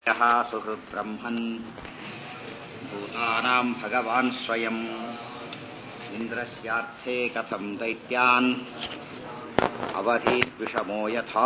यः सुहृद्ब्रह्मन् भूतानां भगवान् स्वयम् इन्द्रस्यार्थे कथं दैत्यान् ಅವಧೀತ್ ವಿಷಮೋ ಯಥಾ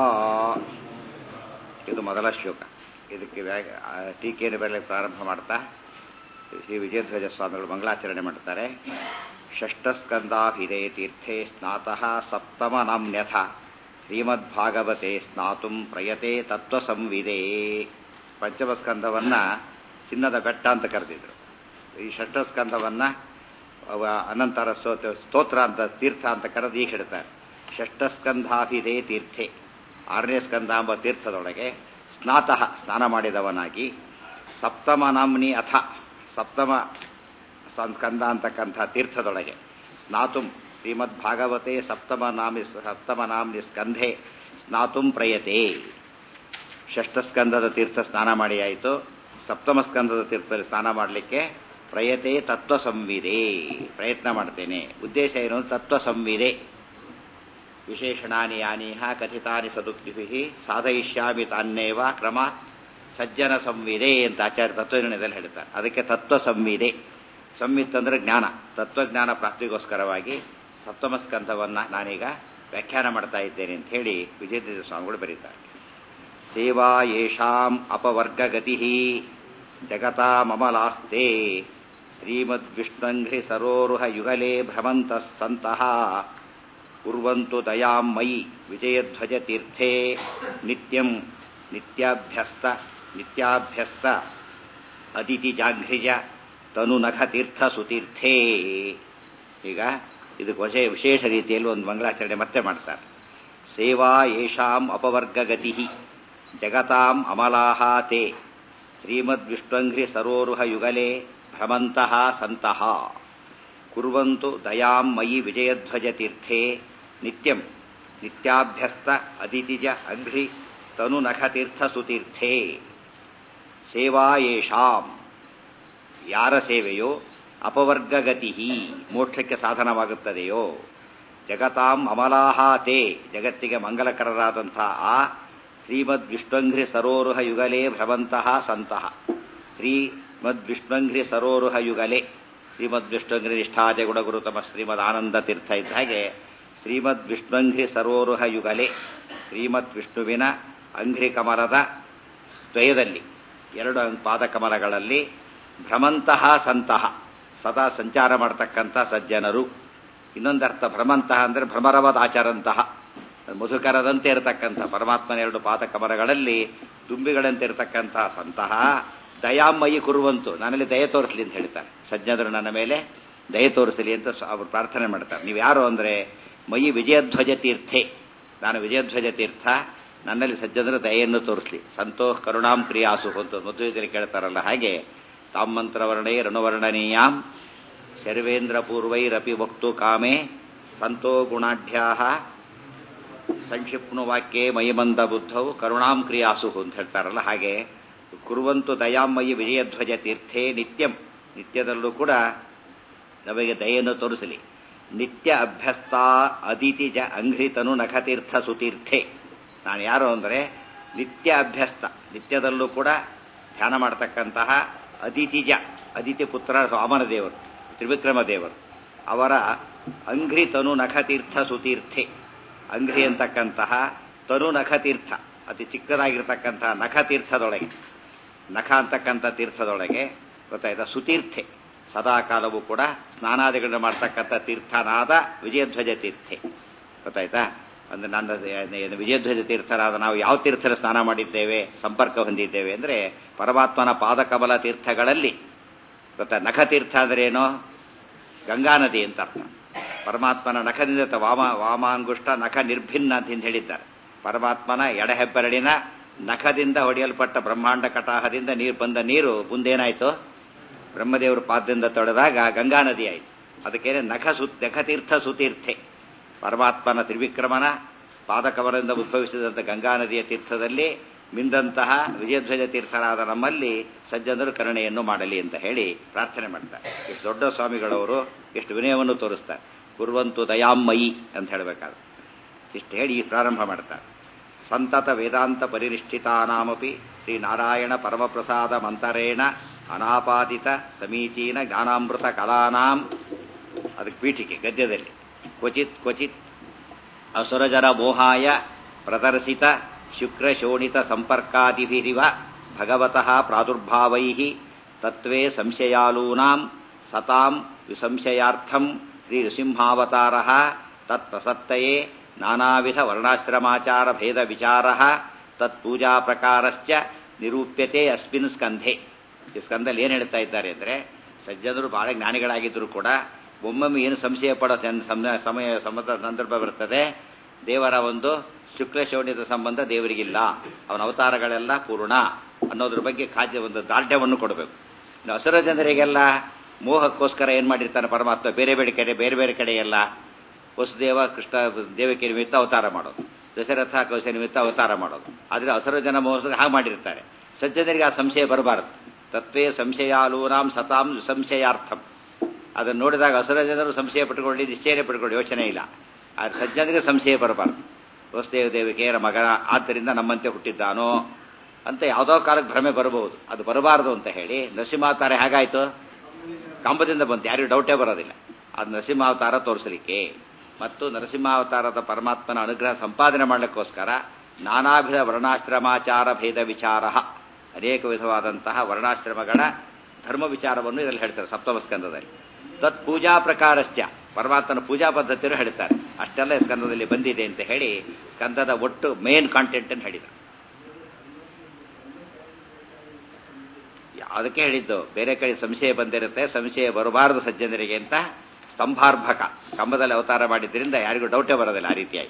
ಇದು ಮೊದಲ ಶ್ಲೋಕ ಇದಕ್ಕೆ ವ್ಯಾ- ಆ, ಟೀಕೆಯನ್ನು ಬರಲಿಕ್ಕೆ ಪ್ರಾರಂಭ ಮಾಡ್ತಾ ಶ್ರೀ ವಿಜಯಧ್ವಜ ಸ್ವಾಮಿಗಳು ಮಂಗಳಾಚರಣೆ ಮಾಡ್ತಾರೆ ಷಷ್ಠಸ್ಕಂದಾಭಿದೇ ತೀರ್ಥೆ ಸ್ನಾತಃ ಸಪ್ತಮ ನಾಮ್ಯಥ ಶ್ರೀಮದ್ಭಾಗವತೆ ಸ್ನಾತುಂ ಪ್ರಯತೆ ತತ್ವಸಂವಿದೆ ಪಂಚಮ ಸ್ಕಂದವನ್ನ ಚಿನ್ನದ ಬೆಟ್ಟ ಅಂತ ಕರೆದಿದ್ರು ಈ ಷಷ್ಠಸ್ಕಂದವನ್ನ ಅವ ಅನಂತರ ಸ್ತೋತ್ರ ಸ್ತೋತ್ರ ಅಂತ ತೀರ್ಥ ಅಂತ ಕರೆದು ಈಗ ಹೇಳ್ತಾರೆ ಷಷ್ಠಸ್ಕಂಧಾಭಿದೇ ತೀರ್ಥೆ ಆರನೇ ಸ್ಕಂದ ಎಂಬ ತೀರ್ಥದೊಳಗೆ ಸ್ನಾತಃ ಸ್ನಾನ ಮಾಡಿದವನಾಗಿ ಸಪ್ತಮ ನಾಮ್ನಿ ಅಥ ಸಪ್ತಮ ಸ್ಕಂದ ಅಂತಕ್ಕಂಥ ತೀರ್ಥದೊಳಗೆ ಸ್ನಾತುಂ ಶ್ರೀಮದ್ ಭಾಗವತೆ ಸಪ್ತಮ ನಾಮಿ ಸಪ್ತಮ ನಾಮ್ನಿ ಸ್ಕಂಧೆ ಸ್ನಾತುಂ ಪ್ರಯತೆ ಷಷ್ಠ ಸ್ಕಂದದ ತೀರ್ಥ ಸ್ನಾನ ಮಾಡಿ ಆಯಿತು ಸಪ್ತಮ ಸ್ಕಂದದ ತೀರ್ಥದಲ್ಲಿ ಸ್ನಾನ ಮಾಡಲಿಕ್ಕೆ ಪ್ರಯತೆ ತತ್ವ ಸಂವಿದೆ ಪ್ರಯತ್ನ ಮಾಡ್ತೇನೆ ಉದ್ದೇಶ ಏನು ತತ್ವ ಸಂವಿದೆ ವಿಶೇಷಣಾನಿ ಯಾನೀಹ ಕಥಿತಾನಿ ಸದುಕ್ತಿಭಿ ಸಾಧಯಿಷ್ಯಾಮಿ ತಾನ್ನೇವ ಕ್ರಮಾತ್ ಸಜ್ಜನ ಸಂವಿದೆ ಅಂತ ಆಚಾರ್ಯ ತತ್ವಜ್ಞಾನದಲ್ಲಿ ಹೇಳ್ತಾರೆ ಅದಕ್ಕೆ ತತ್ವ ಸಂವಿದೆ ಸಂವಿತ್ ಅಂದ್ರೆ ಜ್ಞಾನ ತತ್ವಜ್ಞಾನ ಪ್ರಾಪ್ತಿಗೋಸ್ಕರವಾಗಿ ಸಪ್ತಮ ಸ್ಕಂಧವನ್ನ ನಾನೀಗ ವ್ಯಾಖ್ಯಾನ ಮಾಡ್ತಾ ಇದ್ದೇನೆ ಅಂತ ಹೇಳಿ ವಿಜಯಧ್ವಜ ಸ್ವಾಮಿಗಳು ಬರೀತಾರೆ ಸೇವಾ ಯೇಷಾಂ ಅಪವರ್ಗಗತಿ ಜಗತಾಮಲಾಸ್ತೆ ಶ್ರೀಮದ್ವಿಷ್ಣಂಘ್ರಿ ಸರೋರುಹ ಯುಗಲೇ ಭ್ರಮಂತಃ ಸಂತಹ ಕುರ್ವಂತು ದಯಾಂ ಮಯಿ ವಿಜಯಧ್ವಜ ತೀರ್ಥೇ ನಿತ್ಯಂ ನಿತ್ಯಾಭ್ಯಸ್ತ ನಿತ್ಯಾಭ್ಯಸ್ತ ಅದಿತಿ ಜಾಘ್ರಿಜ ತನುನಖ ತೀರ್ಥ ಸುತೀರ್ಥೇ ಈಗ ಇದಕ್ಕೆ ವಶೇ ವಿಶೇಷ ರೀತಿಯಲ್ಲಿ ಒಂದು ಮಂಗಳಾಚರಣೆ ಮತ್ತೆ ಮಾಡ್ತಾರೆ ಸೇವಾ ಯೇಷಾಂ ಅಪವರ್ಗಗತಿ ಜಗತಾಂ ಅಮಲಾಹ ತೇ ಶ್ರೀಮದ್ವಿಷ್ಣಂಘ್ರಿ ಸರೋರುಹ ಯುಗಲೇ ಭ್ರಮಂತಹ ಸಂತಹ ಕುರ್ವಂತು ದಯಾಂ ಮಯಿ ವಿಜಯಧ್ವಜ ತೀರ್ಥೇ ನಿತ್ಯಂ ನಿತ್ಯಾಭ್ಯಸ್ತ ಅದಿತಿಜ ಅಘ್ರಿ ತನು ನಖತೀರ್ಥ ಸುತೀರ್ಥೇ ಸೇವಾ ಯೇಷಾಂ ಯಾರ ಸೇವೆಯೋ ಅಪವರ್ಗಗತಿ ಮೋಕ್ಷಕ್ಕೆ ಸಾಧನವಾಗುತ್ತದೆಯೋ ಜಗತಾಂ ಅಮಲಾಹ ತೇ ಜಗತ್ತಿಗೆ ಮಂಗಲಕರರಾದಂಥ ಆ ಶ್ರೀಮದ್ ವಿಷ್ಣಂಘ್ರಿ ಸರೋರುಹ ಯುಗಲೇ ಭ್ರವಂತಹ ಸಂತಹ ಶ್ರೀಮದ್ ವಿಷ್ಣಂಘ್ರಿ ಸರೋರುಹ ಯುಗಲೇ ಶ್ರೀಮದ್ ವಿಷ್ಣುಂಘ್ರಿ ನಿಷ್ಠಾಜ ಗುಣಗುರುತಮ ಶ್ರೀಮದ್ ಆನಂದ ತೀರ್ಥ ಇದ್ದ ಹಾಗೆ ಶ್ರೀಮದ್ ವಿಷ್ಣುಂಘ್ರಿ ಸರೋರುಹ ಯುಗಲೆ ಶ್ರೀಮದ್ ವಿಷ್ಣುವಿನ ಅಂಘ್ರಿ ಕಮಲದ ದ್ವಯದಲ್ಲಿ ಎರಡು ಪಾದಕಮಲಗಳಲ್ಲಿ ಭ್ರಮಂತಹ ಸಂತಹ ಸದಾ ಸಂಚಾರ ಮಾಡತಕ್ಕಂಥ ಸಜ್ಜನರು ಇನ್ನೊಂದರ್ಥ ಭ್ರಮಂತಹ ಅಂದರೆ ಭ್ರಮರವಾದ ಆಚಾರಂತಹ ಮಧುಕರದಂತೆ ಇರತಕ್ಕಂಥ ಪರಮಾತ್ಮನ ಎರಡು ಪಾದಕಮಲಗಳಲ್ಲಿ ದುಂಬಿಗಳಂತೆ ಇರತಕ್ಕಂತಹ ಸಂತಹ ದಯಾಮಯಿ ಕುರುವಂತು ನನ್ನಲ್ಲಿ ದಯ ತೋರಿಸಲಿ ಅಂತ ಹೇಳ್ತಾರೆ ಸಜ್ಜನರು ನನ್ನ ಮೇಲೆ ದಯ ತೋರಿಸಲಿ ಅಂತ ಸ- ಅವರು ಪ್ರಾರ್ಥನೆ ಮಾಡ್ತಾರೆ ನೀವು ಯಾರು ಅಂದರೆ ಮಯಿ ವಿಜಯಧ್ವಜ ತೀರ್ಥೆ ನಾನು ವಿಜಯಧ್ವಜ ತೀರ್ಥ ನನ್ನಲ್ಲಿ ಸಜ್ಜನರು ದಯೆಯನ್ನು ತೋರಿಸಲಿ ಸಂತೋಷ್ ಕರುಣಾಂ ಕ್ರಿಯಾಸು ಅಂತ ಮಧ್ವದಲ್ಲಿ ಕೇಳ್ತಾರಲ್ಲ ಹಾಗೆ ತಾಮಂತ್ರವರ್ಣೇ ಋಣವರ್ಣನೀಯಾಂ ಶರ್ವೇಂದ್ರ ಪೂರ್ವೈರಪಿ ವಕ್ತು ಕಾಮೆ ಸಂತೋ ಗುಣಾಢ್ಯಾ ಸಂಕ್ಷಿಪ್ನು ವಾಕ್ಯೆ ಮಯಿಮಂದ ಬುದ್ಧವು ಕರುಣಾಂ ಕ್ರಿಯಾಸು ಅಂತ ಹೇಳ್ತಾರಲ್ಲ ಹಾಗೆ ಕುರುವಂತು ದಯಾಮಯಿ ವಿಜಯಧ್ವಜ ತೀರ್ಥೇ ನಿತ್ಯಂ ನಿತ್ಯದಲ್ಲೂ ಕೂಡ ನಮಗೆ ದಯೆಯನ್ನು ತೋರಿಸಲಿ ನಿತ್ಯ ಅಭ್ಯಸ್ತ ಅದಿತಿಜ ಅಂಘ್ರಿತನು ನಖತೀರ್ಥ ಸುತೀರ್ಥೆ ನಾನು ಯಾರು ಅಂದರೆ ನಿತ್ಯ ಅಭ್ಯಸ್ತ ನಿತ್ಯದಲ್ಲೂ ಕೂಡ ಧ್ಯಾನ ಮಾಡತಕ್ಕಂತಹ ಅದಿತಿಜ ಅದಿತಿ ಪುತ್ರ ವಾಮನ ದೇವರು ತ್ರಿವಿಕ್ರಮ ದೇವರು ಅವರ ಅಂಘ್ರಿ ತನು ನಖತೀರ್ಥ ಸುತೀರ್ಥೆ ಅಂಘ್ರಿ ಅಂತಕ್ಕಂತಹ ತನು ನಖತೀರ್ಥ ಅತಿ ಚಿಕ್ಕದಾಗಿರ್ತಕ್ಕಂತಹ ನಖತೀರ್ಥದೊಳಗೆ ನಖ ಅಂತಕ್ಕಂಥ ತೀರ್ಥದೊಳಗೆ ಗೊತ್ತಾಯ್ತಾ ಸುತೀರ್ಥೆ ಸದಾ ಕಾಲವೂ ಕೂಡ ಸ್ನಾನಾದಿಗಳನ್ನ ಮಾಡ್ತಕ್ಕಂಥ ತೀರ್ಥನಾದ ವಿಜಯಧ್ವಜ ತೀರ್ಥೆ ಗೊತ್ತಾಯ್ತಾ ಅಂದ್ರೆ ನನ್ನ ಏನು ವಿಜಯಧ್ವಜ ತೀರ್ಥರಾದ ನಾವು ಯಾವ ತೀರ್ಥದ ಸ್ನಾನ ಮಾಡಿದ್ದೇವೆ ಸಂಪರ್ಕ ಹೊಂದಿದ್ದೇವೆ ಅಂದ್ರೆ ಪರಮಾತ್ಮನ ಪಾದಕಮಲ ತೀರ್ಥಗಳಲ್ಲಿ ಗೊತ್ತಾ ನಖ ತೀರ್ಥ ಅಂದ್ರೆ ಏನು ಗಂಗಾ ನದಿ ಅಂತ ಅರ್ಥ ಪರಮಾತ್ಮನ ನಖದಿಂದ ತ- ವಾಮ ವಾಮಾಂಗುಷ್ಟ ನಖ ನಿರ್ಭಿನ್ನ ಅಂತ ಹೇಳಿದ್ದಾರೆ ಪರಮಾತ್ಮನ ಎಡಹೆಬ್ಬರಳಿನ ನಖದಿಂದ ಹೊಡೆಯಲ್ಪಟ್ಟ ಬ್ರಹ್ಮಾಂಡ ಕಟಾಹದಿಂದ ನೀರು ಬಂದ ನೀರು ಮುಂದೇನಾಯ್ತು ಬ್ರಹ್ಮದೇವರ ಪಾದದಿಂದ ತೊಳೆದಾಗ ಗಂಗಾ ನದಿ ಆಯಿತು ಅದಕ್ಕೇನೆ ನಖ ಸು ನಖತೀರ್ಥ ಸುತೀರ್ಥೆ ಪರಮಾತ್ಮನ ತ್ರಿವಿಕ್ರಮನ ಪಾದಕವರಿಂದ ಉದ್ಭವಿಸಿದಂಥ ಗಂಗಾ ನದಿಯ ತೀರ್ಥದಲ್ಲಿ ಮಿಂದಂತಹ ವಿಜಯಧ್ವಜ ತೀರ್ಥರಾದ ನಮ್ಮಲ್ಲಿ ಸಜ್ಜನರು ಕರುಣೆಯನ್ನು ಮಾಡಲಿ ಅಂತ ಹೇಳಿ ಪ್ರಾರ್ಥನೆ ಮಾಡ್ತಾರೆ ಎಷ್ಟು ದೊಡ್ಡ ಸ್ವಾಮಿಗಳವರು ಎಷ್ಟು ವಿನಯವನ್ನು ತೋರಿಸ್ತಾರೆ ಕುರುವಂತು ದಯಾಮಯಿ ಅಂತ ಹೇಳಬೇಕಾದ್ರೆ ಇಷ್ಟು ಹೇಳಿ ಪ್ರಾರಂಭ ಮಾಡ್ತಾರೆ ಸಂತತ ವೇದಾಂತ ಪರಿನಿಷ್ಠಿತಾನಾಮಪಿ ಶ್ರೀನಾರಾಯಣ ಪರಮಪ್ರಸಾದ ಮಂತರೇಣ ಅನಾಪಾದಿತ ಸಮೀಚೀನ ಜ್ಞಾನಾಮೃತ ಕಲಾನಾಂ ಅದಕ್ಕೆ ಪೀಠಿಕೆ ಗದ್ಯದಲ್ಲಿ ಕ್ವಚಿತ್ ಕ್ವಚಿತ್ ಅಸುರಜರ ಮೋಹಾಯ ಪ್ರದರ್ಶಿತ ಶುಕ್ರಶೋಣಿತ ಸಂಪರ್ಕಾದಿಭಿರಿವ ಭಗವತಃ ಪ್ರಾದುರ್ಭಾವೈ ತತ್ವೇ ಸಂಶಯಾಲೂನಾಂ ಸತಾಂ ವಿಸಂಶಯಾರ್ಥಂ ಶ್ರೀ ನೃಸಿಂಹಾವತಾರ ತತ್ಪ್ರಸತ್ತಯೇ ನಾನಾವಿಧ ವರ್ಣಾಶ್ರಮಾಚಾರ ಭೇದ ವಿಚಾರ ತತ್ಪೂಜಾ ಪ್ರಕಾರಶ್ಚ ನಿರೂಪ್ಯತೆ ಅಸ್ಮಿನ್ ಸ್ಕಂಧೆ ಈ ಸ್ಕಂದಲ್ಲಿ ಏನು ಹೇಳ್ತಾ ಇದ್ದಾರೆ ಅಂದರೆ ಸಜ್ಜನರು ಬಹಳ ಜ್ಞಾನಿಗಳಾಗಿದ್ದರೂ ಕೂಡ ಒಮ್ಮೊಮ್ಮೆ ಏನು ಸಂಶಯ ಪಡೋ ಸಮಯ ಸಂಬಂಧ ಸಂದರ್ಭ ಬರ್ತದೆ ದೇವರ ಒಂದು ಶುಕ್ಲ ಶೋಣಿತ ಸಂಬಂಧ ದೇವರಿಗಿಲ್ಲ ಅವನ ಅವತಾರಗಳೆಲ್ಲ ಪೂರ್ಣ ಅನ್ನೋದ್ರ ಬಗ್ಗೆ ಖಾದ್ಯ ಒಂದು ದಾರ್ಢ್ಯವನ್ನು ಕೊಡಬೇಕು ಇನ್ನು ಹಸಿರ ಜನರಿಗೆಲ್ಲ ಮೋಹಕ್ಕೋಸ್ಕರ ಏನು ಮಾಡಿರ್ತಾನೆ ಪರಮಾತ್ಮ ಬೇರೆ ಬೇರೆ ಕಡೆ ಬೇರೆ ಬೇರೆ ಕಡೆ ಎಲ್ಲ ವಸುದೇವ ಕೃಷ್ಣ ದೇವಕಿ ನಿಮಿತ್ತ ಅವತಾರ ಮಾಡೋದು ದಶರಥ ಕೌಶ ನಿಮಿತ್ತ ಅವತಾರ ಮಾಡೋದು ಆದರೆ ಹಸಿರು ಜನ ಮೋಹಕ್ಕೆ ಹಾಗೆ ಮಾಡಿರ್ತಾರೆ ಸಜ್ಜನರಿಗೆ ಆ ಸಂಶಯ ಬರಬಾರದು ತತ್ವೇ ಸಂಶಯಾಲೂನಾಂ ಸತಾಂ ಸಂಶಯಾರ್ಥಂ ಅದನ್ನು ನೋಡಿದಾಗ ಹಸಿರ ಜನರು ಸಂಶಯ ಪಟ್ಕೊಳ್ಳಿ ನಿಶ್ಚಯನೇ ಪಟ್ಕೊಳ್ಳಿ ಯೋಚನೆ ಇಲ್ಲ ಆದರೆ ಸಜ್ಜನರಿಗೆ ಸಂಶಯ ಬರಬಾರದು ವಸುದೇವ ದೇವಿಕೆಯರ ಮಗನ ಆದ್ದರಿಂದ ನಮ್ಮಂತೆ ಹುಟ್ಟಿದ್ದಾನೋ ಅಂತ ಯಾವುದೋ ಕಾಲಕ್ಕೆ ಭ್ರಮೆ ಬರಬಹುದು ಅದು ಬರಬಾರದು ಅಂತ ಹೇಳಿ ನರಸಿಂಹಾವತಾರ ಹೇಗಾಯ್ತು ಕಂಬದಿಂದ ಬಂತು ಯಾರಿಗೂ ಡೌಟೇ ಬರೋದಿಲ್ಲ ಅದು ನರಸಿಂಹಾವತಾರ ತೋರಿಸಲಿಕ್ಕೆ ಮತ್ತು ನರಸಿಂಹಾವತಾರದ ಪರಮಾತ್ಮನ ಅನುಗ್ರಹ ಸಂಪಾದನೆ ಮಾಡಲಿಕ್ಕೋಸ್ಕರ ನಾನಾವಿಧ ವರ್ಣಾಶ್ರಮಾಚಾರ ಭೇದ ವಿಚಾರ ಅನೇಕ ವಿಧವಾದಂತಹ ವರ್ಣಾಶ್ರಮಗಳ ಧರ್ಮ ವಿಚಾರವನ್ನು ಇದರಲ್ಲಿ ಹೇಳ್ತಾರೆ ಸಪ್ತಮ ಸ್ಕಂದದಲ್ಲಿ ತತ್ ಪೂಜಾ ಪ್ರಕಾರಶ್ಚ ಪರಮಾತ್ಮನ ಪೂಜಾ ಪದ್ಧತಿಯನ್ನು ಹೇಳ್ತಾರೆ ಅಷ್ಟೆಲ್ಲ ಸ್ಕಂದದಲ್ಲಿ ಬಂದಿದೆ ಅಂತ ಹೇಳಿ ಸ್ಕಂದದ ಒಟ್ಟು ಮೇನ್ ಕಾಂಟೆಂಟ್ ಅನ್ನು ಹೇಳಿದರು ಅದಕ್ಕೆ ಹೇಳಿದ್ದು ಬೇರೆ ಕಡೆ ಸಂಶಯ ಬಂದಿರುತ್ತೆ ಸಂಶಯ ಬರಬಾರದು ಸಜ್ಜನರಿಗೆ ಅಂತ ಸ್ತಂಭಾರ್ಭಕ ಕಂಬದಲ್ಲಿ ಅವತಾರ ಮಾಡಿದ್ರಿಂದ ಯಾರಿಗೂ ಡೌಟೇ ಬರೋದಿಲ್ಲ ಆ ರೀತಿಯಾಗಿ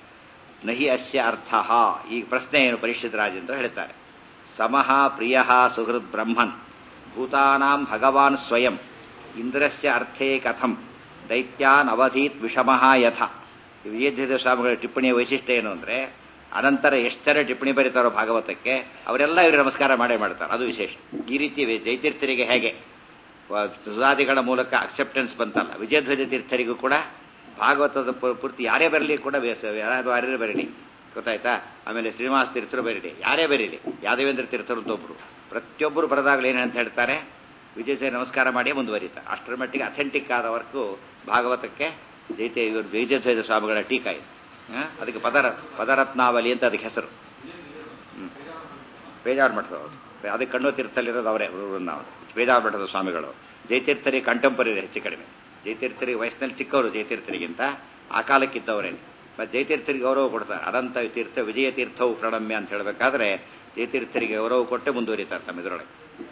ನಹಿ ಅಸ್ಯ ಅರ್ಥ ಈ ಪ್ರಶ್ನೆ ಏನು ಪರೀಕ್ಷಿತ ರಾಜ್ ಎಂದು ಹೇಳ್ತಾರೆ ಸಮಃ ಪ್ರಿಯ ಸುಹೃದ್ ಬ್ರಹ್ಮನ್ ಭೂತಾನಾಂ ಭಗವಾನ್ ಸ್ವಯಂ ಇಂದ್ರಸ್ಯ ಅರ್ಥೇ ಕಥಂ ದೈತ್ಯಾನ್ ಅವಧೀತ್ ವಿಷಮಃ ಯಥ ವಿಜಯಧ್ವಜ ಸ್ವಾಮಿಗಳ ಟಿಪ್ಪಣಿಯ ವೈಶಿಷ್ಟ್ಯ ಏನು ಅಂದರೆ ಅನಂತರ ಎಷ್ಟರ ಟಿಪ್ಪಣಿ ಬರೀತಾರೋ ಭಾಗವತಕ್ಕೆ ಅವರೆಲ್ಲ ಇವರು ನಮಸ್ಕಾರ ಮಾಡೇ ಮಾಡ್ತಾರೆ ಅದು ವಿಶೇಷ ಈ ರೀತಿ ಜೈತೀರ್ಥರಿಗೆ ಹೇಗೆ ಸುಧಾದಿಗಳ ಮೂಲಕ ಅಕ್ಸೆಪ್ಟೆನ್ಸ್ ಬಂತಲ್ಲ ವಿಜಯಧ್ವಜ ತೀರ್ಥರಿಗೂ ಕೂಡ ಭಾಗವತದ ಪೂರ್ತಿ ಯಾರೇ ಬರಲಿ ಕೂಡ ಯಾರಾದ್ರೂ ಯಾರೇ ಬರಲಿ ಗೊತ್ತಾಯ್ತಾ ಆಮೇಲೆ ಶ್ರೀನಿವಾಸ ತೀರ್ಥರು ಬರೀಲಿ ಯಾರೇ ಬರೀಲಿ ಯಾದವೇಂದ್ರ ತೀರ್ಥರು ಅಂತ ಒಬ್ರು ಪ್ರತಿಯೊಬ್ಬರು ಬರೆದಾಗಲೇ ಏನಂತ ಹೇಳ್ತಾರೆ ವಿಜಯ ನಮಸ್ಕಾರ ಮಾಡಿ ಮುಂದುವರಿತಾರೆ ಅಷ್ಟರ ಮಟ್ಟಿಗೆ ಅಥೆಂಟಿಕ್ ಆದ ವರ್ಕು ಭಾಗವತಕ್ಕೆ ಜೈತೆ ಇವರು ವಿಜಯಧ್ವಜ ಸ್ವಾಮಿಗಳ ಟೀಕಾ ಇದೆ ಅದಕ್ಕೆ ಪದರ ಪದರತ್ನಾವಲಿ ಅಂತ ಅದಕ್ಕೆ ಹೆಸರು ಹ್ಮ್ ಬೇಜಾರು ಮಠದ ಅದಕ್ಕೆ ಕಣ್ಣು ತೀರ್ಥಲ್ಲಿರೋದು ಅವರೇ ನಾವು ಬೇಜಾರು ಮಠದ ಸ್ವಾಮಿಗಳು ಜಯತೀರ್ಥರಿಗೆ ಕಂಟೆಂಪರರಿ ಹೆಚ್ಚು ಕಡಿಮೆ ಜಯತೀರ್ಥರಿಗೆ ವಯಸ್ಸಿನಲ್ಲಿ ಚಿಕ್ಕವರು ಜಯತೀರ್ಥರಿಗಿಂತ ಆ ಕಾಲಕ್ಕಿದ್ದವರೇ ಮತ್ತು ಜಯತೀರ್ಥರಿಗೆ ಗೌರವ ಕೊಡ್ತಾರೆ ಅನಂತ ತೀರ್ಥ ವಿಜಯ ತೀರ್ಥವು ಪ್ರಣಮ್ಯ ಅಂತ ಹೇಳಬೇಕಾದ್ರೆ ಜಯತೀರ್ಥರಿಗೆ ಗೌರವ ಕೊಟ್ಟೆ ಮುಂದುವರಿತಾರೆ ನಮ್ಮ ಇದರೊಳಗೆ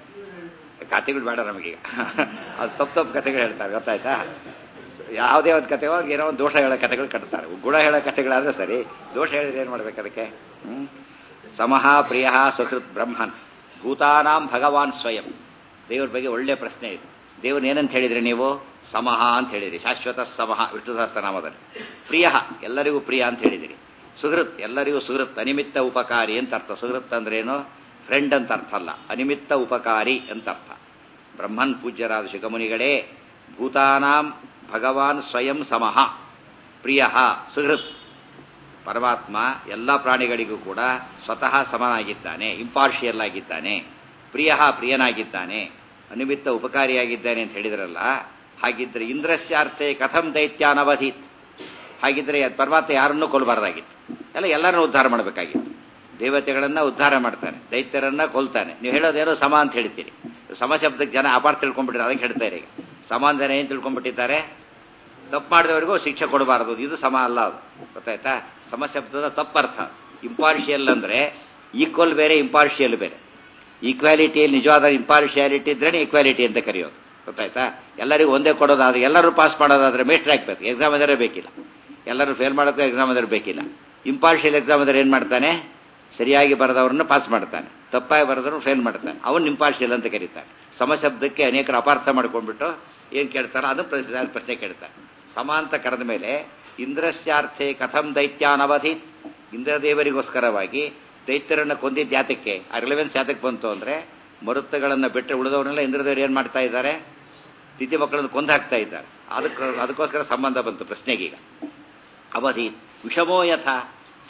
ಕಥೆಗಳು ಬೇಡ ನಮಗೀಗ ಅದು ತಪ್ಪು ತಪ್ಪು ಕಥೆಗಳು ಹೇಳ್ತಾರೆ ಗೊತ್ತಾಯ್ತಾ ಯಾವುದೇ ಒಂದು ಕತೆ ಹೋಗಿ ಏನೋ ಒಂದು ದೋಷ ಹೇಳೋ ಕಥೆಗಳು ಕಟ್ತಾರೆ ಗುಣ ಹೇಳೋ ಕಥೆಗಳಾದ್ರೆ ಸರಿ ದೋಷ ಹೇಳಿದ್ರೆ ಏನು ಮಾಡ್ಬೇಕು ಅದಕ್ಕೆ ಹ್ಮ್ ಸಮಃ ಪ್ರಿಯ ಸುಕೃತ್ ಬ್ರಹ್ಮನ್ ಭೂತಾನಾಂ ಭಗವಾನ್ ಸ್ವಯಂ ದೇವ್ರ ಬಗ್ಗೆ ಒಳ್ಳೆ ಪ್ರಶ್ನೆ ಇದೆ ದೇವ್ರನ್ನ ಏನಂತ ಹೇಳಿದ್ರಿ ನೀವು ಸಮಃ ಅಂತ ಹೇಳಿದ್ರಿ ಶಾಶ್ವತ ಸಮಃ ವಿಷ್ಣು ಸಹಸ್ರನಾಮದಲ್ಲಿ ಪ್ರಿಯ ಎಲ್ಲರಿಗೂ ಪ್ರಿಯ ಅಂತ ಹೇಳಿದಿರಿ ಸುಹೃತ್ ಎಲ್ಲರಿಗೂ ಸುಹೃತ್ ಅನಿಮಿತ್ತ ಉಪಕಾರಿ ಅಂತ ಅರ್ಥ ಸುಹೃತ್ ಅಂದ್ರೇನು ಫ್ರೆಂಡ್ ಅಂತ ಅರ್ಥ ಅಲ್ಲ ಅನಿಮಿತ್ತ ಉಪಕಾರಿ ಅಂತ ಅರ್ಥ ಬ್ರಹ್ಮನ್ ಪೂಜ್ಯರಾದ ಶಿಖಮುನಿಗಳೇ ಭೂತಾನಾಂ ಭಗವಾನ್ ಸ್ವಯಂ ಸಮಃ ಪ್ರಿಯ ಸುಹೃತ್ ಪರಮಾತ್ಮ ಎಲ್ಲ ಪ್ರಾಣಿಗಳಿಗೂ ಕೂಡ ಸ್ವತಃ ಸಮನಾಗಿದ್ದಾನೆ ಇಂಪಾರ್ಷಿಯಲ್ ಆಗಿದ್ದಾನೆ ಪ್ರಿಯ ಪ್ರಿಯನಾಗಿದ್ದಾನೆ ಅನಿಮಿತ್ತ ಉಪಕಾರಿಯಾಗಿದ್ದಾನೆ ಅಂತ ಹೇಳಿದ್ರಲ್ಲ ಹಾಗಿದ್ರೆ ಇಂದ್ರಸ್ಯಾರ್ಥೆ ಕಥಂ ದೈತ್ಯಾನವಧೀತ್ ಹಾಗಿದ್ರೆ ಪರಮಾತ್ಮ ಯಾರನ್ನೂ ಕೊಲ್ಲಬಾರ್ದಾಗಿತ್ತು ಎಲ್ಲ ಎಲ್ಲರನ್ನೂ ಉದ್ಧಾರ ಮಾಡಬೇಕಾಗಿತ್ತು ದೇವತೆಗಳನ್ನ ಉದ್ಧಾರ ಮಾಡ್ತಾನೆ ದೈತ್ಯರನ್ನ ಕೊಲ್ತಾನೆ ನೀವು ಹೇಳೋದೇನೋ ಸಮ ಅಂತ ಹೇಳ್ತೀರಿ ಸಮ ಶಬ್ದಕ್ಕೆ ಜನ ಅಪಾರ್ಥ ತಿಳ್ಕೊಂಡ್ಬಿಟ್ಟಿದ್ದಾರೆ ಅದಕ್ಕೆ ಹೇಳ್ತಾರೆ ಈಗ ಸಮಾನ ಜನ ಏನು ತಿಳ್ಕೊಂಡ್ಬಿಟ್ಟಿದ್ದಾರೆ ತಪ್ಪು ಮಾಡಿದವರಿಗೂ ಶಿಕ್ಷೆ ಕೊಡಬಾರದು ಇದು ಸಮ ಅಲ್ಲ ಅದು ಗೊತ್ತಾಯ್ತಾ ಸಮ ಶಬ್ದದ ತಪ್ಪರ್ಥ ಇಂಪಾರ್ಷಿಯಲ್ ಅಂದ್ರೆ ಈಕ್ವಲ್ ಬೇರೆ ಇಂಪಾರ್ಷಿಯಲ್ ಬೇರೆ ಈಕ್ವಾಲಿಟಿಯಲ್ಲಿ ನಿಜವಾದ ಇಂಪಾರ್ಷಿಯಾಲಿಟಿ ಇದ್ರೇನೆ ಈಕ್ವಾಲಿಟಿ ಅಂತ ಕರೆಯೋದು ಗೊತ್ತಾಯ್ತಾ ಎಲ್ಲರಿಗೂ ಒಂದೇ ಕೊಡೋದಾದ್ರೆ ಎಲ್ಲರೂ ಪಾಸ್ ಮಾಡೋದಾದ್ರೆ ಮೇಸ್ಟ್ರ್ ಆಗ್ಬೇಕು ಎಕ್ಸಾಮ್ ಅಂದರೆ ಬೇಕಿಲ್ಲ ಎಲ್ಲರೂ ಫೇಲ್ ಮಾಡೋಕ್ಕೂ ಎಕ್ಸಾಮ್ ಅಂದರೆ ಬೇಕಿಲ್ಲ ಇಂಪಾರ್ಷಿಯಲ್ ಎಕ್ಸಾಮ್ ಅಂದರೆ ಏನು ಮಾಡ್ತಾನೆ ಸರಿಯಾಗಿ ಬರೆದವ್ರನ್ನ ಪಾಸ್ ಮಾಡ್ತಾನೆ ತಪ್ಪಾಗಿ ಬರೆದವ್ರನ್ನ ಫೇಲ್ ಮಾಡ್ತಾನೆ ಅವನು ಇಂಪಾರ್ಷಿಯಲ್ ಅಂತ ಕರೀತಾನೆ ಸಮಶಬ್ದಕ್ಕೆ ಅನೇಕರು ಅಪಾರ್ಥ ಮಾಡ್ಕೊಂಡ್ಬಿಟ್ಟು ಏನು ಕೇಳ್ತಾರೋ ಅದನ್ನು ಪ್ರಶ್ನೆ ಪ್ರಶ್ನೆ ಕೇಳ್ತಾರೆ ಸಮ ಅಂತ ಕರೆದ ಮೇಲೆ ಇಂದ್ರಸ್ಯಾರ್ಥೆ ಕಥಂ ದೈತ್ಯಾನವಧಿ ಇಂದ್ರದೇವರಿಗೋಸ್ಕರವಾಗಿ ದೈತ್ಯರನ್ನ ಕೊಂದಿದ್ದ ಯಾತಕ್ಕೆ ಆ ರಿಲೆವೆನ್ಸ್ ಯಾತಕ್ಕೆ ಬಂತು ಅಂದ್ರೆ ಮರುತ್ತುಗಳನ್ನು ಬಿಟ್ಟರೆ ಉಳಿದವರೆಲ್ಲ ಇಂದ್ರದೇವರು ಏನು ಮಾಡ್ತಾ ಇದ್ದಾರೆ ತಿಥಿ ಮಕ್ಕಳನ್ನು ಕೊಂದು ಹಾಕ್ತಾ ಇದ್ದಾರೆ ಅದಕ್ಕೆ ಅದಕ್ಕೋಸ್ಕರ ಸಂಬಂಧ ಬಂತು ಪ್ರಶ್ನೆಗೀಗ ಅವಧಿ ವಿಷಮೋ ಯಥ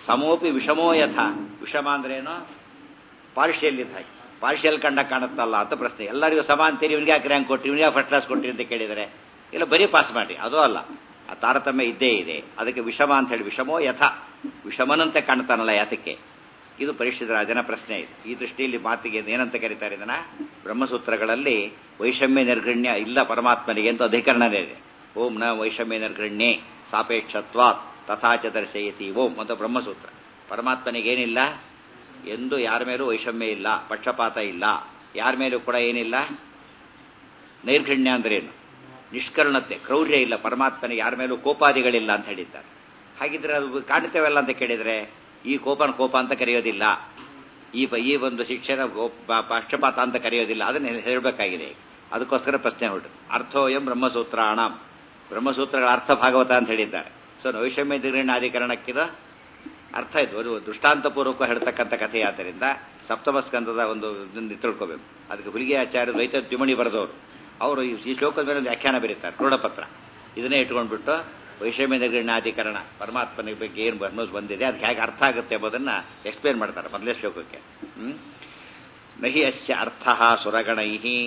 ಸಮೋಪಿ ವಿಷಮೋ ಯಥ ವಿಷಮ ಅಂದ್ರೇನು ಪಾರ್ಷಿಯಲ್ ಇದ್ದ ಹಾಗೆ ಪಾರ್ಷಿಯಲ್ ಕಂಡ ಕಾಣುತ್ತಲ್ಲ ಅಂತ ಪ್ರಶ್ನೆ ಎಲ್ಲರಿಗೂ ಸಮ ಅಂತೀರಿ ಇವ್ನಿಗೆ ಯಾಕೆ ರ್ಯಾಂಕ್ ಕೊಟ್ರಿ ಇವ್ನಿಗೆ ಫಸ್ಟ್ ಕ್ಲಾಸ್ ಕೊಟ್ರಿ ಅಂತ ಕೇಳಿದರೆ ಇಲ್ಲ ಬರೀ ಪಾಸ್ ಮಾಡಿ ಅದು ಅಲ್ಲ ಆ ತಾರತಮ್ಯ ಇದ್ದೇ ಇದೆ ಅದಕ್ಕೆ ವಿಷಮ ಅಂತ ಹೇಳಿ ವಿಷಮೋ ಯಥ ವಿಷಮನಂತೆ ಕಾಣ್ತಾನಲ್ಲ ಯಾತಕ್ಕೆ ಇದು ಪರಿಶುದ್ಧ ರಾಜನ ಪ್ರಶ್ನೆ ಇದೆ ಈ ದೃಷ್ಟಿಯಲ್ಲಿ ಮಾತಿಗೆ ಏನಂತ ಕರೀತಾರೆ ಇದನ್ನ ಬ್ರಹ್ಮಸೂತ್ರಗಳಲ್ಲಿ ವೈಷಮ್ಯ ನಿರ್ಗಣ್ಯ ಇಲ್ಲ ಪರಮಾತ್ಮನಿಗೆ ಅಂತ ಅಧಿಕರಣನೇ ಇದೆ ಓಂ ನ ವೈಷಮ್ಯ ನಿರ್ಗಣ್ಯೆ ಸಾಪೇಕ್ಷತ್ವಾತ್ ತಥಾಚ ದರ್ಶಯತಿ ಓಂ ಅಂತ ಬ್ರಹ್ಮಸೂತ್ರ ಪರಮಾತ್ಮನಿಗೇನಿಲ್ಲ ಎಂದು ಯಾರ ಮೇಲೂ ವೈಷಮ್ಯ ಇಲ್ಲ ಪಕ್ಷಪಾತ ಇಲ್ಲ ಯಾರ ಮೇಲೂ ಕೂಡ ಏನಿಲ್ಲ ನೈರ್ಘಣ್ಯ ಅಂದ್ರೇನು ನಿಷ್ಕರ್ಣತೆ ಕ್ರೌರ್ಯ ಇಲ್ಲ ಪರಮಾತ್ಮನಿಗೆ ಯಾರ ಮೇಲೂ ಕೋಪಾದಿಗಳಿಲ್ಲ ಅಂತ ಹೇಳಿದ್ದಾರೆ ಹಾಗಿದ್ರೆ ಅದು ಕಾಣ್ತೇವಲ್ಲ ಅಂತ ಕೇಳಿದ್ರೆ ಈ ಕೋಪನ ಕೋಪ ಅಂತ ಕರೆಯೋದಿಲ್ಲ ಈ ಪ- ಈ ಒಂದು ಶಿಕ್ಷಣ ಗೋಪ- ಪಕ್ಷಪಾತ ಅಂತ ಕರೆಯೋದಿಲ್ಲ ಅದನ್ನ ಹೇಳಬೇಕಾಗಿದೆ ಅದಕ್ಕೋಸ್ಕರ ಪ್ರಶ್ನೆ ಹೊರಟು ಅರ್ಥೋಯಂ ಬ್ರಹ್ಮಸೂತ್ರಾಣ ಬ್ರಹ್ಮಸೂತ್ರಗಳ ಅರ್ಥ ಭಾಗವತ ಅಂತ ಹೇಳಿದ್ದಾರೆ ಸೊ ನೈಷಮ್ಯ ದಿಗ್ರಹಣಾಧಿಕರಣಕ್ಕಿದ ಅರ್ಥ ಇದು ಒಂದು ದೃಷ್ಟಾಂತಪೂರ್ವಕ ಹೇಳ್ತಕ್ಕಂಥ ಕಥೆ ಆದ್ದರಿಂದ ಸಪ್ತಮ ಸ್ಕಂದದ ಒಂದು ಇದನ್ನ ತಿಳ್ಕೋಬೇಕು ಅದಕ್ಕೆ ಹುಲಿಗೆ ಆಚಾರ್ಯ ದ್ವೈತ ದ್ವಿಮಣಿ ಬರೆದವರು ಅವರು ಈ ಈ ಶ್ಲೋಕದ ಮೇಲೆ ಒಂದು ವ್ಯಾಖ್ಯಾನ ಬರೀತಾರೆ ಕ್ರೋಢಪತ್ರ ಇದನ್ನೇ ಇಟ್ಕೊಂಡ್ಬಿಟ್ಟು ವೈಷಮ್ಯ ನಿರ್ಗಣಾಧಿಕರಣ ಪರಮಾತ್ಮನ ಬಗ್ಗೆ ಏನು ಅನ್ನೋದು ಬಂದಿದೆ ಅದಕ್ಕೆ ಹೇಗೆ ಅರ್ಥ ಆಗುತ್ತೆ ಎಂಬುದನ್ನ ಎಕ್ಸ್ಪ್ಲೇನ್ ಮಾಡ್ತಾರೆ ಮೊದಲೇ ಶ್ಲೋಕಕ್ಕೆ ಹ್ಮ್ ನಹಿ ಅಸ್ಯ ಅರ್ಥ ಸುರಗಣೈ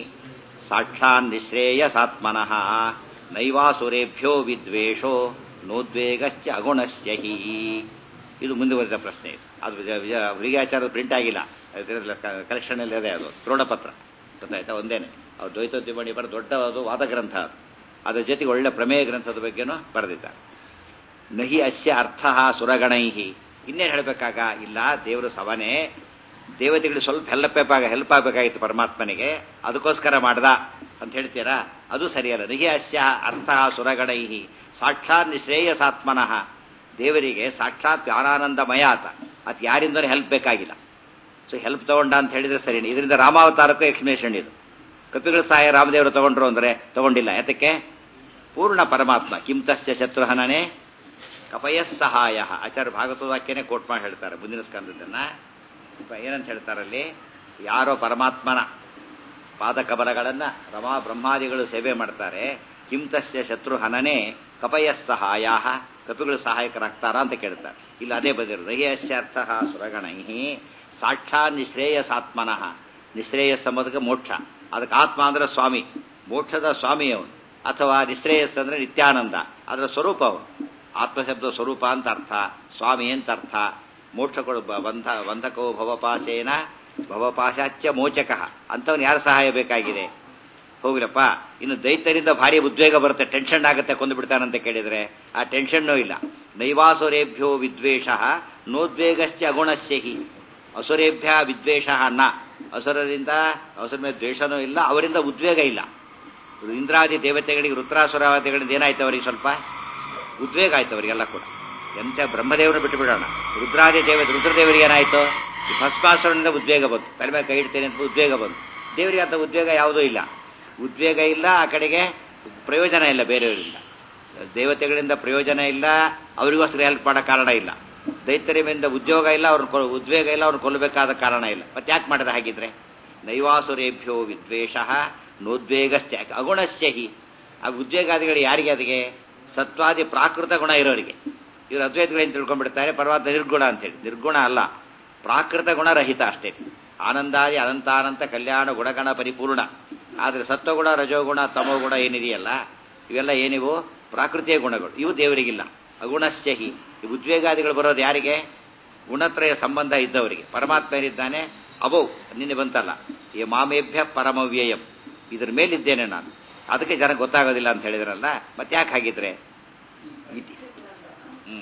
ಸಾಕ್ಷಾನ್ ನಿಶ್ರೇಯಸಾತ್ಮನಃ ನೈವಾಸುರೇಭ್ಯೋ ವಿದ್ವೇಷೋ ನೋದ್ವೇಗಶ್ಚ ಅಗುಣಸ್ಯ ಹಿ ಇದು ಮುಂದುವರಿದ ಪ್ರಶ್ನೆ ಇದು ಅದು ವಿಜಯ- ವಿಜಯ- ಹುಲಿಗಾಚಾರ ಪ್ರಿಂಟ್ ಆಗಿಲ್ಲ ಕಲೆಕ್ಷನ್ ಅಲ್ಲಿ ಇದೆ ಅದು ಕ್ರೋಢಪತ್ರ ಗೊತ್ತಾಯ್ತಾ ಒಂದೇನೆ ಅವ್ರು ದ್ವೈತೋದ್ಯಮಣಿ ಬರ ದೊಡ್ಡ ಅದು ವಾದ ಗ್ರಂಥ ಅದು ಅದ್ರ ಜೊತೆಗೆ ಒಳ್ಳೆ ಪ್ರಮೇಯ ಗ್ರಂಥದ ಬಗ್ಗೆನೂ ಬರೆದಿದ್ದಾರೆ ನಹಿ ಅಸ್ಯ ಅರ್ಥ ಸುರಗಣೈಹಿ ಇನ್ನೇನು ಹೇಳಬೇಕಾಗ ಇಲ್ಲ ದೇವರು ಸವನೆ ದೇವತೆಗಳಿಗೆ ಸ್ವಲ್ಪ ಹೆಲ್ಪ್ ಹೆಲ್ಪ್ ಆಗಬೇಕಾಗಿತ್ತು ಪರಮಾತ್ಮನಿಗೆ ಅದಕ್ಕೋಸ್ಕರ ಮಾಡ್ದ ಅಂತ ಹೇಳ್ತೀರಾ ಅದು ಸರಿಯಲ್ಲ ನಹಿ ಅಸ್ಯ ಅರ್ಥ ಸುರಗಣೈಹಿ ಸಾಕ್ಷಾತ್ ನಿಶ್ರೇಯಸಾತ್ಮನಃ ದೇವರಿಗೆ ಸಾಕ್ಷಾತ್ ಜ್ಞಾನಾನಂದಮಯ ಆತ ಅದು ಯಾರಿಂದಲೂ ಹೆಲ್ಪ್ ಬೇಕಾಗಿಲ್ಲ ಸೊ ಹೆಲ್ಪ್ ತಗೊಂಡ ಅಂತ ಹೇಳಿದ್ರೆ ಸರಿ ಇದರಿಂದ ರಾಮಾವತಾರಕ್ಕೂ ಎಕ್ಸ್ಪ್ಲೇಷನ್ ಇದು ಕಪಿಗಳ ಸಹಾಯ ರಾಮದೇವರು ತಗೊಂಡ್ರು ಅಂದ್ರೆ ತಗೊಂಡಿಲ್ಲ ಯಾತಕ್ಕೆ ಪೂರ್ಣ ಪರಮಾತ್ಮ ಕಿಂತಸ್ಯ ಶತ್ರುಹನನೇ ಕಪಯಸ್ ಸಹಾಯ ಆಚಾರ್ಯ ಭಾಗವತ ವಾಕ್ಯನೇ ಕೋಟ್ ಮಾಡಿ ಹೇಳ್ತಾರೆ ಮುಂದಿನ ಸ್ಕಂದದನ್ನ ಏನಂತ ಹೇಳ್ತಾರಲ್ಲಿ ಯಾರೋ ಪರಮಾತ್ಮನ ಪಾದಕಬಲಗಳನ್ನ ರಮಾ ಬ್ರಹ್ಮಾದಿಗಳು ಸೇವೆ ಮಾಡ್ತಾರೆ ಕಿಂತಸ್ಯ ಶತ್ರುಹನನೇ ಕಪಯಸ್ ಸಹಾಯ ಕಪಿಗಳು ಸಹಾಯಕರಾಗ್ತಾರಾ ಅಂತ ಕೇಳ್ತಾರೆ ಇಲ್ಲ ಅದೇ ಬದಿರು ರಹ್ಯಸ್ಯರ್ಥ ಸುರಗಣೈ ಸಾಕ್ಷಾ ನಿಶ್ರೇಯಸಾತ್ಮನಃ ನಿಶ್ರೇಯಸ್ ಎಂಬುದಕ್ಕೆ ಮೋಕ್ಷ ಅದಕ್ಕೆ ಆತ್ಮ ಅಂದ್ರೆ ಸ್ವಾಮಿ ಮೋಕ್ಷದ ಸ್ವಾಮಿ ಅವನು ಅಥವಾ ನಿಶ್ರೇಯಸ್ ಅಂದ್ರೆ ನಿತ್ಯಾನಂದ ಅದರ ಸ್ವರೂಪ ಅವನು ಆತ್ಮಶಬ್ದ ಸ್ವರೂಪ ಅಂತ ಅರ್ಥ ಸ್ವಾಮಿ ಅಂತ ಅರ್ಥ ಮೋಕ್ಷಗಳು ಬ- ಬಂಧ ಬಂಧಕೋ ಭವಪಾಶೇನ ಭವಪಾಶಾಚ್ಯ ಮೋಚಕ ಅಂಥವ್ನು ಯಾರ ಸಹಾಯ ಬೇಕಾಗಿದೆ ಹೋಗಿರಪ್ಪ ಇನ್ನು ದೈತ್ಯರಿಂದ ಭಾರಿ ಉದ್ವೇಗ ಬರುತ್ತೆ ಟೆನ್ಷನ್ ಆಗುತ್ತೆ ಕೊಂದು ಬಿಡ್ತಾನಂತ ಕೇಳಿದ್ರೆ ಆ ಟೆನ್ಷನ್ನೂ ಇಲ್ಲ ನೈವಾಸುರೇಭ್ಯೋ ವಿದ್ವೇಷ ನೋದ್ವೇಗಶ್ಚ ಅಗುಣಸ್ಯ ಹಿ ಅಸುರೇಭ್ಯ ವಿದ್ವೇಷ ನ ಅಸುರರಿಂದ ಅಸುರ ಮೇಲೆ ದ್ವೇಷನೂ ಇಲ್ಲ ಅವರಿಂದ ಉದ್ವೇಗ ಇಲ್ಲ ಇಂದ್ರಾದಿ ದೇವತೆಗಳಿಗೆ ರುದ್ರಾಸುರಾದಿಗಳಿಂದ ಏನಾಯ್ತು ಅವರಿಗೆ ಸ್ವಲ್ಪ ಉದ್ವೇಗ ಆಯ್ತು ಅವರಿಗೆಲ್ಲ ಕೂಡ ಎಂತ ಬ್ರಹ್ಮದೇವರನ್ನು ಬಿಟ್ಟು ಬಿಡೋಣ ರುದ್ರಾದಿ ದೇವ ರುದ್ರದೇವರಿಗೆ ಏನಾಯ್ತು ಈ ಭಸ್ಮಾಸುರನಿಂದ ಉದ್ವೇಗ ಬಂತು ತಲೆ ಮೇಲೆ ಕೈ ಇಡ್ತೇನೆ ಅಂತ ಉದ್ವೇಗ ಬಂತು ದೇವರಿಗೆ ಅಂತ ಉದ್ವೇಗ ಯಾವುದೂ ಇಲ್ಲ ಉದ್ವೇಗ ಇಲ್ಲ ಆ ಕಡೆಗೆ ಪ್ರಯೋಜನ ಇಲ್ಲ ಬೇರೆಯವರಿಂದ ದೇವತೆಗಳಿಂದ ಪ್ರಯೋಜನ ಇಲ್ಲ ಅವರಿಗೋಸ್ಕರ ಹೆಲ್ಪ್ ಮಾಡೋ ಕಾರಣ ಇಲ್ಲ ದೈತ್ಯರಿಂದ ಉದ್ಯೋಗ ಇಲ್ಲ ಅವ್ರನ್ನ ಕೊಲ್- ಉದ್ವೇಗ ಇಲ್ಲ ಅವ್ರನ್ನ ಕೊಲ್ಲಬೇಕಾದ ಕಾರಣ ಇಲ್ಲ ಮತ್ತೆ ಯಾಕೆ ಮಾಡಿದ ಹಾಗಿದ್ರೆ ನೈವಾಸುರೇಭ್ಯೋ ವಿದ್ವೇಷ ನೋದ್ವೇಗಶ್ಚ ಅಗುಣಸ್ಯ ಹಿ ಆ ಉದ್ವೇಗಾದಿಗಳು ಯಾರಿಗೆ ಅದಕ್ಕೆ ಸತ್ವಾದಿ ಪ್ರಾಕೃತ ಗುಣ ಇರೋರಿಗೆ ಇವರು ಅದ್ವೈತಗಳೇನು ತಿಳ್ಕೊಂಡ್ಬಿಡ್ತಾರೆ ಪರಮಾತ್ಮ ನಿರ್ಗುಣ ಅಂತೇಳಿ ನಿರ್ಗುಣ ಅಲ್ಲ ಪ್ರಾಕೃತ ಗುಣ ರಹಿತ ಅಷ್ಟೇ ಆನಂದಾದಿ ಅನಂತಾನಂತ ಕಲ್ಯಾಣ ಗುಣಗಣ ಪರಿಪೂರ್ಣ ಆದರೆ ಸತ್ವಗುಣ ರಜೋಗುಣ ತಮೋಗುಣ ಏನಿದೆಯಲ್ಲ ಇವೆಲ್ಲ ಏನಿವು ಪ್ರಾಕೃತಿಯ ಗುಣಗಳು ಇವು ದೇವರಿಗಿಲ್ಲ ಅಗುಣಸ್ಯ ಹಿ ಈ ಉದ್ವೇಗಾದಿಗಳು ಬರೋದು ಯಾರಿಗೆ ಗುಣತ್ರಯ ಸಂಬಂಧ ಇದ್ದವರಿಗೆ ಪರಮಾತ್ಮ ಏನಿದ್ದಾನೆ ಅಬೌ ನಿನ್ನೆ ಬಂತಲ್ಲ ಈ ಮಾಮೇಭ್ಯ ಪರಮವ್ಯಯಂ ಇದ್ರ ಮೇಲಿದ್ದೇನೆ ನಾನು ಅದಕ್ಕೆ ಜನ ಗೊತ್ತಾಗೋದಿಲ್ಲ ಅಂತ ಹೇಳಿದ್ರಲ್ಲ ಮತ್ತೆ ಯಾಕೆ ಹಾಗಿದ್ರೆ ಇತಿ- ಹ್ಮ್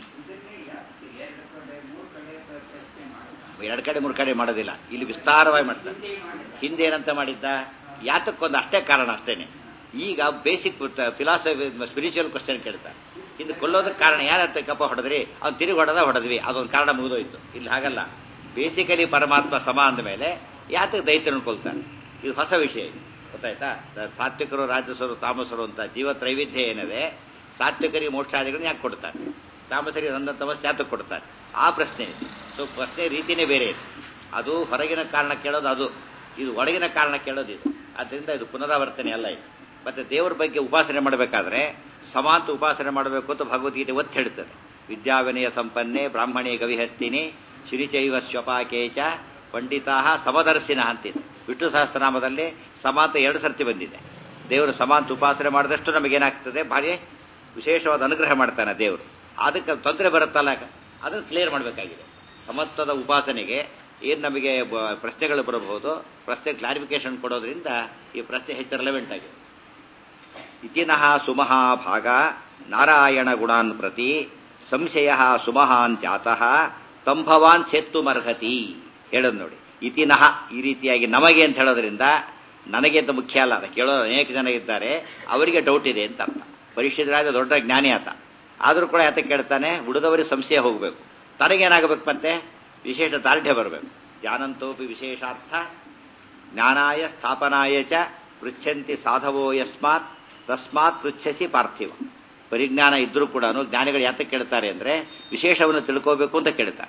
ಎರಡು ಕಡೆ ಮೂರು ಕಡೆ ಮಾಡೋದಿಲ್ಲ ಇಲ್ಲಿ ವಿಸ್ತಾರವಾಗಿ ಮಾಡ್ತಾರೆ ಹಿಂದೆ ಏನಂತ ಮಾಡಿದ್ದ ಯಾತಕ್ಕೊಂದು ಅಷ್ಟೇ ಕಾರಣ ಅಷ್ಟೇನೆ ಈಗ ಬೇಸಿಕ್ ಫಿಲಾಸಫಿ ಸ್ಪಿರಿಚುವಲ್ ಕ್ವಶನ್ ಕೇಳ್ತಾರೆ ಹಿಂದೆ ಕೊಲ್ಲೋದಕ್ಕೆ ಕಾರಣ ಯಾರಂತ ಕಪ್ಪ ಹೊಡೆದ್ರಿ ಅವ್ನು ತಿರುಗಿ ಹೊಡೆದ ಹೊಡೆದ್ವಿ ಅದೊಂದು ಕಾರಣ ಮುಗಿದೋಯ್ತು ಇಲ್ಲಿ ಹಾಗಲ್ಲ ಬೇಸಿಕಲಿ ಪರಮಾತ್ಮ ಸಮ ಅಂದ ಮೇಲೆ ಯಾತಕ್ಕೆ ದೈತ್ಯರನ್ನು ಕೊಲ್ತಾನೆ ಇದು ಹೊಸ ವಿಷಯ ಇದು ಗೊತ್ತಾಯ್ತಾ ಸಾತ್ವಿಕರು ರಾಜಸರು ತಾಮಸರು ಅಂತ ಜೀವ ತ್ರೈವಿಧ್ಯ ಏನಿದೆ ಸಾತ್ವಿಕರಿಗೆ ಮೋಕ್ಷಾದಿಗಳನ್ನ ಯಾಕೆ ಕೊಡ್ತಾರೆ ತಾಮಸರಿಗೆ ನನ್ನ ತಮಸ್ಸೆ ಯಾತಕ್ಕೆ ಕೊಡ್ತಾರೆ ಆ ಪ್ರಶ್ನೆ ಇದೆ ಸೊ ಪ್ರಶ್ನೆ ರೀತಿನೇ ಬೇರೆ ಇದೆ ಅದು ಹೊರಗಿನ ಕಾರಣ ಕೇಳೋದು ಅದು ಇದು ಒಳಗಿನ ಕಾರಣ ಕೇಳೋದು ಇದು ಆದ್ದರಿಂದ ಇದು ಪುನರಾವರ್ತನೆ ಅಲ್ಲ ಇದು ಮತ್ತೆ ದೇವರ ಬಗ್ಗೆ ಉಪಾಸನೆ ಮಾಡಬೇಕಾದ್ರೆ ಸಮಾಂತ ಉಪಾಸನೆ ಮಾಡಬೇಕು ಅಂತ ಭಗವದ್ಗೀತೆ ಒತ್ತು ಹೇಳ್ತದೆ ವಿದ್ಯಾವಿನಯ ಸಂಪನ್ನೆ ಬ್ರಾಹ್ಮಣಿ ಗವಿಹಸ್ತಿನಿ ಶ್ರೀಚೈವ ಶ್ವಪಾಕೇಚ ಪಂಡಿತಾ ಸಮದರ್ಶಿನ ಅಂತಿದೆ ವಿಷ್ಣು ಸಹಸ್ರನಾಮದಲ್ಲಿ ಸಮಾಂತ ಎರಡು ಸರ್ತಿ ಬಂದಿದೆ ದೇವರು ಸಮಾಂತ ಉಪಾಸನೆ ಮಾಡಿದಷ್ಟು ನಮಗೇನಾಗ್ತದೆ ಭಾರಿ ವಿಶೇಷವಾದ ಅನುಗ್ರಹ ಮಾಡ್ತಾನೆ ದೇವರು ಅದಕ್ಕೆ ತೊಂದರೆ ಬರುತ್ತಲ್ಲ ಅದನ್ನು ಕ್ಲಿಯರ್ ಮಾಡಬೇಕಾಗಿದೆ ಸಮತ್ವದ ಉಪಾಸನೆಗೆ ಏನು ನಮಗೆ ಬ- ಪ್ರಶ್ನೆಗಳು ಬರಬಹುದು ಪ್ರಶ್ನೆ ಕ್ಲಾರಿಫಿಕೇಶನ್ ಕೊಡೋದ್ರಿಂದ ಈ ಪ್ರಶ್ನೆ ಹೆಚ್ಚು ರೆಲೆವೆಂಟ್ ಆಗಿದೆ ಇತಿನಃ ಸುಮಃ ಭಾಗ ನಾರಾಯಣ ಗುಣಾನ್ ಪ್ರತಿ ಸಂಶಯ ಸುಮಹಾನ್ ಜಾತಃ ತಂಭವಾನ್ ಮರ್ಹತಿ ಹೇಳೋದು ನೋಡಿ ಇತಿನಃ ಈ ರೀತಿಯಾಗಿ ನಮಗೆ ಅಂತ ಹೇಳೋದ್ರಿಂದ ನನಗೆ ಅಂತ ಮುಖ್ಯ ಅಲ್ಲ ಅದು ಕೇಳೋ ಅನೇಕ ಜನ ಇದ್ದಾರೆ ಅವರಿಗೆ ಡೌಟ್ ಇದೆ ಅಂತ ಅರ್ಥ ಪರೀಕ್ಷಿತ ರಾಜ ದೊಡ್ಡ ಜ್ಞಾನಿ ಆತ ಆದರೂ ಕೂಡ ಯಾತ ಕೇಳ್ತಾನೆ ಉಳಿದವರಿಗೆ ಸಂಶಯ ಹೋಗಬೇಕು ತನಗೇನಾಗಬೇಕು ಮತ್ತೆ ವಿಶೇಷ ದಾರ್ಢ್ಯ ಬರಬೇಕು ಜಾನಂತೋಪಿ ವಿಶೇಷಾರ್ಥ ಜ್ಞಾನಾಯ ಸ್ಥಾಪನಾಯ ಚ ಪೃಚ್ಛಂತಿ ಸಾಧವೋ ಯಸ್ಮಾತ್ ತಸ್ಮಾತ್ ಪೃಚ್ಛಸಿ ಪಾರ್ಥಿವ ಪರಿಜ್ಞಾನ ಇದ್ರೂ ಕೂಡ ಜ್ಞಾನಿಗಳು ಯಾತಕ್ಕೆ ಕೇಳ್ತಾರೆ ಅಂದ್ರೆ ವಿಶೇಷವನ್ನು ತಿಳ್ಕೋಬೇಕು ಅಂತ ಕೇಳ್ತಾರೆ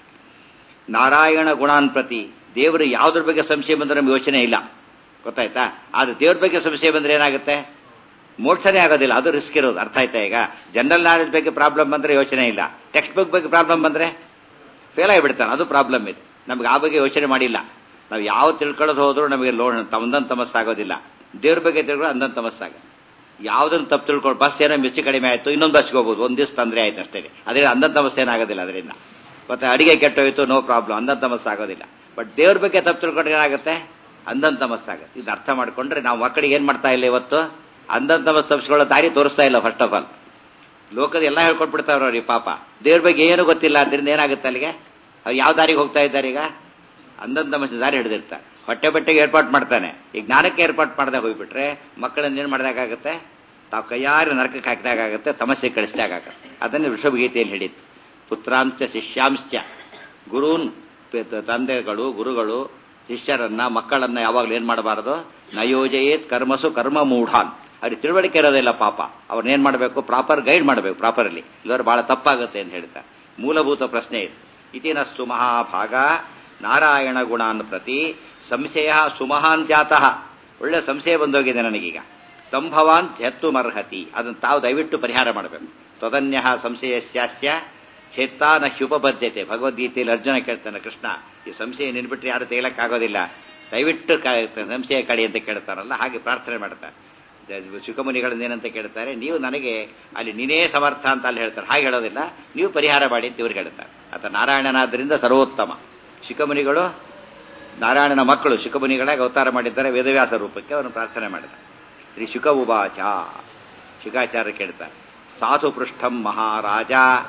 ನಾರಾಯಣ ಗುಣಾನ್ ಪ್ರತಿ ದೇವರು ಯಾವುದ್ರ ಬಗ್ಗೆ ಸಂಶಯ ಬಂದ್ರೆ ನಮ್ಗೆ ಯೋಚನೆ ಇಲ್ಲ ಗೊತ್ತಾಯ್ತಾ ಆದ್ರೆ ದೇವ್ರ ಬಗ್ಗೆ ಸಂಶಯ ಬಂದ್ರೆ ಏನಾಗುತ್ತೆ ಮೋಕ್ಷನೇ ಆಗೋದಿಲ್ಲ ಅದು ರಿಸ್ಕ್ ಇರೋದು ಅರ್ಥ ಆಯ್ತಾ ಈಗ ಜನರಲ್ ನಾಲೆಜ್ ಬಗ್ಗೆ ಪ್ರಾಬ್ಲಮ್ ಬಂದ್ರೆ ಯೋಚನೆ ಇಲ್ಲ ಟೆಕ್ಸ್ಟ್ ಬುಕ್ ಬಗ್ಗೆ ಪ್ರಾಬ್ಲಮ್ ಬಂದ್ರೆ ಫೇಲ್ ಆಗಿಬಿಡ್ತಾನೆ ಅದು ಪ್ರಾಬ್ಲಮ್ ಇದೆ ನಮ್ಗೆ ಆ ಬಗ್ಗೆ ಯೋಚನೆ ಮಾಡಿಲ್ಲ ನಾವು ಯಾವ ತಿಳ್ಕೊಳ್ಳೋದು ಹೋದ್ರೂ ನಮಗೆ ಲೋನ್ ತಮ್ಮದನ್ ತಮಸ್ಸಾಗೋದಿಲ್ಲ ದೇವ್ರ ಬಗ್ಗೆ ತಿಳ್ಕೊಳ್ಳೋ ಅಂದನ್ ತಮಸ್ಸಾಗ ಯಾವ್ದನ್ನು ತಪ್ಪು ತಿಳ್ಕೊಂಡು ಬಸ್ ಏನೋ ಮಿಚ್ಚು ಕಡಿಮೆ ಆಯ್ತು ಇನ್ನೊಂದು ಬಸ್ಗೆ ಹೋಗ್ಬೋದು ಒಂದ್ ದಿವಸ ತೊಂದರೆ ಆಯ್ತು ಅಷ್ಟೇ ಅದೇ ಅಂದನ್ ತಮಸ್ಸೆ ಏನಾಗೋದಿಲ್ಲ ಅದರಿಂದ ಮತ್ತೆ ಅಡಿಗೆ ಕೆಟ್ಟೋಯ್ತು ನೋ ಪ್ರಾಬ್ಲಮ್ ಅಂದನ್ ತಮಸ್ಸು ಆಗೋದಿಲ್ಲ ಬಟ್ ದೇವ್ರ ಬಗ್ಗೆ ತಪ್ಪು ತಿಳ್ಕೊಂಡ್ರೆ ಏನಾಗುತ್ತೆ ಅಂದನ್ ತಮಸ್ಸಾಗುತ್ತೆ ಇದು ಅರ್ಥ ಮಾಡ್ಕೊಂಡ್ರೆ ನಾವು ಮಕ್ಕಳಿಗೆ ಏನ್ ಮಾಡ್ತಾ ಇಲ್ಲ ಇವತ್ತು ಅಂದನ್ ತಮಸ್ ತಪ್ಪಿಸ್ಕೊಳ್ಳೋ ದಾರಿ ತೋರಿಸ್ತಾ ಇಲ್ಲ ಫಸ್ಟ್ ಆಫ್ ಆಲ್ ಲೋಕದ ಎಲ್ಲ ಹೇಳ್ಕೊಟ್ಬಿಡ್ತಾವ್ರ ಅವ್ರಿಗೆ ಪಾಪ ದೇವ್ರ ಬಗ್ಗೆ ಏನು ಗೊತ್ತಿಲ್ಲ ಅದರಿಂದ ಏನಾಗುತ್ತೆ ಅಲ್ಲಿಗೆ ಅವ್ರು ಯಾವ ದಾರಿಗೆ ಹೋಗ್ತಾ ಇದ್ದಾರೆ ಈಗ ಅಂದನ್ ತಮಸ್ಸೆ ದಾರಿ ಹಿಡಿದಿರ್ತಾರೆ ಹೊಟ್ಟೆ ಬಟ್ಟೆಗೆ ಏರ್ಪಾಟ್ ಮಾಡ್ತಾನೆ ಈ ಜ್ಞಾನಕ್ಕೆ ಏರ್ಪಾಟ್ ಮಾಡ್ದಾಗ ಹೋಗ್ಬಿಟ್ರೆ ಮಕ್ಕಳನ್ನ ಏನ್ ಮಾಡ್ದಾಗತ್ತೆ ತಾವು ಕೈಯಾರ ನರಕಕ್ಕೆ ಹಾಕಿದಾಗತ್ತೆ ತಮಸ್ಸೆ ಕಳಿಸಿದಾಗತ್ತೆ ಅದನ್ನೇ ವೃಷಭಗೀತೆಯಲ್ಲಿ ಹೇಳಿತ್ತು ಪುತ್ರಾಂಶ ಶಿಷ್ಯಾಂಶ ಗುರೂನ್ ಪೆ- ತಂದೆಗಳು ಗುರುಗಳು ಶಿಷ್ಯರನ್ನ ಮಕ್ಕಳನ್ನ ಯಾವಾಗಲೂ ಏನ್ ಮಾಡಬಾರದು ನಯೋಜಯೇತ್ ಕರ್ಮಸು ಕರ್ಮ ಮೂಢಾನ್ ಅವ್ರಿಗೆ ತಿಳುವಳಿಕೆ ಇರೋದಿಲ್ಲ ಪಾಪ ಅವ್ರನ್ನೇನ್ ಮಾಡಬೇಕು ಪ್ರಾಪರ್ ಗೈಡ್ ಮಾಡಬೇಕು ಪ್ರಾಪರ್ಲಿ ಇಲ್ಲವ್ರು ಬಹಳ ತಪ್ಪಾಗುತ್ತೆ ಅಂತ ಹೇಳ್ತಾರೆ ಮೂಲಭೂತ ಪ್ರಶ್ನೆ ಇದು ಇತಿನಸ್ತು ಮಹಾಭಾಗ ನಾರಾಯಣ ಗುಣಾನ್ ಪ್ರತಿ ಸಂಶಯ ಸುಮಹಾನ್ ಜಾತಃ ಒಳ್ಳೆ ಸಂಶಯ ಬಂದೋಗಿದೆ ನನಗೀಗ ತಂಭವಾನ್ ಜತ್ತು ಮರ್ಹತಿ ಅದನ್ನು ತಾವು ದಯವಿಟ್ಟು ಪರಿಹಾರ ಮಾಡಬೇಕು ತದನ್ಯ ಸಂಶಯಸ್ಯಾಸ್ಯ ಚೇತಾನ ಹ್ಯುಪಬದ್ಧತೆ ಭಗವದ್ಗೀತೆಯಲ್ಲಿ ಅರ್ಜುನ ಕೇಳ್ತಾನೆ ಕೃಷ್ಣ ಈ ಸಂಶಯ ನಿನ್ಬಿಟ್ರೆ ಯಾರು ತೇಲಕ್ಕಾಗೋದಿಲ್ಲ ದಯವಿಟ್ಟು ಕ- ಸಂಶಯ ಕಡಿ ಅಂತ ಕೇಳ್ತಾರಲ್ಲ ಹಾಗೆ ಪ್ರಾರ್ಥನೆ ಮಾಡ್ತಾರೆ ಶುಕಮುನಿಗಳನ್ನ ಏನಂತ ಕೇಳ್ತಾರೆ ನೀವು ನನಗೆ ಅಲ್ಲಿ ನೀನೇ ಸಮರ್ಥ ಅಂತ ಅಲ್ಲಿ ಹೇಳ್ತಾರೆ ಹಾಗೆ ಹೇಳೋದಿಲ್ಲ ನೀವು ಪರಿಹಾರ ಮಾಡಿ ಅಂತ ಇವ್ರಿಗೆ ಹೇಳ್ತಾರೆ ಆತ ನಾರಾಯಣನಾದ್ರಿಂದ ಸರ್ವೋತ್ತಮ ಶುಕಮುನಿಗಳು ನಾರಾಯಣನ ಮಕ್ಕಳು ಶುಕಮುನಿಗಳಾಗಿ ಅವತಾರ ಮಾಡಿದ್ದಾರೆ ವೇದವ್ಯಾಸ ರೂಪಕ್ಕೆ ಅವನು ಪ್ರಾರ್ಥನೆ ಮಾಡಿದ ಶ್ರೀ ಶುಕ ಉವಾಚ ಶುಕಾಚಾರ್ಯ ಕೇಳ್ತಾರೆ ಸಾಧು ಪೃಷ್ಠಂ ಮಹಾರಾಜ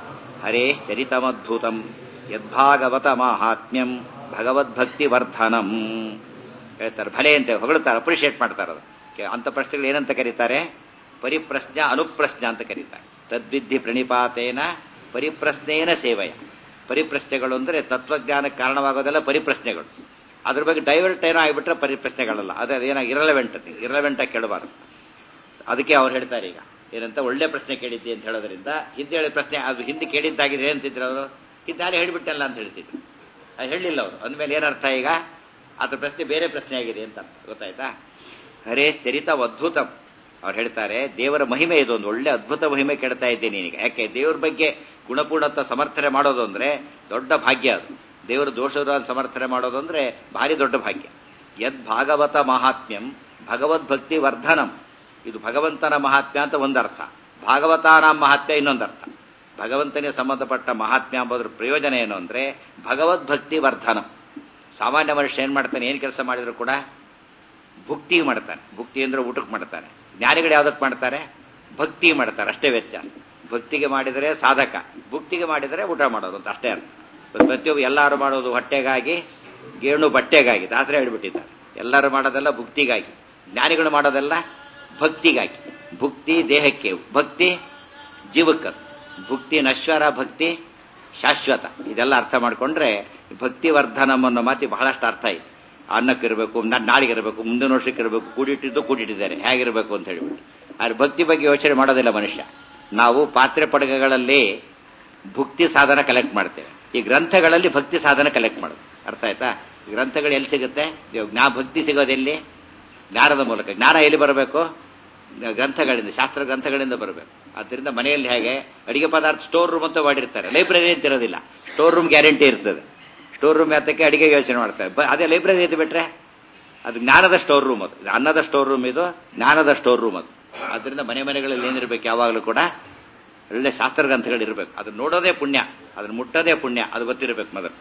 ಹರೇಶ್ಚರಿತಮದ್ಭುತಂ ಯದ್ಭಾಗವತ ಮಾಹಾತ್ಮ್ಯಂ ಭಗವದ್ಭಕ್ತಿ ವರ್ಧನಂ ಹೇಳ್ತಾರೆ ಭಲೆ ಅಂತ ಹೊಗಳ್ತಾರೆ ಅಪ್ರಿಷಿಯೇಟ್ ಮಾಡ್ತಾರೆ ಅದು ಕೆ- ಅಂಥ ಪ್ರಶ್ನೆಗಳು ಏನಂತ ಕರೀತಾರೆ ಪರಿಪ್ರಶ್ನ ಅನುಪ್ರಶ್ನ ಅಂತ ಕರೀತಾರೆ ತದ್ವಿಧಿ ಪ್ರಣಿಪಾತೇನ ಪರಿಪ್ರಶ್ನೇನ ಸೇವೆಯ ಪರಿಪ್ರಶ್ನೆಗಳು ಅಂದ್ರೆ ತತ್ವಜ್ಞಾನಕ್ಕೆ ಕಾರಣವಾಗೋದೆಲ್ಲ ಪರಿಪ್ರಶ್ನೆಗಳು ಅದ್ರ ಬಗ್ಗೆ ಡೈವರ್ಟ್ ಏನೋ ಆಗಿಬಿಟ್ರೆ ಪರಿಪ್ರಶ್ನೆಗಳಲ್ಲ ಅದೇ ಏನೋ ಇರಲೆವೆಂಟ್ ಅದು ಇರಲೆವೆಂಟ್ ಆಗಿ ಕೇಳಬಾರ್ದು ಅದಕ್ಕೆ ಅವ್ರು ಹೇಳ್ತಾರೆ ಈಗ ಏನಂತ ಒಳ್ಳೆ ಪ್ರಶ್ನೆ ಕೇಳಿದ್ದಿ ಅಂತ ಹೇಳೋದ್ರಿಂದ ಹಿಂದೆ ಹೇಳಿದ ಪ್ರಶ್ನೆ ಅದು ಹಿಂದೆ ಕೇಳಿದ್ದಾಗಿದೆ ಅಂತಿದ್ರು ಅವರು ಹಿಂದಾಲೆ ಹೇಳಿಬಿಟ್ಟಲ್ಲ ಅಂತ ಹೇಳ್ತಿದ್ರು ಅದು ಹೇಳಲಿಲ್ಲ ಅವರು ಅಂದಮೇಲೆ ಏನರ್ಥ ಈಗ ಅದ್ರ ಪ್ರಶ್ನೆ ಬೇರೆ ಪ್ರಶ್ನೆ ಆಗಿದೆ ಅಂತ ಅರ್ಥ ಗೊತ್ತಾಯ್ತಾ ಹರೇ ಚರಿತ ಅದ್ಭುತಂ ಅವ್ರು ಹೇಳ್ತಾರೆ ದೇವರ ಮಹಿಮೆ ಇದು ಒಂದು ಒಳ್ಳೆ ಅದ್ಭುತ ಮಹಿಮೆ ಕೇಳ್ತಾ ಇದ್ದೀನಿ ನೀನೀಗ ಯಾಕೆ ದೇವ್ರ ಬಗ್ಗೆ ಗುಣಪೂರ್ಣತ್ವ ಸಮರ್ಥನೆ ಮಾಡೋದು ಅಂದ್ರೆ ದೊಡ್ಡ ಭಾಗ್ಯ ಅದು ದೇವರ ದೋಷದ ಸಮರ್ಥನೆ ಮಾಡೋದು ಅಂದ್ರೆ ಭಾರಿ ದೊಡ್ಡ ಭಾಗ್ಯ ಯದ್ ಭಾಗವತ ಮಹಾತ್ಮ್ಯಂ ಭಗವದ್ಭಕ್ತಿ ವರ್ಧನಂ ಇದು ಭಗವಂತನ ಮಹಾತ್ಮ್ಯ ಅಂತ ಒಂದರ್ಥ ಭಾಗವತಾನ ಮಹಾತ್ಮ್ಯ ಇನ್ನೊಂದರ್ಥ ಭಗವಂತನಿಗೆ ಸಂಬಂಧಪಟ್ಟ ಮಹಾತ್ಮ್ಯ ಎಂಬುದ್ರ ಪ್ರಯೋಜನ ಏನು ಅಂದ್ರೆ ಭಗವದ್ಭಕ್ತಿ ವರ್ಧನಂ ಸಾಮಾನ್ಯ ಮನುಷ್ಯ ಏನ್ ಮಾಡ್ತಾನೆ ಏನ್ ಕೆಲಸ ಮಾಡಿದ್ರು ಕೂಡ ಭುಕ್ತಿ ಮಾಡ್ತಾನೆ ಭುಕ್ತಿ ಅಂದ್ರೆ ಊಟಕ್ಕೆ ಮಾಡ್ತಾನೆ ಜ್ಞಾನಿಗಳು ಯಾವ್ದಕ್ಕೆ ಮಾಡ್ತಾರೆ ಭಕ್ತಿ ಮಾಡ್ತಾರೆ ಅಷ್ಟೇ ವ್ಯತ್ಯಾಸ ಭಕ್ತಿಗೆ ಮಾಡಿದರೆ ಸಾಧಕ ಭುಕ್ತಿಗೆ ಮಾಡಿದರೆ ಊಟ ಮಾಡೋದು ಅಂತ ಅಷ್ಟೇ ಅರ್ಥ ಇವತ್ತು ಪ್ರತಿಯೊಬ್ಬ ಎಲ್ಲರೂ ಮಾಡೋದು ಹೊಟ್ಟೆಗಾಗಿ ಗೇಣು ಬಟ್ಟೆಗಾಗಿ ದಾಸರೇ ಹೇಳ್ಬಿಟ್ಟಿದ್ದಾರೆ ಎಲ್ಲರೂ ಮಾಡೋದೆಲ್ಲ ಭುಕ್ತಿಗಾಗಿ ಜ್ಞಾನಿಗಳು ಮಾಡೋದೆಲ್ಲ ಭಕ್ತಿಗಾಗಿ ಭುಕ್ತಿ ದೇಹಕ್ಕೆ ಭಕ್ತಿ ಜೀವಕ್ಕೆ ಭುಕ್ತಿ ನಶ್ವರ ಭಕ್ತಿ ಶಾಶ್ವತ ಇದೆಲ್ಲ ಅರ್ಥ ಮಾಡ್ಕೊಂಡ್ರೆ ಭಕ್ತಿ ವರ್ಧನಂ ಅನ್ನೋ ಮಾತಿ ಬಹಳಷ್ಟು ಅರ್ಥ ಇದೆ ಅನ್ನಕ್ಕಿರಬೇಕು ನಾಳೆಗೆ ಇರಬೇಕು ಮುಂದಿನ ವರ್ಷಕ್ಕೆ ಇರಬೇಕು ಕೂಡಿಟ್ಟಿದ್ದು ಕೂಡಿಟ್ಟಿದ್ದಾರೆ ಹೇಗಿರಬೇಕು ಅಂತ ಹೇಳ್ಬಿಟ್ಟು ಆದ್ರೆ ಭಕ್ತಿ ಬಗ್ಗೆ ಯೋಚನೆ ಮಾಡೋದಿಲ್ಲ ಮನುಷ್ಯ ನಾವು ಪಾತ್ರೆ ಪಡಗಗಳಲ್ಲಿ ಭಕ್ತಿ ಸಾಧನ ಕಲೆಕ್ಟ್ ಮಾಡ್ತೇವೆ ಈ ಗ್ರಂಥಗಳಲ್ಲಿ ಭಕ್ತಿ ಸಾಧನ ಕಲೆಕ್ಟ್ ಮಾಡೋದು ಅರ್ಥ ಆಯ್ತಾ ಈ ಗ್ರಂಥಗಳು ಎಲ್ಲಿ ಸಿಗುತ್ತೆ ಇವಾಗ ಜ್ಞಾ ಭಕ್ತಿ ಸಿಗೋದೆಲ್ಲಿ ಜ್ಞಾನದ ಮೂಲಕ ಜ್ಞಾನ ಎಲ್ಲಿ ಬರಬೇಕು ಗ್ರಂಥಗಳಿಂದ ಶಾಸ್ತ್ರ ಗ್ರಂಥಗಳಿಂದ ಬರಬೇಕು ಆದ್ದರಿಂದ ಮನೆಯಲ್ಲಿ ಹೇಗೆ ಅಡಿಗೆ ಪದಾರ್ಥ ಸ್ಟೋರ್ ರೂಮ್ ಅಂತ ಮಾಡಿರ್ತಾರೆ ಲೈಬ್ರರಿ ಅಂತ ಇರೋದಿಲ್ಲ ಸ್ಟೋರ್ ರೂಮ್ ಗ್ಯಾರಂಟಿ ಇರ್ತದೆ ಸ್ಟೋರ್ ರೂಮ್ ಯಾತಕ್ಕೆ ಅಡಿಗೆ ಯೋಚನೆ ಮಾಡ್ತಾರೆ ಬ- ಅದೇ ಲೈಬ್ರರಿ ಅಂತ ಬಿಟ್ರೆ ಅದು ಜ್ಞಾನದ ಸ್ಟೋರ್ ರೂಮ್ ಅದು ಅನ್ನದ ಸ್ಟೋರ್ ರೂಮ್ ಇದು ಜ್ಞಾನದ ಸ್ಟೋರ್ ರೂಮ್ ಅದು ಅದರಿಂದ ಮನೆ ಮನೆಗಳಲ್ಲಿ ಏನಿರ್ಬೇಕು ಯಾವಾಗಲೂ ಕೂಡ ಒಳ್ಳೆ ಶಾಸ್ತ್ರ ಗ್ರಂಥಗಳಿರ್ಬೇಕು ಅದನ್ನ ನೋಡೋದೇ ಪುಣ್ಯ ಅದನ್ನ ಮುಟ್ಟೋದೇ ಪುಣ್ಯ ಅದು ಗೊತ್ತಿರಬೇಕು ಮೊದಲು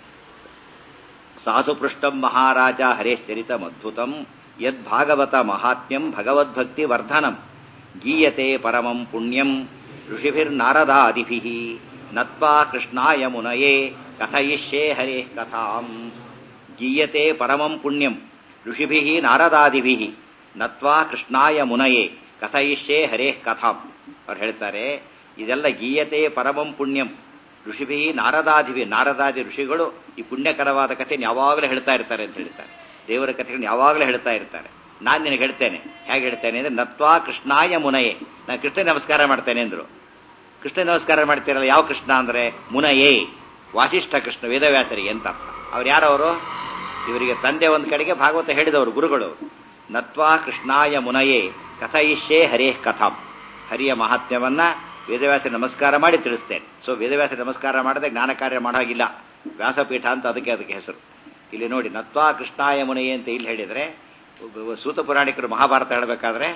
ಸಾಧು ಪೃಷ್ಟಂ ಮಹಾರಾಜ ಹರೇಶ್ಚರಿತಂ ಅದ್ಭುತಂ ಯದ್ಭಾಗವತ ಮಹಾತ್ಮ್ಯಂ ಭಗವದ್ಭಕ್ತಿ ವರ್ಧನಂ ಗೀಯತೆ ಪರಮಂ ಪುಣ್ಯಂ ಋಷಿಭಿರ್ನಾರದಾದಿಭಿ ನತ್ವಾ ಕೃಷ್ಣಾಯ ಮುನಯೇ ಕಥಯಿಷ್ಯೇ ಹರೇ ಕಥಾಂ ಗೀಯತೆ ಪರಮಂ ಪುಣ್ಯಂ ಋಷಿಭಿ ನಾರದಾದಿಭಿ ನತ್ವಾ ಕೃಷ್ಣಾಯ ಮುನಯೇ ಕಥಯಿಷ್ಯೇ ಹರೇ ಕಥಾಂ ಅವ್ರು ಹೇಳ್ತಾರೆ ಇದೆಲ್ಲ ಗೀಯತೆ ಪರಮಂ ಪುಣ್ಯಂ ಋಷಿಭಿ ನಾರದಾದಿವಿ ನಾರದಾದಿ ಋಷಿಗಳು ಈ ಪುಣ್ಯಕರವಾದ ಕಥೆಯನ್ನು ಯಾವಾಗಲೂ ಹೇಳ್ತಾ ಇರ್ತಾರೆ ಅಂತ ಹೇಳ್ತಾರೆ ದೇವರ ಕಥೆಗಳನ್ನು ಯಾವಾಗಲೂ ಹೇಳ್ತಾ ಇರ್ತಾರೆ ನಾನು ನಿನಗೆ ಹೇಳ್ತೇನೆ ಹೇಗೆ ಹೇಳ್ತೇನೆ ಅಂದ್ರೆ ನತ್ವಾ ಕೃಷ್ಣಾಯ ಮುನಯೇ ನಾನು ಕೃಷ್ಣ ನಮಸ್ಕಾರ ಮಾಡ್ತೇನೆ ಅಂದ್ರು ಕೃಷ್ಣ ನಮಸ್ಕಾರ ಮಾಡ್ತೀರಲ್ಲ ಯಾವ ಕೃಷ್ಣ ಅಂದ್ರೆ ಮುನಯೇ ವಾಸಿಷ್ಠ ಕೃಷ್ಣ ವೇದವ್ಯಾಸರಿಗೆ ಅಂತ ಅರ್ಥ ಅವ್ರು ಯಾರವರು ಇವರಿಗೆ ತಂದೆ ಒಂದು ಕಡೆಗೆ ಭಾಗವತ ಹೇಳಿದವರು ಗುರುಗಳು ನತ್ವಾ ಕೃಷ್ಣಾಯ ಮುನಯೇ ಕಥಯಿಷ್ಯೇ ಹರೇ ಕಥಾಂ ಹರಿಯ ಮಹಾತ್ಮ್ಯವನ್ನ ವೇದವ್ಯಾಸ ನಮಸ್ಕಾರ ಮಾಡಿ ತಿಳಿಸ್ತೇನೆ ಸೊ ವೇದವ್ಯಾಸ ನಮಸ್ಕಾರ ಮಾಡದೆ ಜ್ಞಾನ ಕಾರ್ಯ ಮಾಡೋ ಹಾಗಿಲ್ಲ ವ್ಯಾಸಪೀಠ ಅಂತ ಅದಕ್ಕೆ ಅದಕ್ಕೆ ಹೆಸರು ಇಲ್ಲಿ ನೋಡಿ ನತ್ವಾ ಕೃಷ್ಣಾಯ ಮುನಯೇ ಅಂತ ಇಲ್ಲಿ ಹೇಳಿದ್ರೆ ಒಬ್ಬ ಸೂತ ಪುರಾಣಿಕರು ಮಹಾಭಾರತ ಹೇಳಬೇಕಾದ್ರೆ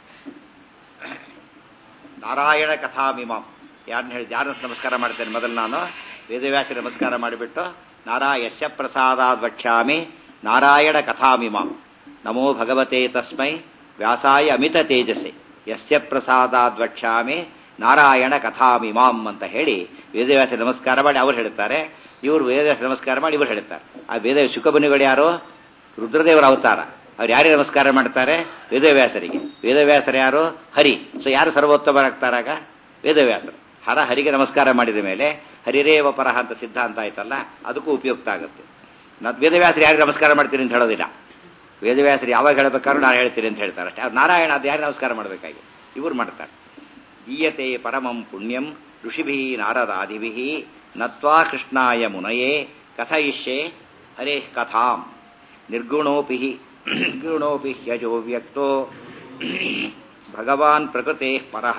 ನಾರಾಯಣ ಕಥಾಮಿಮಾಂ ಯಾರನ್ನ ಹೇಳಿ ಯಾರನ್ನ ನಮಸ್ಕಾರ ಮಾಡ್ತೇನೆ ಮೊದಲು ನಾನು ವೇದವ್ಯಾಸ ನಮಸ್ಕಾರ ಮಾಡಿಬಿಟ್ಟು ನಾರಾಯಸ್ಯ ಪ್ರಸಾದಾದ್ ವಕ್ಷ್ಯಾಮಿ ನಾರಾಯಣ ಕಥಾಮಿಮಾಂ ನಮೋ ಭಗವತೆ ತಸ್ಮೈ ವ್ಯಾಸಾಯ ಅಮಿತ ತೇಜಸೆ ಯಸ್ಯ ಪ್ರಸಾದಾದ್ ವಕ್ಷ್ಯಾಮಿ ನಾರಾಯಣ ಕಥಾಮಿಮಾಂ ಅಂತ ಹೇಳಿ ವೇದವ್ಯಾಸ ನಮಸ್ಕಾರ ಮಾಡಿ ಅವ್ರು ಹೇಳ್ತಾರೆ ಇವರು ವೇದವ್ಯಾಸ ನಮಸ್ಕಾರ ಮಾಡಿ ಇವರು ಹೇಳ್ತಾರೆ ಆ ವೇದ ಶುಕಬನಿಗಳು ಯಾರು ರುದ್ರದೇವರ ಅವತಾರ ಅವ್ರು ಯಾರಿಗೆ ನಮಸ್ಕಾರ ಮಾಡ್ತಾರೆ ವೇದವ್ಯಾಸರಿಗೆ ವೇದವ್ಯಾಸರು ಯಾರು ಹರಿ ಸೊ ಯಾರು ಸರ್ವೋತ್ತಮರಾಗ್ತಾರಾಗ ವೇದವ್ಯಾಸರು ಹರ ಹರಿಗೆ ನಮಸ್ಕಾರ ಮಾಡಿದ ಮೇಲೆ ಹರಿರೇವ ಪರಹ ಅಂತ ಸಿದ್ಧಾಂತ ಆಯ್ತಲ್ಲ ಅದಕ್ಕೂ ಉಪಯುಕ್ತ ಆಗುತ್ತೆ ನಾನು ವೇದವ್ಯಾಸರು ಯಾರಿಗೆ ನಮಸ್ಕಾರ ಮಾಡ್ತೀನಿ ಅಂತ ಹೇಳೋದಿಲ್ಲ ವೇದವ್ಯಾಸರು ಯಾವಾಗ ಹೇಳಬೇಕಾದ್ರೂ ನಾನು ಹೇಳ್ತೀನಿ ಅಂತ ಹೇಳ್ತಾರೆ ಅಷ್ಟೇ ಅವ್ರು ನಾರಾಯಣ ಅದು ಯಾರು ನಮಸ್ಕಾರ ಮಾಡಬೇಕಾಗಿ ಇವ್ರು ಮಾಡ್ತಾರೆ ಗೀಯತೆ ಪರಮಂ ಪುಣ್ಯಂ ಋಷಿಭಿ ನಾರದಾದಿಭಿ ನತ್ವಾ ಕೃಷ್ಣಾಯ ಮುನಯೇ ಕಥಯಿಷ್ಯೆ ಹರೇ ಕಥಾಂ ನಿರ್ಗುಣೋಪಿ ನಿರ್ಗುಣೋಪಿ ಹ್ಯಜೋ ವ್ಯಕ್ತೋ ಭಗವಾನ್ ಪ್ರಕೃತೆ ಪರಃ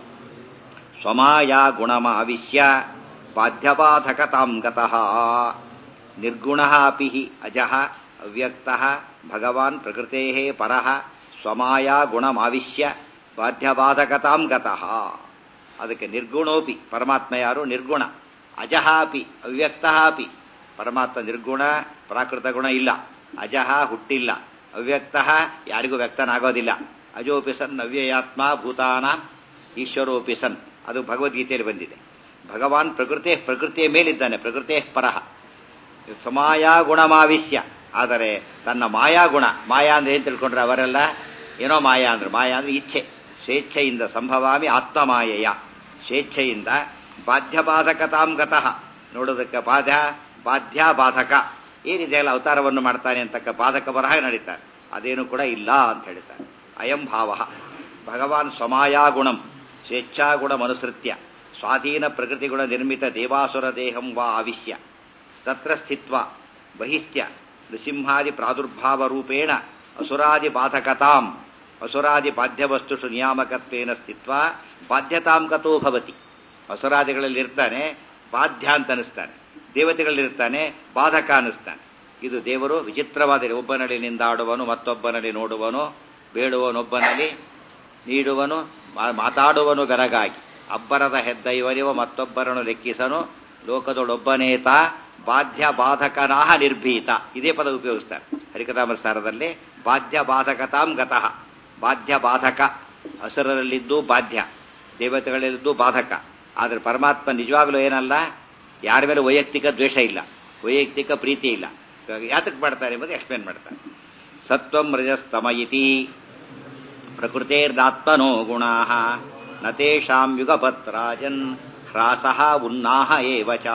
ಸ್ವಮಾಯಾ ಗುಣಮಾವಿಶ್ಯ ಬಾಧ್ಯಬಾಧಕತಾಂ ಗತಃ ನಿರ್ಗುಣ ಅಪಿ ಅಜಃ ಅವ್ಯಕ್ತ ಭಗವಾನ್ ಪ್ರಕೃತೆ ಪರಃ ಸ್ವಮಾಯಾ ಗುಣಮಾವಿಶ್ಯ ಬಾಧ್ಯಬಾಧಕತಾಂ ಗತಃ ಅದಕ್ಕೆ ನಿರ್ಗುಣೋಪಿ ಪರಮಾತ್ಮ ಯಾರು ನಿರ್ಗುಣ ಅಜಃ ಅಪಿ ಅವ್ಯಕ್ತ ಅಪಿ ಪರಮಾತ್ಮ ನಿರ್ಗುಣ ಪ್ರಾಕೃತ ಗುಣ ಇಲ್ಲ ಅಜಃ ಹುಟ್ಟಿಲ್ಲ ಅವ್ಯಕ್ತ ಯಾರಿಗೂ ವ್ಯಕ್ತನಾಗೋದಿಲ್ಲ ಅಜೋಪಿ ಸನ್ ಅವ್ಯಯಾತ್ಮ ಭೂತಾನ ಈಶ್ವರೋಪಿ ಸನ್ ಅದು ಭಗವದ್ಗೀತೆಯಲ್ಲಿ ಬಂದಿದೆ ಭಗವಾನ್ ಪ್ರಕೃತಿ ಪ್ರಕೃತಿಯ ಮೇಲಿದ್ದಾನೆ ಪ್ರಕೃತಿ ಪರಹ ಸಮಾಯಾ ಗುಣಮಾವಿಶ್ಯ ಆದರೆ ತನ್ನ ಮಾಯಾ ಗುಣ ಮಾಯಾ ಅಂದ್ರೆ ಏನ್ ತಿಳ್ಕೊಂಡ್ರೆ ಅವರೆಲ್ಲ ಏನೋ ಮಾಯಾ ಅಂದ್ರೆ ಮಾಯಾ ಅಂದ್ರೆ ಇಚ್ಛೆ ಸ್ವೇಚ್ಛೆಯಿಂದ ಸಂಭವಾಮಿ ಆತ್ಮಮಾಯೆಯ ಸ್ವೇಚ್ಛೆಯಿಂದ ಬಾಧ್ಯಬಾಧಕತಾಂ ಗತಃ ನೋಡೋದಕ್ಕೆ ಬಾಧ್ಯ ಬಾಧ್ಯ ಬಾಧಕ ಏನಿದೆಯಲ್ಲ ಅವತಾರವನ್ನು ಮಾಡ್ತಾನೆ ಅಂತಕ್ಕ ಬಾಧಕ ಬರಹ ನಡೀತಾರೆ ಅದೇನು ಕೂಡ ಇಲ್ಲ ಅಂತ ಹೇಳ್ತಾರೆ ಅಯಂ ಭಾವ ಭಗವಾನ್ ಸ್ವಮಾಯಾ ಗುಣಂ ಸ್ವೇಚ್ಛಾಗುಣಮನುಸೃತ್ಯ ಸ್ವಾಧೀನ ಪ್ರಕೃತಿಗುಣ ನಿರ್ಮಿತ ದೇವಾಸುರ ದೇಹಂ ವಾ ಆವಿಶ್ಯ ತತ್ರ ಸ್ಥಿತ್ವ ಬಹಿಷ್ಟ್ಯ ನೃಸಿಂಹಾದಿ ಪ್ರಾದುರ್ಭಾವ ರೂಪೇಣ ಅಸುರಾದಿ ಬಾಧಕತಾಂ ಅಸುರಾದಿ ಬಾಧ್ಯವಸ್ತುಷು ನಿಯಾಮಕತ್ವೇನ ಸ್ಥಿತ್ವ ಬಾಧ್ಯತಾಂ ಗತೋ ಭವತಿ ಅಸುರಾದಿಗಳಲ್ಲಿ ಇರ್ತಾನೆ ಬಾಧ್ಯ ಅಂತ ಅನಿಸ್ತಾನೆ ದೇವತೆಗಳಲ್ಲಿರ್ತಾನೆ ಬಾಧಕ ಅನಿಸ್ತಾನೆ ಇದು ದೇವರು ವಿಚಿತ್ರವಾದ ಒಬ್ಬನಲ್ಲಿ ನಿಂದಾಡುವನು ಮತ್ತೊಬ್ಬನಲ್ಲಿ ನೋಡುವನು ಬೇಡುವನೊಬ್ಬನಲ್ಲಿ ನೀಡುವನು ಮಾ- ಮಾತಾಡುವನು ಬೆರಗಾಗಿ ಅಬ್ಬರದ ಹೆದ್ದೈವರಿವ ಮತ್ತೊಬ್ಬರನ್ನು ಲೆಕ್ಕಿಸನು ಲೋಕದೊಳೊಬ್ಬನೇತ ಬಾಧ್ಯ ಬಾಧಕನಾಹ ನಿರ್ಭೀತ ಇದೇ ಪದ ಉಪಯೋಗಿಸ್ತಾರೆ ಹರಿಕಥಾಮರ ಸಾರದಲ್ಲಿ ಬಾಧ್ಯ ಬಾಧಕತಾಂ ಗತಃ ಬಾಧ್ಯ ಬಾಧಕ ಹಸುರರಲ್ಲಿದ್ದು ಬಾಧ್ಯ ದೇವತೆಗಳಲ್ಲಿದ್ದು ಬಾಧಕ ಆದರೆ ಪರಮಾತ್ಮ ನಿಜವಾಗ್ಲೂ ಏನಲ್ಲ ಯಾರ ಮೇಲೆ ವೈಯಕ್ತಿಕ ದ್ವೇಷ ಇಲ್ಲ ವೈಯಕ್ತಿಕ ಪ್ರೀತಿ ಇಲ್ಲ ಯಾತಕ್ಕೆ ಮಾಡ್ತಾರೆ ಎಂಬುದು ಎಕ್ಸ್ಪ್ಲೇನ್ ಮಾಡ್ತಾರೆ ಸತ್ವಂ ರಜಸ್ತಮ ಇತಿ ಪ್ರಕೃತೇರ್ನಾತ್ಮನೋ ಗುಣಾ ನ ತೇಷಾಂ ಯುಗಪತ್ರಾಜನ್ ಹ್ರಾಸಃ ಉನ್ನಾಹ ಏವ ಚ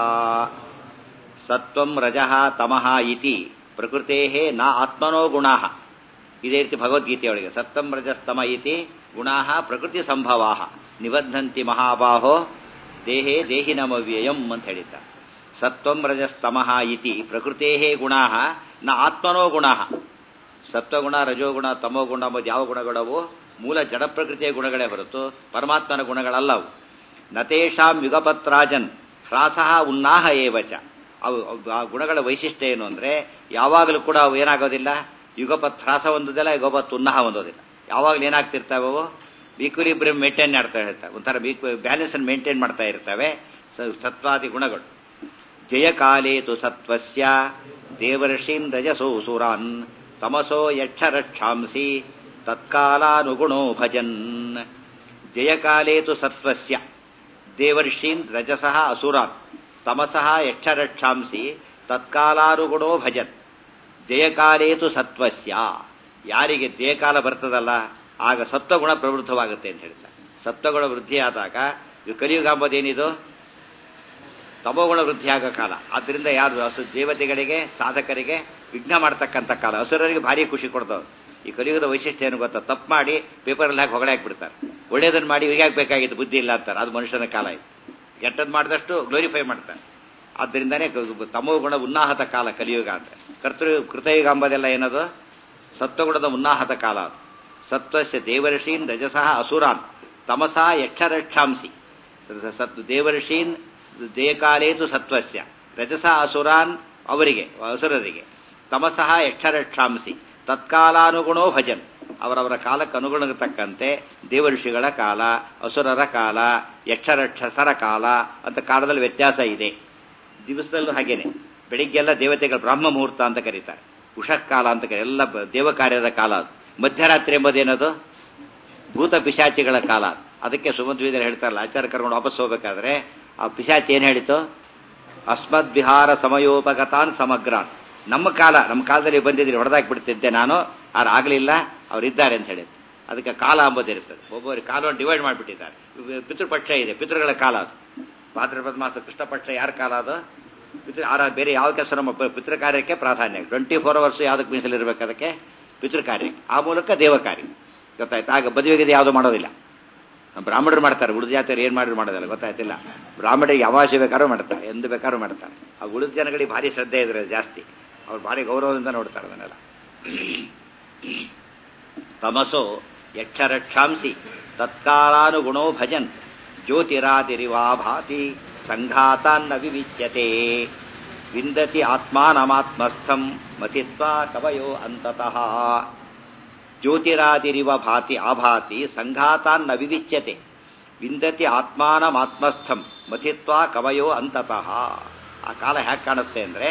ಸತ್ವಂ ರಜಃ ತಮಃ ಇತಿ ಪ್ರಕೃತೇ ನ ಆತ್ಮನೋ ಗುಣಾ ಇದೇ ರೀತಿ ಭಗವದ್ಗೀತೆಯೊಳಗೆ ಸತ್ವಂ ರಜಸ್ತಮ ಇತಿ ಗುಣಾ ಪ್ರಕೃತಿ ಸಂಭವಾ ನಿಬದ್ಧಂತಿ ಮಹಾಬಾಹೋ ದೇಹೇ ದೇಹಿನಮವ್ಯಯಂ ಅಂತ ಹೇಳಿದ್ದಾರೆ ಸತ್ವಂ ರಜಸ್ತಮಃ ಇತಿ ಪ್ರಕೃತೇ ಗುಣಾ ನ ಆತ್ಮನೋ ಗುಣಾ ಸತ್ವಗುಣ ರಜೋಗುಣ ತಮೋಗುಣ ಎಂಬುದು ಯಾವ ಗುಣಗಳವು ಮೂಲ ಜಡ ಪ್ರಕೃತಿಯ ಗುಣಗಳೇ ಹೊರತು ಪರಮಾತ್ಮನ ಗುಣಗಳಲ್ಲವು ನತೇಶಾಂ ಯುಗಪತ್ರಾಜನ್ ಹ್ರಾಸಃ ಉನ್ನಾಹ ಏವಚ ಅವು ಆ ಗುಣಗಳ ವೈಶಿಷ್ಟ್ಯ ಏನು ಅಂದ್ರೆ ಯಾವಾಗಲೂ ಕೂಡ ಅವು ಏನಾಗೋದಿಲ್ಲ ಯುಗಪತ್ ಹ್ರಾಸ ಹೊಂದೋದಿಲ್ಲ ಯುಗಪತ್ ಉನ್ನಾಹ ಹೊಂದೋದಿಲ್ಲ ಯಾವಾಗಲೂ ಏನಾಗ್ತಿರ್ತಾವೆ ಅವು ಈಕ್ವಿಲಿಬ್ರಿಯಂ ಮೇಂಟೈನ್ ಮಾಡ್ತಾ ಇರ್ತವೆ ಒಂಥರ ಬ್ಯಾಲೆನ್ಸ್ ಅನ್ನು ಮೇಂಟೈನ್ ಮಾಡ್ತಾ ಇರ್ತವೆ ಸತ್ವಾದಿ ಗುಣಗಳು ಜಯಕಾಲೇ ತು ಸತ್ವಸ್ಯ ದೇವರ್ಷೀನ್ ರಜಸೋ ಸುರಾನ್ ತಮಸೋ ಯಕ್ಷರಕ್ಷಾಂಸಿ ತತ್ಕಾಲಾನುಗುಣೋ ಭಜನ್ ಜಯಕಾಲೇ ತು ಸತ್ವಸ್ಯ ದೇವರ್ಷೀನ್ ರಜಸಃ ಅಸುರಾನ್ ತಮಸಃ ಯಕ್ಷರಕ್ಷಾಂಸಿ ತತ್ಕಾಲಾನುಗುಣೋ ಭಜನ್ ಜಯಕಾಲೇತು ಸತ್ವಸ್ಯ ಯಾರಿಗೆ ದೇಹಕಾಲ ಬರ್ತದಲ್ಲ ಆಗ ಸತ್ವಗುಣ ಪ್ರವೃದ್ಧವಾಗುತ್ತೆ ಅಂತ ಹೇಳ್ತಾರೆ ಸತ್ವಗುಣ ವೃದ್ಧಿ ಆದಾಗ ಇದು ಕಲಿಯುಗ ಅಂಬೋದೇನಿದು ತಮೋಗುಣ ವೃದ್ಧಿ ಆಗೋ ಕಾಲ ಆದ್ರಿಂದ ಯಾರು ಹಸು ದೇವತೆಗಳಿಗೆ ಸಾಧಕರಿಗೆ ವಿಘ್ನ ಮಾಡ್ತಕ್ಕಂಥ ಕಾಲ ಹಸುರರಿಗೆ ಭಾರಿ ಖುಷಿ ಕೊಡ್ತಾವೆ ಈ ಕಲಿಯುಗದ ವೈಶಿಷ್ಟ್ಯ ಏನು ಗೊತ್ತಾ ತಪ್ಪು ಮಾಡಿ ಪೇಪರಲ್ಲಿ ಹಾಕಿ ಹೊಗಡೆ ಹಾಕ್ಬಿಡ್ತಾರೆ ಒಳ್ಳೇದನ್ನು ಮಾಡಿ ಇವಾಗ ಬೇಕಾಗಿತ್ತು ಬುದ್ಧಿ ಇಲ್ಲ ಅಂತಾರೆ ಅದು ಮನುಷ್ಯನ ಕಾಲ ಇದು ಕೆಟ್ಟದ್ದು ಮಾಡಿದಷ್ಟು ಗ್ಲೋರಿಫೈ ಮಾಡ್ತಾರೆ ಆದ್ದರಿಂದನೇ ತಮೋಗುಣ ಉನ್ನಾಹತ ಕಾಲ ಕಲಿಯುಗ ಅಂದ್ರೆ ಕರ್ತೃ ಕೃತಯುಗ ಅಂಬದೆಲ್ಲ ಏನದು ಸತ್ವಗುಣದ ಉನ್ನಾಹತ ಕಾಲ ಅದು ಸತ್ವಸ್ಯ ದೇವರ್ಷೀನ್ ರಜಸಃ ಅಸುರಾನ್ ತಮಸಾ ಯಕ್ಷರಕ್ಷಾಂಸಿ ಸತ್ ದೇವರ್ಷೀನ್ ದೇಕಾಲೇತು ಸತ್ವಸ್ಯ ರಜಸ ಅಸುರಾನ್ ಅವರಿಗೆ ಅಸುರರಿಗೆ ತಮಸಃ ಯಕ್ಷರಕ್ಷಾಂಸಿ ತತ್ಕಾಲಾನುಗುಣೋ ಭಜನ್ ಅವರವರ ಕಾಲಕ್ಕೆ ಅನುಗುಣತಕ್ಕಂತೆ ದೇವಋಷಿಗಳ ಕಾಲ ಅಸುರರ ಕಾಲ ಯಕ್ಷರಕ್ಷಸರ ಕಾಲ ಅಂತ ಕಾಲದಲ್ಲಿ ವ್ಯತ್ಯಾಸ ಇದೆ ದಿವಸದಲ್ಲೂ ಹಾಗೇನೆ ಬೆಳಿಗ್ಗೆಲ್ಲ ದೇವತೆಗಳ ಬ್ರಾಹ್ಮ ಮುಹೂರ್ತ ಅಂತ ಕರೀತಾರೆ ಉಷಃಕಾಲ ಅಂತ ಕರೀತಾರೆ ಎಲ್ಲ ದೇವ ಕಾರ್ಯದ ಕಾಲ ಅದು ಮಧ್ಯರಾತ್ರಿ ಎಂಬುದೇನದು ಭೂತ ಪಿಶಾಚಿಗಳ ಕಾಲ ಅದಕ್ಕೆ ಸುಮಧ್ವೀದರು ಹೇಳ್ತಾರಲ್ಲ ಆಚಾರ ಕರ್ಕೊಂಡು ವಾಪಸ್ ಹೋಗ್ಬೇಕಾದ್ರೆ ಆ ಪಿಶಾಚಿ ಏನ್ ಹೇಳಿತು ಅಸ್ಮದ್ ವಿಹಾರ ಸಮಯೋಪಗತಾನ್ ಸಮಗ್ರಾನ್ ನಮ್ಮ ಕಾಲ ನಮ್ಮ ಕಾಲದಲ್ಲಿ ಬಂದಿದ್ರೆ ಹೊಡೆದಾಕಿ ಬಿಡ್ತಿದ್ದೆ ನಾನು ಆರು ಆಗಲಿಲ್ಲ ಅವರಿದ್ದಾರೆ ಅಂತ ಹೇಳಿದ್ದು ಅದಕ್ಕೆ ಕಾಲ ಅಂಬೋದಿರ್ತದೆ ಒಬ್ಬೊಬ್ಬರು ಕಾಲವನ್ನು ಡಿವೈಡ್ ಮಾಡಿಬಿಟ್ಟಿದ್ದಾರೆ ಪಿತೃಪಕ್ಷ ಇದೆ ಪಿತೃಗಳ ಕಾಲ ಅದು ಭಾದ್ರಪದ ಮಾಸ ಕೃಷ್ಣ ಪಕ್ಷ ಯಾರ ಕಾಲ ಅದು ಪಿತೃ ಆರ ಬೇರೆ ಯಾವ ಕೆಲಸ ನಮ್ಮ ಪಿತೃ ಕಾರ್ಯಕ್ಕೆ ಪ್ರಾಧಾನ್ಯ ಟ್ವೆಂಟಿ ಫೋರ್ ಅವರ್ಸ್ ಯಾವುದಕ್ಕೆ ಮೀಸಲಿರ್ಬೇಕು ಅದಕ್ಕೆ ಪಿತೃ ಕಾರ್ಯ ಆ ಮೂಲಕ ದೇವ ಕಾರ್ಯ ಗೊತ್ತಾಯ್ತು ಆಗ ಬದುವಿಗೆ ಯಾವುದು ಮಾಡೋದಿಲ್ಲ ಬ್ರಾಹ್ಮಣರು ಮಾಡ್ತಾರೆ ಉಳಿದ ಜಾತಿಯರು ಏನ್ ಮಾಡಿದ್ರು ಮಾಡೋದಿಲ್ಲ ಗೊತ್ತಾಯ್ತಿಲ್ಲ ಬ್ರಾಹ್ಮಣರಿಗೆ ಯಾವಾಶ ಬೇಕಾದ್ರೂ ಮಾಡ್ತಾರೆ ಎಂದು ಬೇಕಾದ್ರೂ ಮಾಡ್ತಾರೆ ಆ ಉಳಿದ ಜನಗಳಿಗೆ ಭಾರಿ ಶ್ರದ್ಧೆ ಇದ್ರೆ ಜಾಸ್ತಿ ಅವ್ರು ಭಾರಿ ಗೌರವದಿಂದ ನೋಡ್ತಾರೆ ಅದನ್ನೆಲ್ಲ ತಮಸೋ ಯಕ್ಷರಕ್ಷಾಂಸಿ ತತ್ಕಾಲಾನುಗುಣೋ ಭಜನ್ ಜ್ಯೋತಿರಾದಿರಿವಾ ಭಾತಿ ಸಂಘಾತಾನ್ನ ವಿವಿಚ್ಯತೆ ವಿಂದತಿ ಆತ್ಮಾನಮಾತ್ಮಸ್ಥಂ ಮತಿತ್ವಾ ಕವಯೋ ಅಂತತಃ ಜ್ಯೋತಿರಾದಿರಿವ ಭಾತಿ ಆಭಾತಿ ಸಂಘಾತಾನ್ನ ವಿವಿಚ್ಯತೆ ವಿಂದತಿ ಆತ್ಮಾನಮಾತ್ಮಸ್ಥಂ ಮಥಿತ್ವಾ ಕವಯೋ ಅಂತತಃ ಆ ಕಾಲ ಹ್ಯಾಕ್ ಕಾಣುತ್ತೆ ಅಂದ್ರೆ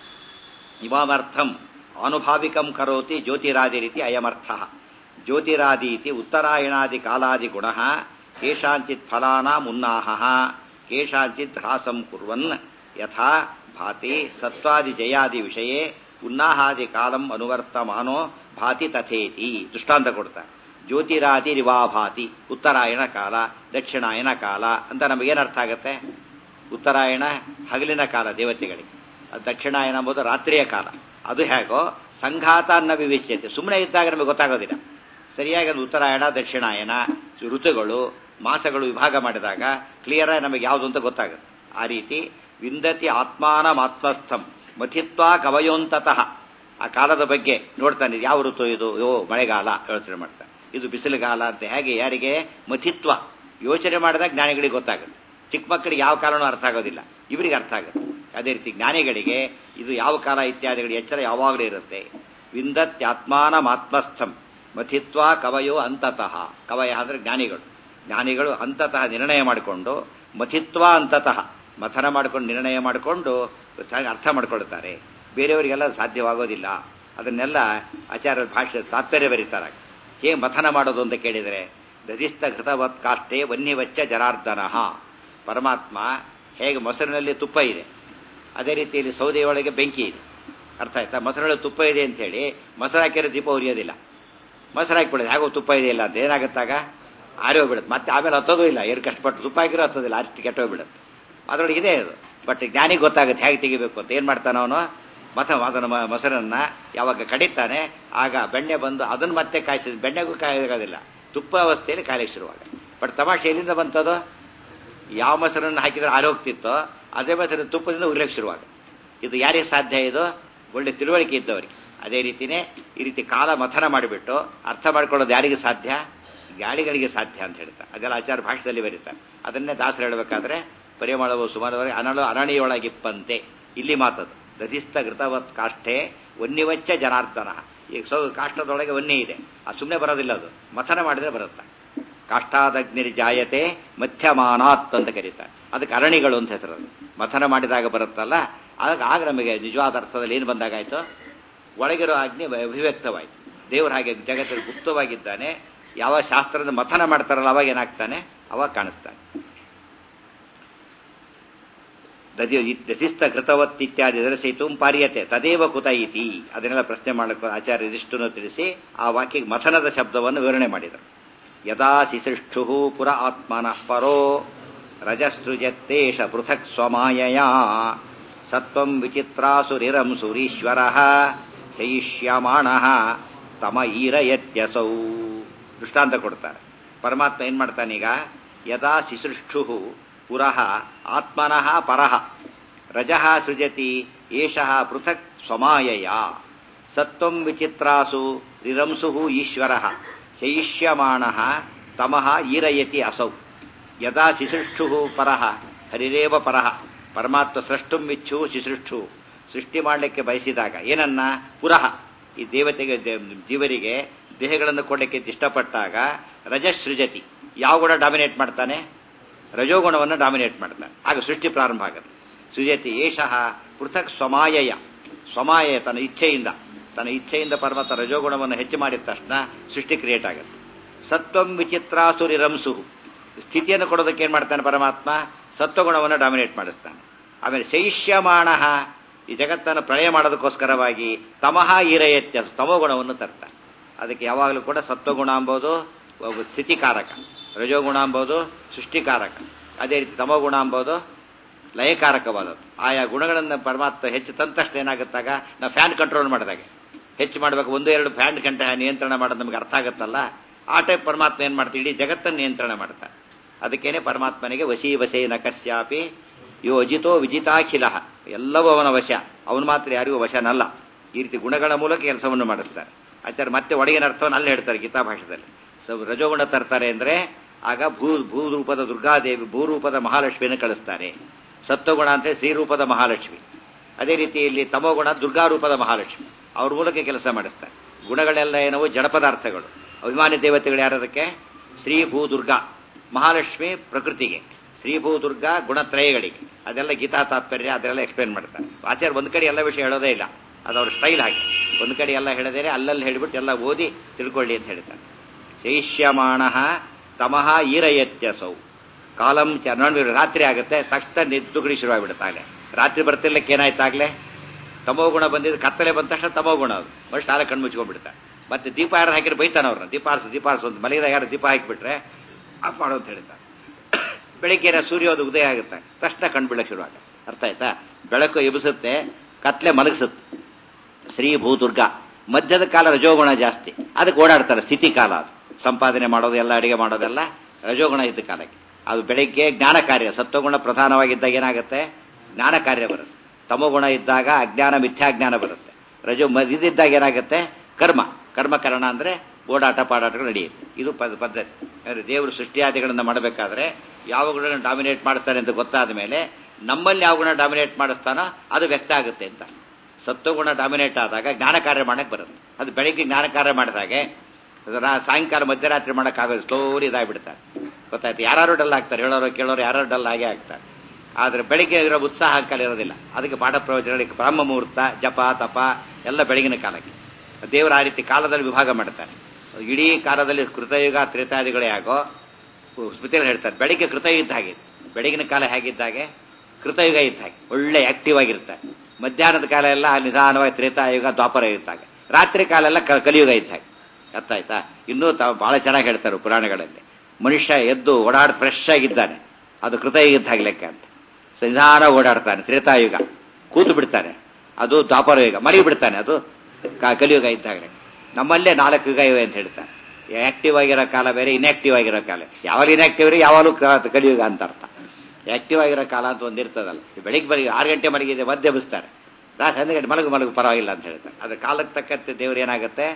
ಇವಾಮರ್ಥಂ ಆನುಭಾವಿಕಂ ಕರೋತಿ ಜ್ಯೋತಿರಾದಿ ರೀತಿ ಅಯಮರ್ಥ ಜ್ಯೋತಿರಾದೀತಿ ಉತ್ತರಾಯಣಾದಿ ಕಾಲಾದಿ ಗುಣ ಕೇಶಾಂಚಿತ್ ಫಲಾನಾಂ ಉನ್ನಾಹ ಕೇಶಾಂಚಿತ್ ಹ್ರಾಸಂ ಕುರ್ವನ್ ಯಥಾ ಭಾತಿ ಸತ್ವಾದಿ ಜಯಾದಿ ವಿಷಯೇ ಉನ್ನಾಹಾದಿ ಕಾಲಂ ಅನುವರ್ತಮಾನೋ ಭಾತಿ ತಥೇತಿ ದೃಷ್ಟಾಂತ ಕೊಡ್ತಾರೆ ಜ್ಯೋತಿರಾದಿ ರಿವಾಭಾತಿ ಉತ್ತರಾಯಣ ಕಾಲ ದಕ್ಷಿಣಾಯನ ಕಾಲ ಅಂತ ನಮಗೇನು ಅರ್ಥ ಆಗುತ್ತೆ ಉತ್ತರಾಯಣ ಹಗಲಿನ ಕಾಲ ದೇವತೆಗಳಿಗೆ ದಕ್ಷಿಣಾಯನ ಎಂಬುದು ರಾತ್ರಿಯ ಕಾಲ ಅದು ಹೇಗೋ ಸಂಘಾತ ಅನ್ನ ವಿವೇಚ್ಯತೆ ಸುಮ್ಮನೆ ಇದ್ದಾಗ ನಮಗೆ ಗೊತ್ತಾಗೋದಿಲ್ಲ ಸರಿಯಾಗಿ ಅದು ಉತ್ತರಾಯಣ ದಕ್ಷಿಣಾಯನ ಋತುಗಳು ಮಾಸಗಳು ವಿಭಾಗ ಮಾಡಿದಾಗ ಕ್ಲಿಯರ್ ಆಗಿ ನಮಗೆ ಯಾವುದು ಅಂತ ಗೊತ್ತಾಗುತ್ತೆ ಆ ರೀತಿ ವಿಂದತಿ ಆತ್ಮಾನಮಾತ್ಮಸ್ಥಂ ಮಥಿತ್ವ ಕವಯೋಂತತಃ ಆ ಕಾಲದ ಬಗ್ಗೆ ನೋಡ್ತಾನೆ ಯಾವ ಋತು ಇದು ಯೋ ಮಳೆಗಾಲ ಯೋಚನೆ ಮಾಡ್ತಾನೆ ಇದು ಬಿಸಿಲುಗಾಲ ಅಂತ ಹೇಗೆ ಯಾರಿಗೆ ಮಥಿತ್ವ ಯೋಚನೆ ಮಾಡಿದಾಗ ಜ್ಞಾನಿಗಳಿಗೆ ಗೊತ್ತಾಗುತ್ತೆ ಚಿಕ್ಕ ಮಕ್ಕಳಿಗೆ ಯಾವ ಕಾಲನೂ ಅರ್ಥ ಆಗೋದಿಲ್ಲ ಇವರಿಗೆ ಅರ್ಥ ಆಗುತ್ತೆ ಅದೇ ರೀತಿ ಜ್ಞಾನಿಗಳಿಗೆ ಇದು ಯಾವ ಕಾಲ ಇತ್ಯಾದಿಗಳ ಎಚ್ಚರ ಯಾವಾಗಲೂ ಇರುತ್ತೆ ವಿಂದತ್ಯಾತ್ಮಾನಮಾತ್ಮಸ್ಥಂ ಮಥಿತ್ವ ಕವಯೋ ಅಂತತಃ ಕವಯ ಅಂದ್ರೆ ಜ್ಞಾನಿಗಳು ಜ್ಞಾನಿಗಳು ಅಂತತಃ ನಿರ್ಣಯ ಮಾಡಿಕೊಂಡು ಮಥಿತ್ವ ಅಂತತಃ ಮಥನ ಮಾಡಿಕೊಂಡು ನಿರ್ಣಯ ಮಾಡಿಕೊಂಡು ಅರ್ಥ ಮಾಡ್ಕೊಳ್ತಾರೆ ಬೇರೆಯವರಿಗೆಲ್ಲ ಸಾಧ್ಯವಾಗೋದಿಲ್ಲ ಅದನ್ನೆಲ್ಲ ಆಚಾರ್ಯ ಭಾಷೆ ತಾತ್ಪರ್ಯ ಬರೀತಾರೆ ಹೇಗೆ ಮಥನ ಮಾಡೋದು ಅಂತ ಕೇಳಿದರೆ ದಧಿಸ್ಥ ಘೃತವತ್ ಕಾಷ್ಟೇ ವನ್ಯವಚ್ಚ ಜನಾರ್ದನ ಪರಮಾತ್ಮ ಹೇಗೆ ಮೊಸರಿನಲ್ಲಿ ತುಪ್ಪ ಇದೆ ಅದೇ ರೀತಿಯಲ್ಲಿ ಸೌದೆಯೊಳಗೆ ಬೆಂಕಿ ಇದೆ ಅರ್ಥ ಆಯ್ತಾ ಮೊಸರಲ್ಲಿ ತುಪ್ಪ ಇದೆ ಅಂತ ಹೇಳಿ ಮೊಸರು ಹಾಕಿರೋ ದೀಪ ಉರಿಯೋದಿಲ್ಲ ಮೊಸರು ಹಾಕಿಬಿಡೋದು ಹೇಗೋ ತುಪ್ಪ ಇದೆಯಲ್ಲ ಅಂತ ಏನಾಗುತ್ತಾಗ ಆರೋಗ್ಬಿಡುತ್ತೆ ಮತ್ತೆ ಆಮೇಲೆ ಹತ್ತೋದು ಇಲ್ಲ ಏನು ಕಷ್ಟಪಟ್ಟು ತುಪ್ಪ ಹಾಕಿರೋ ಹತ್ತೋದಿಲ್ಲ ಅಷ್ಟು ಕೆಟ್ಟೋಗ್ಬಿಡುತ್ತೆ ಅದರೊಳಗೆ ಇದೆ ಅದು ಬಟ್ ಜ್ಞಾನಿಗೆ ಗೊತ್ತಾಗುತ್ತೆ ಹೇಗೆ ತೆಗಿಬೇಕು ಅಂತ ಏನು ಮಾಡ್ತಾನೆ ಅವನು ಮತ ಅದನ್ನು ಮೊಸರನ್ನ ಯಾವಾಗ ಕಡಿತಾನೆ ಆಗ ಬೆಣ್ಣೆ ಬಂದು ಅದನ್ನು ಮತ್ತೆ ಕಾಯಿಸಿದ ಬೆಣ್ಣೆಗೂ ಕಾಯೋದಿಲ್ಲ ತುಪ್ಪ ಅವಸ್ಥೆಯಲ್ಲಿ ಕಾಯಲಿಕ್ಕೆ ಶುರುವಾಗ ಬಟ್ ತಮಾಷೆ ಎಲ್ಲಿಂದ ಬಂತದು ಯಾವ ಮೊಸರನ್ನು ಹಾಕಿದ್ರೆ ಆರೋಗ್ತಿತ್ತೋ ಅದೇ ಮೊಸರು ತುಪ್ಪದಿಂದ ಉರ್ಲಿಕ್ಕೆ ಶುರುವಾಗ ಇದು ಯಾರಿಗೆ ಸಾಧ್ಯ ಇದು ಒಳ್ಳೆ ತಿಳುವಳಿಕೆ ಇದ್ದವರಿಗೆ ಅದೇ ರೀತಿನೇ ಈ ರೀತಿ ಕಾಲ ಮಥನ ಮಾಡಿಬಿಟ್ಟು ಅರ್ಥ ಮಾಡ್ಕೊಳ್ಳೋದು ಯಾರಿಗೆ ಸಾಧ್ಯ ಗಾಳಿಗಳಿಗೆ ಸಾಧ್ಯ ಅಂತ ಹೇಳ್ತಾರೆ ಅದೆಲ್ಲ ಆಚಾರ ಭಾಷೆಯಲ್ಲಿ ಬರೀತಾರೆ ಅದನ್ನೇ ದಾಸರು ಹೇಳಬೇಕಾದ್ರೆ ಪರಿಮಳವು ಸುಮಾರವರೆಗೆ ಅನಳು ಅರಣಿಯೊಳಗಿಪ್ಪಂತೆ ಇಲ್ಲಿ ಮಾತದು ದಧಿಸ್ತ ಘೃತವತ್ ಕಾಷ್ಠೆ ವನ್ಯವಚ್ಚ ಜನಾರ್ದನ ಈಗ ಸೊ ಕಾಷ್ಟದೊಳಗೆ ವನ್ಯ ಇದೆ ಅದು ಸುಮ್ಮನೆ ಬರೋದಿಲ್ಲ ಅದು ಮಥನ ಮಾಡಿದ್ರೆ ಬರುತ್ತೆ ಕಾಷ್ಟಾದಗ್ನಿರ್ ಜಾಯತೆ ಮಧ್ಯಮಾನಾತ್ ಅಂತ ಕರೀತಾರೆ ಅದಕ್ಕೆ ಅರಣಿಗಳು ಅಂತ ಹೆಸರು ಅದು. ಮಥನ ಮಾಡಿದಾಗ ಬರುತ್ತಲ್ಲ ಆಗ ಆಗ ನಮಗೆ ನಿಜವಾದ ಅರ್ಥದಲ್ಲಿ ಏನು ಬಂದಾಗಾಯ್ತು ಒಳಗಿರೋ ಆಜ್ಞೆ ಅಭಿವ್ಯಕ್ತವಾಯಿತು ದೇವರು ಹಾಗೆ ಜಗತ್ತಲ್ಲಿ ಗುಪ್ತವಾಗಿದ್ದಾನೆ ಯಾವ ಶಾಸ್ತ್ರದ ಮಥನ ಮಾಡ್ತಾರಲ್ಲ ಅವಾಗ ಏನಾಗ್ತಾನೆ ಅವಾಗ ಕಾಣಿಸ್ತಾನೆ ದದಿ ದಧಿಸ್ಥ ಕೃತವತ್ ಇತ್ಯಾದಿ ದರ್ಶಯಿತು ಪಾರ್ಯತೆ ತದೇವ ಕುತ ಇತಿ ಅದನ್ನೆಲ್ಲ ಪ್ರಶ್ನೆ ಮಾಡಕ್ಕೆ ಆಚಾರ್ಯ ಇದಿಷ್ಟನ್ನು ತಿಳಿಸಿ ಆ ವಾಕ್ಯಕ್ಕೆ ಮಥನದ ಶಬ್ದವನ್ನು ವಿವರಣೆ ಮಾಡಿದರು ಯದಾ ಶಿಸೃಷ್ಠು ಪುರ ಆತ್ಮನಃ ಪರೋ ರಜಸೃಜತ್ತೇಷ ಪೃಥಕ್ ಸ್ವಮಾಯಯ ಸತ್ವಂ ವಿಚಿತ್ರಾಸುರಿರಂ ಸುರೀಶ್ವರ ಶಯಿಷ್ಯಮಾಣ ತಮ ಈರಯತ್ಯಸೌ ದೃಷ್ಟಾಂತ ಕೊಡ್ತಾರೆ ಪರಮಾತ್ಮ ಏನ್ ಮಾಡ್ತಾನೀಗ ಯದಾ ಶಿಸೃಷ್ಠು ಪುರಃ ಆತ್ಮನಃ ಪರಃ ರಜಃ ಸೃಜತಿ ಏಷಃ ಪೃಥಕ್ ಸ್ವಮಾಯಯ ಸತ್ವಂ ವಿಚಿತ್ರಾಸು ರಿರಂಸು ಈಶ್ವರ ಶಯಿಷ್ಯಮಾಣ ತಮಃ ಈರಯತಿ ಅಸೌ ಯದಾ ಶಿಸೃಷ್ಠು ಪರಃ ಹರಿರೇವ ಪರಃ ಪರಮಾತ್ಮ ಸೃಷ್ಟುಂ ಇಚ್ಛು ಶಿಸೃಷ್ಠು ಸೃಷ್ಟಿ ಮಾಡಲಿಕ್ಕೆ ಬಯಸಿದಾಗ ಏನನ್ನ ಪುರಃ ಈ ದೇವತೆಗೆ ದೇ- ಜೀವರಿಗೆ ದೇಹಗಳನ್ನು ಕೊಡಲಿಕ್ಕೆ ಇಷ್ಟಪಟ್ಟಾಗ ರಜಸೃಜತಿ ಯಾವ ಗುಣ ಡಾಮಿನೇಟ್ ಮಾಡ್ತಾನೆ ರಜೋಗುಣವನ್ನು ಡಾಮಿನೇಟ್ ಮಾಡ್ತಾನೆ ಆಗ ಸೃಷ್ಟಿ ಪ್ರಾರಂಭ ಆಗುತ್ತೆ ಸೃಜತಿ ಏಷಃ ಪೃಥಕ್ ಸ್ವಮಾಯಯ ಸ್ವಮಾಯ ತನ್ನ ಇಚ್ಛೆಯಿಂದ ತನ್ನ ಇಚ್ಛೆಯಿಂದ ಪರಮಾತ್ಮ ರಜೋಗುಣವನ್ನು ಹೆಚ್ಚು ಮಾಡಿದ ತಕ್ಷಣ ಸೃಷ್ಟಿ ಕ್ರಿಯೇಟ್ ಆಗುತ್ತೆ ಸತ್ವಂ ವಿಚಿತ್ರಾಸುರಿರಂಸು ಸ್ಥಿತಿಯನ್ನು ಕೊಡೋದಕ್ಕೆ ಏನ್ ಮಾಡ್ತಾನೆ ಪರಮಾತ್ಮ ಸತ್ವಗುಣವನ್ನು ಡಾಮಿನೇಟ್ ಮಾಡಿಸ್ತಾನೆ ಆಮೇಲೆ ಶೈಷ್ಯಮಾಣ ಈ ಜಗತ್ತನ್ನು ಪ್ರಳಯ ಮಾಡೋದಕ್ಕೋಸ್ಕರವಾಗಿ ತಮಃ ಈರಯತ್ಯ ತಮೋಗುಣವನ್ನು ತರ್ತಾನೆ ಅದಕ್ಕೆ ಯಾವಾಗಲೂ ಕೂಡ ಸತ್ವಗುಣ ಅಂಬೋದು ಒಬ್ಬ ಸ್ಥಿತಿಕಾರಕ ರಜೋಗುಣ ಅಂಬೋದು ಸೃಷ್ಟಿಕಾರಕ ಅದೇ ರೀತಿ ತಮೋಗುಣ ಅಂಬೋದು ಲಯಕಾರಕವಾದದ್ದು ಆಯಾ ಗುಣಗಳನ್ನು ಪರಮಾತ್ಮ ಹೆಚ್ಚು ತಂದ ತಕ್ಷಣ ಏನಾಗುತ್ತಾಗ ನಾವು ಫ್ಯಾನ್ ಕಂಟ್ರೋಲ್ ಮಾಡಿದಾಗೆ ಹೆಚ್ಚು ಮಾಡಬೇಕು ಒಂದು ಎರಡು ಫ್ಯಾನ್ ಗಂಟೆ ನಿಯಂತ್ರಣ ಮಾಡೋದು ನಮಗೆ ಅರ್ಥ ಆಗುತ್ತಲ್ಲ ಆ ಟೈಪ್ ಪರಮಾತ್ಮ ಏನ್ ಮಾಡ್ತೀವಿ ಇಡೀ ಜಗತ್ತನ್ನು ನಿಯಂತ್ರಣ ಮಾಡ್ತಾರೆ ಅದಕ್ಕೇನೆ ಪರಮಾತ್ಮನಿಗೆ ವಶೀ ವಶೇನ ಕಶ್ಯಾಪಿ ಯೋ ಅಜಿತೋ ವಿಜಿತಾಖಿಲ ಎಲ್ಲವೂ ಅವನ ವಶ ಅವನು ಮಾತ್ರ ಯಾರಿಗೂ ವಶನಲ್ಲ ಈ ರೀತಿ ಗುಣಗಳ ಮೂಲಕ ಕೆಲಸವನ್ನು ಮಾಡಿಸ್ತಾರೆ ಆಚಾರ್ಯ ಮತ್ತೆ ಒಳಗಿನ ಅರ್ಥವನ್ನು ಅಲ್ಲಿ ಹೇಳ್ತಾರೆ ಗೀತಾ ಭಾಷೆದಲ್ಲಿ ಸೊ ರಜೋಗುಣ ತರ್ತಾರೆ ಅಂದ್ರೆ ಆಗ ಭೂ ಭೂರೂಪದ ದುರ್ಗಾದೇವಿ ಭೂರೂಪದ ಮಹಾಲಕ್ಷ್ಮಿಯನ್ನು ಕಳಿಸ್ತಾರೆ ಸತ್ವಗುಣ ಅಂತ ಶ್ರೀರೂಪದ ಮಹಾಲಕ್ಷ್ಮಿ ಅದೇ ರೀತಿ ಇಲ್ಲಿ ತಮೋಗುಣ ದುರ್ಗಾರೂಪದ ಮಹಾಲಕ್ಷ್ಮಿ ಅವ್ರ ಮೂಲಕ ಕೆಲಸ ಮಾಡಿಸ್ತಾರೆ ಗುಣಗಳೆಲ್ಲ ಏನವು ಜಡ ಪದಾರ್ಥಗಳು ಅಭಿಮಾನಿ ದೇವತೆಗಳು ಯಾರದಕ್ಕೆ ಶ್ರೀ ಭೂ ದುರ್ಗಾ ಮಹಾಲಕ್ಷ್ಮಿ ಪ್ರಕೃತಿಗೆ ಶ್ರೀ ಭೂ ದುರ್ಗಾ ಗುಣತ್ರಯಗಳಿಗೆ ಅದೆಲ್ಲ ಗೀತಾ ತಾತ್ಪರ್ಯ ಅದೆಲ್ಲ ಎಕ್ಸ್ಪ್ಲೇನ್ ಮಾಡ್ತಾರೆ ಆಚಾರ್ಯ ಒಂದ್ ಕಡೆ ಎಲ್ಲ ವಿಷಯ ಹೇಳೋದೇ ಇಲ್ಲ ಅದು ಅವ್ರ ಸ್ಟೈಲ್ ಹಾಗೆ ಒಂದ್ ಕಡೆ ಎಲ್ಲ ಹೇಳದೇನೆ ಅಲ್ಲಲ್ಲಿ ಹೇಳಿಬಿಟ್ಟು ಎಲ್ಲ ಓದಿ ತಿಳ್ಕೊಳ್ಳಿ ಅಂತ ಹೇಳ್ತಾರೆ ಶೈಷ್ಯಮಾಣ ತಮಃ ಈರಯತ್ಯಸೌ ಕಾಲಂ ಚ ನೋಡಿ ರಾತ್ರಿ ಆಗುತ್ತೆ ತಕ್ಷಣ ನಿದ್ದುಗುಡಿ ಶುರುವಾಗ್ಬಿಡುತ್ತಾಗಲೇ ರಾತ್ರಿ ಬರ್ತಿರ್ಲಿಕ್ಕೆ ಏನಾಯ್ತಾಗ್ಲೇ ತಮೋಗುಣ ಬಂದಿದ್ದು ಕತ್ತಲೆ ಬಂದ ತಕ್ಷಣ ತಮೋಗುಣ ಅದು ಮನುಷ್ಯ ಸಾಲ ಕಣ್ಣು ಮುಚ್ಕೊಂಡ್ಬಿಡ್ತಾರೆ ಮತ್ತೆ ದೀಪ ಯಾರು ಹಾಕಿದ್ರೆ ಬೈತಾನ ಅವ್ರನ್ನ ದೀಪ ಆರಿಸು ದೀಪ ಆರಿಸು ಅಂತ ಮಲಗಿದಾಗ ಯಾರು ದೀಪ ಹಾಕಿಬಿಟ್ರೆ ಆಫ್ ಮಾಡು ಅಂತ ಹೇಳ್ತಾರೆ ಬೆಳಿಗ್ಗೆ ಸೂರ್ಯೋದಯ ಉದಯ ಆಗುತ್ತೆ ತಕ್ಷಣ ಕಣ್ಣು ಬೀಳಕ್ಕೆ ಶುರು ಆಗುತ್ತೆ ಅರ್ಥ ಆಯ್ತಾ ಬೆಳಕು ಎಬ್ಬಿಸುತ್ತೆ ಕತ್ಲೆ ಮಲಗಿಸುತ್ತೆ ಶ್ರೀ ಭೂದುರ್ಗ ಮಧ್ಯದ ಕಾಲ ರಜೋಗುಣ ಜಾಸ್ತಿ ಅದಕ್ಕೆ ಓಡಾಡ್ತಾರೆ ಸ್ಥಿತಿ ಕಾಲ ಅದು ಸಂಪಾದನೆ ಮಾಡೋದು ಎಲ್ಲ ಅಡಿಗೆ ಮಾಡೋದೆಲ್ಲ ರಜೋಗುಣ ಇದ್ದ ಕಾಲಕ್ಕೆ ಅದು ಬೆಳಿಗ್ಗೆ ಜ್ಞಾನ ಕಾರ್ಯ ಸತ್ವಗುಣ ಪ್ರಧಾನವಾಗಿದ್ದಾಗ ಏನಾಗುತ್ತೆ ಜ್ಞಾನ ಕಾರ್ಯ ಬರುತ್ತೆ ತಮೋಗುಣ ಇದ್ದಾಗ ಅಜ್ಞಾನ ಮಿಥ್ಯಾಜ್ಞಾನ ಬರುತ್ತೆ ರಜೋ ಮ- ಇದಿದ್ದಾಗ ಏನಾಗುತ್ತೆ ಕರ್ಮ ಕರ್ಮಕರಣ ಅಂದ್ರೆ ಓಡಾಟ ಪಾಡಾಟಗಳು ನಡೆಯುತ್ತೆ ಇದು ಪದ್- ಪದ್ಧತಿ ಅಂದ್ರೆ ದೇವರು ಸೃಷ್ಟಿಯಾದಿಗಳನ್ನ ಮಾಡಬೇಕಾದ್ರೆ ಯಾವ ಗುಣ ಡಾಮಿನೇಟ್ ಮಾಡಿಸ್ತಾನೆ ಅಂತ ಗೊತ್ತಾದ ಮೇಲೆ ನಮ್ಮಲ್ಲಿ ಯಾವ ಗುಣ ಡಾಮಿನೇಟ್ ಮಾಡಿಸ್ತಾನೋ ಅದು ವ್ಯಕ್ತ ಆಗುತ್ತೆ ಅಂತ ಸತ್ವಗುಣ ಡಾಮಿನೇಟ್ ಆದಾಗ ಜ್ಞಾನ ಕಾರ್ಯ ಮಾಡಕ್ ಬರುತ್ತೆ ಅದು ಬೆಳಿಗ್ಗೆ ಜ್ಞಾನ ಕಾರ್ಯ ಮಾಡಿದಾಗೆ ಅದು ರಾ- ಸಾಯಂಕಾಲ ಮಧ್ಯರಾತ್ರಿ ಮಾಡೋಕ್ಕಾಗೋದು ಸ್ಲೋರಿ ಇದಾಗ್ಬಿಡ್ತಾರೆ ಗೊತ್ತಾಯ್ತು ಯಾರು ಡಲ್ ಆಗ್ತಾರೆ ಹೇಳೋರು ಕೇಳೋರು ಯಾರು ಡಲ್ ಆಗೇ ಆಗ್ತಾರೆ ಆದ್ರೆ ಬೆಳಿಗ್ಗೆ ಇರೋ ಉತ್ಸಾಹ ಕಾಲ ಇರೋದಿಲ್ಲ ಅದಕ್ಕೆ ಪಾಠ ಪ್ರವಚನಗಳಿಗೆ ಬ್ರಹ್ಮ ಮುಹೂರ್ತ ಜಪ ತಪ ಎಲ್ಲ ಬೆಳಗಿನ ಕಾಲಕ್ಕೆ ದೇವರ ಆ ರೀತಿ ಕಾಲದಲ್ಲಿ ವಿಭಾಗ ಮಾಡ್ತಾರೆ ಇಡೀ ಕಾಲದಲ್ಲಿ ಕೃತಯುಗ ತ್ರೇತಾದಿಗಳೇ ಆಗೋ ಸ್ಮೃತಿಯಲ್ಲಿ ಹೇಳ್ತಾರೆ ಬೆಳಿಗ್ಗೆ ಕೃತಯುಗ ಇದ್ದ ಹಾಗೆ ಬೆಳಗಿನ ಕಾಲ ಹೇಗಿದ್ದಾಗೆ ಕೃತಯುಗ ಇದ್ದ ಹಾಗೆ ಒಳ್ಳೆ ಆಕ್ಟಿವ್ ಆಗಿರ್ತಾರೆ ಮಧ್ಯಾಹ್ನದ ಕಾಲ ಎಲ್ಲ ನಿಧಾನವಾಗಿ ತ್ರೇತಾಯುಗ ದ್ವಾಪರ ಇದ್ದಾಗ ರಾತ್ರಿ ಕಾಲ ಎಲ್ಲ ಕ- ಕಲಿಯುಗ ಇದ್ದ ಹಾಗೆ ಅರ್ಥ ಆಯ್ತಾ ಇನ್ನೂ ತಾವು ಬಹಳ ಚೆನ್ನಾಗಿ ಹೇಳ್ತಾರೆ ಪುರಾಣಗಳಲ್ಲಿ ಮನುಷ್ಯ ಎದ್ದು ಓಡಾಡ್ ಫ್ರೆಶ್ ಆಗಿದ್ದಾನೆ ಅದು ಕೃತಯುಗ ಇದ್ದ ಹಾಗೆ ಲೆಕ್ಕ ಅಂತ ಸೊ ನಿಧಾನ ಓಡಾಡ್ತಾನೆ ತ್ರೇತಾಯುಗ ಕೂತು ಬಿಡ್ತಾನೆ ಅದು ದ್ವಾಪರ ಯುಗ ಮರಿ ಬಿಡ್ತಾನೆ ಅದು ಕ- ಕಲಿಯುಗ ಇದ್ದಾಗಲೇ ನಮ್ಮಲ್ಲೇ ನಾಲ್ಕು ಯುಗ ಇವೆ ಅಂತ ಹೇಳ್ತಾರೆ ಆಕ್ಟಿವ್ ಆಗಿರೋ ಕಾಲ ಬೇರೆ ಇನ್ಆಕ್ಟಿವ್ ಆಗಿರೋ ಕಾಲ ಯಾವಾಗ ಇನ್ಆಕ್ಟಿವ್ ಇರೋ ಯಾವಾಗಲೂ ಕ- ಕಲಿಯುಗ ಅಂತ ಅರ್ಥ ಆಕ್ಟಿವ್ ಆಗಿರೋ ಕಾಲ ಅಂತ ಒಂದಿರ್ತದಲ್ಲ ಈ ಬೆಳಿಗ್ಗೆ ಬೆಳಿಗ್ಗೆ ಆರು ಗಂಟೆ ಮಲಗಿದೆ ಮಧ್ಯೆ ಎಬ್ಬಿಸ್ತಾರೆ ರಾತ್ರಿ ಹನ್ನೊಂದು ಗಂಟೆ ಮಲಗು ಮಲಗು ಪರವಾಗಿಲ್ಲ ಅಂತ ಹೇಳ್ತಾರೆ ಅದ್ರ ಕಾಲಕ್ಕೆ ತಕ್ಕಂತೆ ದೇವ್ರು ಏನಾಗುತ್ತೆ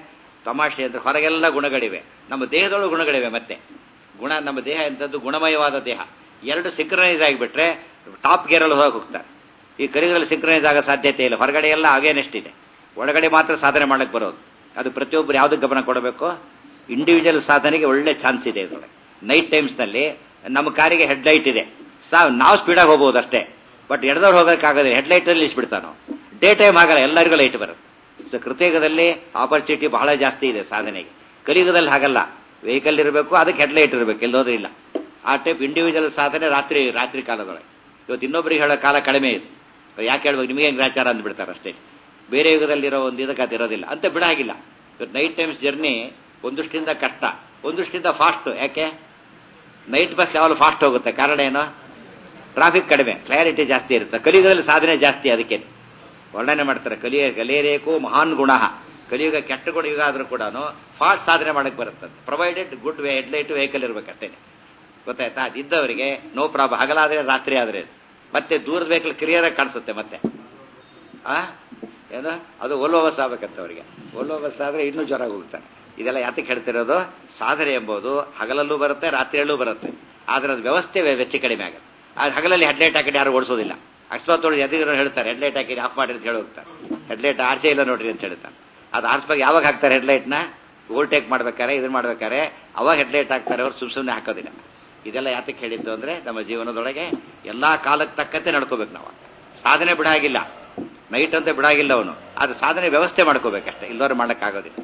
ತಮಾಷೆ ಅಂದ್ರೆ ಹೊರಗೆಲ್ಲ ಗುಣಗಳಿವೆ ನಮ್ಮ ದೇಹದೊಳಗೆ ಗುಣಗಳಿವೆ ಮತ್ತೆ ಗುಣ ನಮ್ಮ ದೇಹ ಎಂಥದ್ದು ಗುಣಮಯವಾದ ದೇಹ ಎರಡು ಸಿಂಕ್ರನೈಸ್ ಆಗಿಬಿಟ್ರೆ ಟಾಪ್ ಗೇರಲ್ಲಿ ಹೋಗಿ ಹೋಗ್ತಾರೆ ಈ ಕಲಿಗಳಲ್ಲಿ ಸಿಂಕ್ರನೈಸ್ ಆಗೋ ಸಾಧ್ಯತೆ ಇಲ್ಲ ಹೊರಗಡೆ ಎಲ್ಲ ಆಗೇನೆಸ್ಟ್ ಇದೆ ಒಳಗಡೆ ಮಾತ್ರ ಸಾಧನೆ ಮಾಡಕ್ಕೆ ಬರೋದು ಅದು ಪ್ರತಿಯೊಬ್ಬರು ಯಾವ್ದಕ್ಕೆ ಗಮನ ಕೊಡಬೇಕು ಇಂಡಿವಿಜುವಲ್ ಸಾಧನೆಗೆ ಒಳ್ಳೆ ಚಾನ್ಸ್ ಇದೆ ಇದರೊಳಗೆ ನೈಟ್ ಟೈಮ್ಸ್ನಲ್ಲಿ ನಮ್ಮ ಕಾರಿಗೆ ಹೆಡ್ಲೈಟ್ ಇದೆ ಸಾ- ನಾವು ಸ್ಪೀಡಾಗಿ ಹೋಗ್ಬೋದು ಅಷ್ಟೇ ಬಟ್ ಎಡದವ್ರು ಹೋಗೋಕ್ಕಾಗದೆ ಹೆಡ್ಲೈಟ್ ಅಲ್ಲಿ ನಿಲ್ಲಿಸ್ಬಿಡ್ತಾನೆ ನಾವು ಡೇ ಟೈಮ್ ಆಗಲ್ಲ ಎಲ್ಲರಿಗೂ ಲೈಟ್ ಬರುತ್ತೆ ಸೊ ಕೃತಯುಗದಲ್ಲಿ ಆಪರ್ಚುನಿಟಿ ಬಹಳ ಜಾಸ್ತಿ ಇದೆ ಸಾಧನೆಗೆ ಕಲಿಯುಗದಲ್ಲಿ ಹಾಗಲ್ಲ ವೆಹಿಕಲ್ ಇರಬೇಕು ಅದಕ್ಕೆ ಹೆಡ್ಲೈಟ್ ಇರಬೇಕು ಎಲ್ಲೋದ್ರೂ ಇಲ್ಲ ಆ ಟೈಪ್ ಇಂಡಿವಿಜುವಲ್ ಸಾಧನೆ ರಾತ್ರಿ ರಾತ್ರಿ ಕಾಲದೊಳಗೆ ಇವತ್ತು ಇನ್ನೊಬ್ರಿಗೆ ಹೇಳೋ ಕಾಲ ಕಡಿಮೆ ಇದೆ ಯಾಕೆ ಹೇಳ್ಬೇಕು ನಿಮಗೆ ಗ್ರಾಚಾರ ಅಂದ್ಬಿಡ್ತಾರೆ ಅಷ್ಟೇ ಬೇರೆ ಯುಗದಲ್ಲಿರೋ ಒಂದು ಇದಕ್ಕೆ ಅದು ಇರೋದಿಲ್ಲ ಅಂತ ಬಿಡಾಗಿಲ್ಲ ಇವತ್ತು ನೈಟ್ ಟೈಮ್ಸ್ ಜರ್ನಿ ಒಂದಷ್ಟಿಂದ ಕಷ್ಟ ಒಂದಷ್ಟಿಂದ ಫಾಸ್ಟ್ ಯಾಕೆ ನೈಟ್ ಬಸ್ ಯಾವಾಗಲೂ ಫಾಸ್ಟ್ ಹೋಗುತ್ತೆ ಕಾರಣ ಏನು ಟ್ರಾಫಿಕ್ ಕಡಿಮೆ ಕ್ಲಾರಿಟಿ ಜಾಸ್ತಿ ಇರುತ್ತೆ ಕಲಿಯುಗದಲ್ಲಿ ಸಾಧನೆ ಜಾಸ್ತಿ ಅದಕ್ಕೆ ವರ್ಣನೆ ಮಾಡ್ತಾರೆ ಕಲಿಯ ಕಲಿಯರೇಕು ಮಹಾನ್ ಗುಣ ಕಲಿಯುಗ ಕೆಟ್ಟ ಗುಣ ಯುಗ ಆದ್ರೂ ಕೂಡ ಫಾಸ್ಟ್ ಸಾಧನೆ ಮಾಡಕ್ಕೆ ಬರುತ್ತೆ provided good way headlight vehicle ಇರ್ಬೇಕಷ್ಟೇ ಗೊತ್ತಾಯ್ತಾ ಅದಿದ್ದವರಿಗೆ ನೋ ಪ್ರಾಬ್ಲಮ್ ಹಗಲಾದ್ರೆ ರಾತ್ರಿ ಆದ್ರೆ ಮತ್ತೆ ದೂರದ ವೆಹಿಕಲ್ ಕ್ಲಿಯರ್ ಆಗಿ ಕಾಣಿಸುತ್ತೆ ಮತ್ತೆ ಆ ಏನು ಅದು ಓಲ್ವ ಬಸ್ ಆಗ್ಬೇಕಂತ ಅವರಿಗೆ ಓಲ್ವ ಬಸ್ ಆದ್ರೆ ಇನ್ನೂ ಜ್ವರ ಹೋಗ್ತಾನೆ ಇದೆಲ್ಲ ಯಾತಕ್ಕೆ ಹೇಳ್ತಿರೋದು ಸಾಧನೆ ಎಂಬುದು ಹಗಲಲ್ಲೂ ಬರುತ್ತೆ ರಾತ್ರಿಯಲ್ಲೂ ಬರುತ್ತೆ ಆದ್ರೆ ಅದು ವ್ಯವಸ್ಥೆ ವೆ- ವೆಚ್ಚ ಕಡಿಮೆ ಆಗುತ್ತೆ ಆದ್ರೆ ಹಗಲಲ್ಲಿ ಹೆಡ್ಲೈಟ್ ಹಾಕಿಟ್ಟು ಯಾರು ಓಡಿಸೋದಿಲ್ಲ ಅಕಸ್ಮಾತ್ ನೋಡಿ ಎದುರು ಹೇಳ್ತಾರೆ ಹೆಡ್ಲೈಟ್ ಹಾಕಿ ಆಫ್ ಮಾಡಿ ಅಂತ ಹೇಳಿ ಹೋಗ್ತಾರೆ ಹೆಡ್ಲೈಟ್ ಆರ್ಸೇ ಇಲ್ಲ ನೋಡ್ರಿ ಅಂತ ಹೇಳ್ತಾರೆ ಅದು ಆರ್ಸ್ಬೇಕು ಯಾವಾಗ ಹಾಕ್ತಾರೆ ಹೆಡ್ಲೈಟ್ನ ಓವರ್ಟೇಕ್ ಮಾಡ್ಬೇಕಾರೆ ಇದನ್ನ ಮಾಡ್ಬೇಕಾರೆ ಅವಾಗ ಹೆಡ್ಲೈಟ್ ಹಾಕ್ತಾರೆ ಅವ್ರು ಸುಮ್ ಸುಮ್ಮನೆ ಹಾಕೋದಿಲ್ಲ ಇದೆಲ್ಲ ಯಾತಕ್ಕೆ ಹೇಳಿದ್ದು ಅಂದ್ರೆ ನಮ್ಮ ಜೀವನದೊಳಗೆ ಎಲ್ಲಾ ಕಾಲಕ್ಕೆ ತಕ್ಕಂತೆ ನಡ್ಕೋಬೇಕು ನಾವು ಸಾಧನೆ ಬಿಡಾಗಿಲ್ಲ ನೈಟ್ ಅಂತ ಬಿಡಾಗಿಲ್ಲ ಅವನು ಆದ್ರೆ ಸಾಧನೆ ವ್ಯವಸ್ಥೆ ಮಾಡ್ಕೋಬೇಕಷ್ಟೇ ಇಲ್ಲದವ್ರು ಮಾಡಕ್ಕಾಗೋದಿಲ್ಲ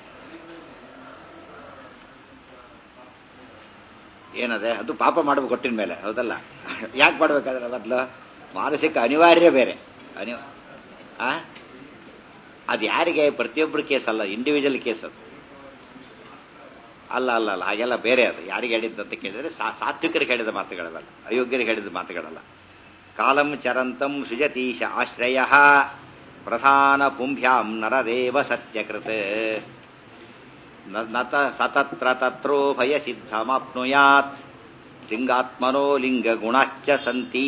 ಏನದೆ ಅದು ಪಾಪ ಮಾಡ್ಬೇಕು ಕೊಟ್ಟಿನ ಮೇಲೆ ಹೌದಲ್ಲ ಯಾಕೆ ಮಾಡ್ಬೇಕಾದ್ರೆ ಮೊದಲು ಮಾನಸಿಕ ಅನಿವಾರ್ಯ ಬೇರೆ ಅನಿ ಆ ಅದು ಯಾರಿಗೆ ಪ್ರತಿಯೊಬ್ಬರ ಕೇಸ್ ಅಲ್ಲ ಇಂಡಿವಿಜುವಲ್ ಕೇಸ್ ಅದು ಅಲ್ಲ ಅಲ್ಲ ಅಲ್ಲ ಹಾಗೆಲ್ಲ ಬೇರೆ ಅದು ಯಾರಿಗೆ ಹೇಳಿದ್ದು ಅಂತ ಕೇಳಿದ್ರೆ ಸಾ- ಸಾತ್ವಿಕರಿಗೆ ಹೇಳಿದ ಮಾತುಗಳಲ್ಲ ಅಯೋಗ್ಯರಿಗೆ ಹೇಳಿದ ಮಾತುಗಳಲ್ಲ ಕಾಲಂ ಚರಂತಂ ಸೃಜತೀಶ ಆಶ್ರಯ ಪ್ರಧಾನ ಪುಂಭ್ಯಾಂ ನರದೇವ ಸತ್ಯಕೃತ್ ನ- ನತ ಸತತ್ರ ತತ್ರೋ ಭಯ ಸಿದ್ಧಮಾಪ್ನುಯಾತ್ ಲಿಂಗಾತ್ಮನೋ ಲಿಂಗ ಗುಣಾಶ್ಚ ಸಂತಿ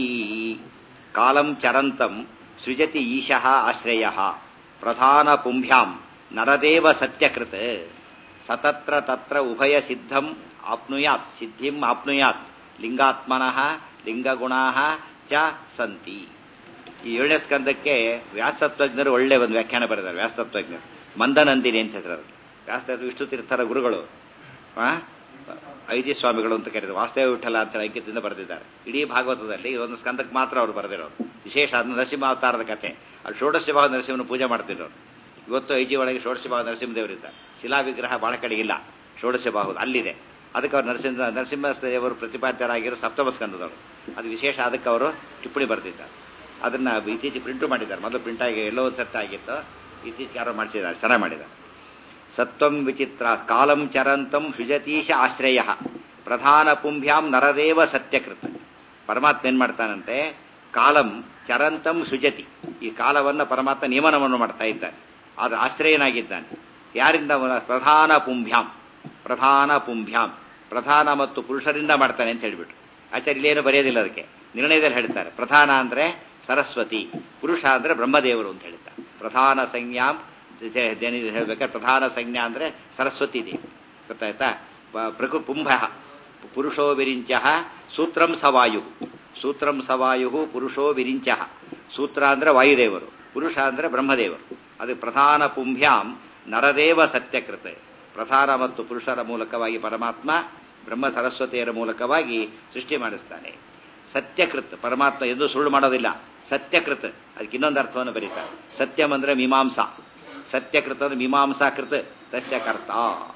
ಕಾಲಂ ಚರಂತಂ ಸೃಜತಿ ಈಶಃ ಆಶ್ರಯ ಪ್ರಧಾನ ಪುಂಭ್ಯಾಂ ನರದೇವ ಸತ್ಯಕೃತ್ ಸತತ್ರ ತತ್ರ ಉಭಯ ಸಿದ್ಧಂ ಆಪ್ನುಯಾತ್ ಸಿದ್ಧಿಂ ಆಪ್ನುಯಾತ್ ಲಿಂಗಾತ್ಮನಃ ಲಿಂಗಗುಣಾಃ ಚ ಸಂತಿ ಈ ಏಳನೇ ಸ್ಕಂದಕ್ಕೆ ವ್ಯಾಸತತ್ವಜ್ಞರು ಒಳ್ಳೆ ಒಂದು ವ್ಯಾಖ್ಯಾನ ಬರೆದಾರೆ ವ್ಯಾಸತತ್ವಜ್ಞರು ಮಂದನಂದಿನಿ ಅಂತ ಹೆಸರು ಅದಕ್ಕೆ. ವ್ಯಾಸ ವಿಷ್ಣು ತೀರ್ಥರ ಗುರುಗಳು ಆ? ಐಜಿ ಸ್ವಾಮಿಗಳು ಅಂತ ಕರೆದು ವಾಸ್ತವ ವಿಠಲ ಅಂತ ಹೇಳಿ ಅಂಕಿತದಿಂದ ಬರೆದಿದ್ದಾರೆ ಇಡೀ ಭಾಗವತದಲ್ಲಿ ಈ ಒಂದು ಸ್ಕಂದಕ್ಕೆ ಮಾತ್ರ ಅವರು ಬರೆದಿರೋದು ವಿಶೇಷ ಅದು ನರಸಿಂಹ ಅವತಾರದ ಕಥೆ ಅದು ಷೋಡಶ ಭಾವ ನರಸಿಂಹನ ಪೂಜೆ ಮಾಡ್ತಿರೋರು ಇವತ್ತು ಐಜಿ ಒಳಗೆ ಷೋಡಶ ಭಾವ ನರಸಿಂಹದೇವರಿದ್ದಾರೆ ಶಿಲಾ ವಿಗ್ರಹ ಬಹಳ ಕಡೆ ಇಲ್ಲ ಷೋಡಶ ಬಾಹುದು ಅಲ್ಲಿದೆ ಅದಕ್ಕೆ ಅವರು ನರಸಿಂಹ ನರಸಿಂಹ ದೇವರು ಪ್ರತಿಪಾದ್ಯರಾಗಿರೋ ಸಪ್ತಮ ಸ್ಕಂದದವರು ಅದು ವಿಶೇಷ ಅದಕ್ಕೆ ಅವರು ಟಿಪ್ಪಣಿ ಬರೆದಿದ್ದಾರೆ ಅದನ್ನ ಇತ್ತೀಚೆಗೆ ಪ್ರಿಂಟು ಮಾಡಿದ್ದಾರೆ ಮೊದಲು ಪ್ರಿಂಟ್ ಆಗಿ ಎಲ್ಲೋ ಒಂದು ಸತ್ತ ಆಗಿತ್ತು ಇತ್ತೀಚೆಗೆ ಯಾರೋ ಮಾಡಿಸಿದ್ದಾರೆ ಚೆನ್ನಾಗಿ ಮಾಡಿದ್ದಾರೆ ಸತ್ವಂ ವಿಚಿತ್ರ ಕಾಲಂ ಚರಂತಂ ಸೃಜತೀಶ ಆಶ್ರಯ ಪ್ರಧಾನ ಪುಂಭ್ಯಾಂ ನರದೇವ ಸತ್ಯಕೃತ್ ಪರಮಾತ್ಮ ಏನ್ ಮಾಡ್ತಾನಂತೆ ಕಾಲಂ ಚರಂತಂ ಸೃಜತಿ ಈ ಕಾಲವನ್ನ ಪರಮಾತ್ಮ ನಿಯಮನವನ್ನು ಮಾಡ್ತಾ ಇದ್ದಾನೆ ಆದ್ರೆ ಆಶ್ರಯನಾಗಿದ್ದಾನೆ ಯಾರಿಂದ ಅವನ ಪ್ರಧಾನ ಪುಂಭ್ಯಾಂ ಪ್ರಧಾನ ಪುಂಭ್ಯಾಂ ಪ್ರಧಾನ ಮತ್ತು ಪುರುಷರಿಂದ ಮಾಡ್ತಾನೆ ಅಂತ ಹೇಳ್ಬಿಟ್ಟು ಆಚಾರ್ಯ ಇಲ್ಲೇನು ಬರೆಯೋದಿಲ್ಲ ಅದಕ್ಕೆ ನಿರ್ಣಯದಲ್ಲಿ ಹೇಳ್ತಾರೆ ಪ್ರಧಾನ ಅಂದ್ರೆ ಸರಸ್ವತಿ ಪುರುಷ ಅಂದ್ರೆ ಬ್ರಹ್ಮದೇವರು ಅಂತ ಹೇಳ್ತಾರೆ ಪ್ರಧಾನ ಸಂಜ್ಞಾಂ ಹೇಳ್ಬೇಕಾದ್ರೆ ಪ್ರಧಾನ ಸಂಜ್ಞಾ ಅಂದ್ರೆ ಸರಸ್ವತಿ ದೇವಿ ಗೊತ್ತಾಯ್ತಾ ಪ- ಪ್ರಕೃ ಪುಂಭ ಪುರುಷೋ ವಿರಿಂಚ ಸೂತ್ರಂ ಸವಾಯು ಸೂತ್ರಂ ಸವಾಯು ಪುರುಷೋ ವಿರಿಂಚ ಸೂತ್ರ ಅಂದ್ರೆ ವಾಯುದೇವರು ಪುರುಷ ಅಂದ್ರೆ ಬ್ರಹ್ಮದೇವರು ಅದು ಪ್ರಧಾನ ಪುಂಭ್ಯಾಂ ನರದೇವ ಸತ್ಯಕೃತ ಪ್ರಧಾನ ಮತ್ತು ಪುರುಷರ ಮೂಲಕವಾಗಿ ಪರಮಾತ್ಮ ಬ್ರಹ್ಮ ಸರಸ್ವತಿಯರ ಮೂಲಕವಾಗಿ ಸೃಷ್ಟಿ ಮಾಡಿಸ್ತಾನೆ ಸತ್ಯಕೃತ್ ಪರಮಾತ್ಮ ಎಂದು ಸುಳ್ಳು ಮಾಡೋದಿಲ್ಲ ಸತ್ಯಕೃತ್ ಅದಕ್ಕೆ ಇನ್ನೊಂದು ಅರ್ಥವನ್ನು ಬರೀತಾರೆ ಸತ್ಯಂ ಅಂದ್ರೆ ಮೀಮಾಂಸಾ ಸತ್ಯಕೃತ ಅಂದ್ರೆ ಮೀಮಾಂಸಾ ಕೃತ್ ತಸ್ಯ ಕರ್ತ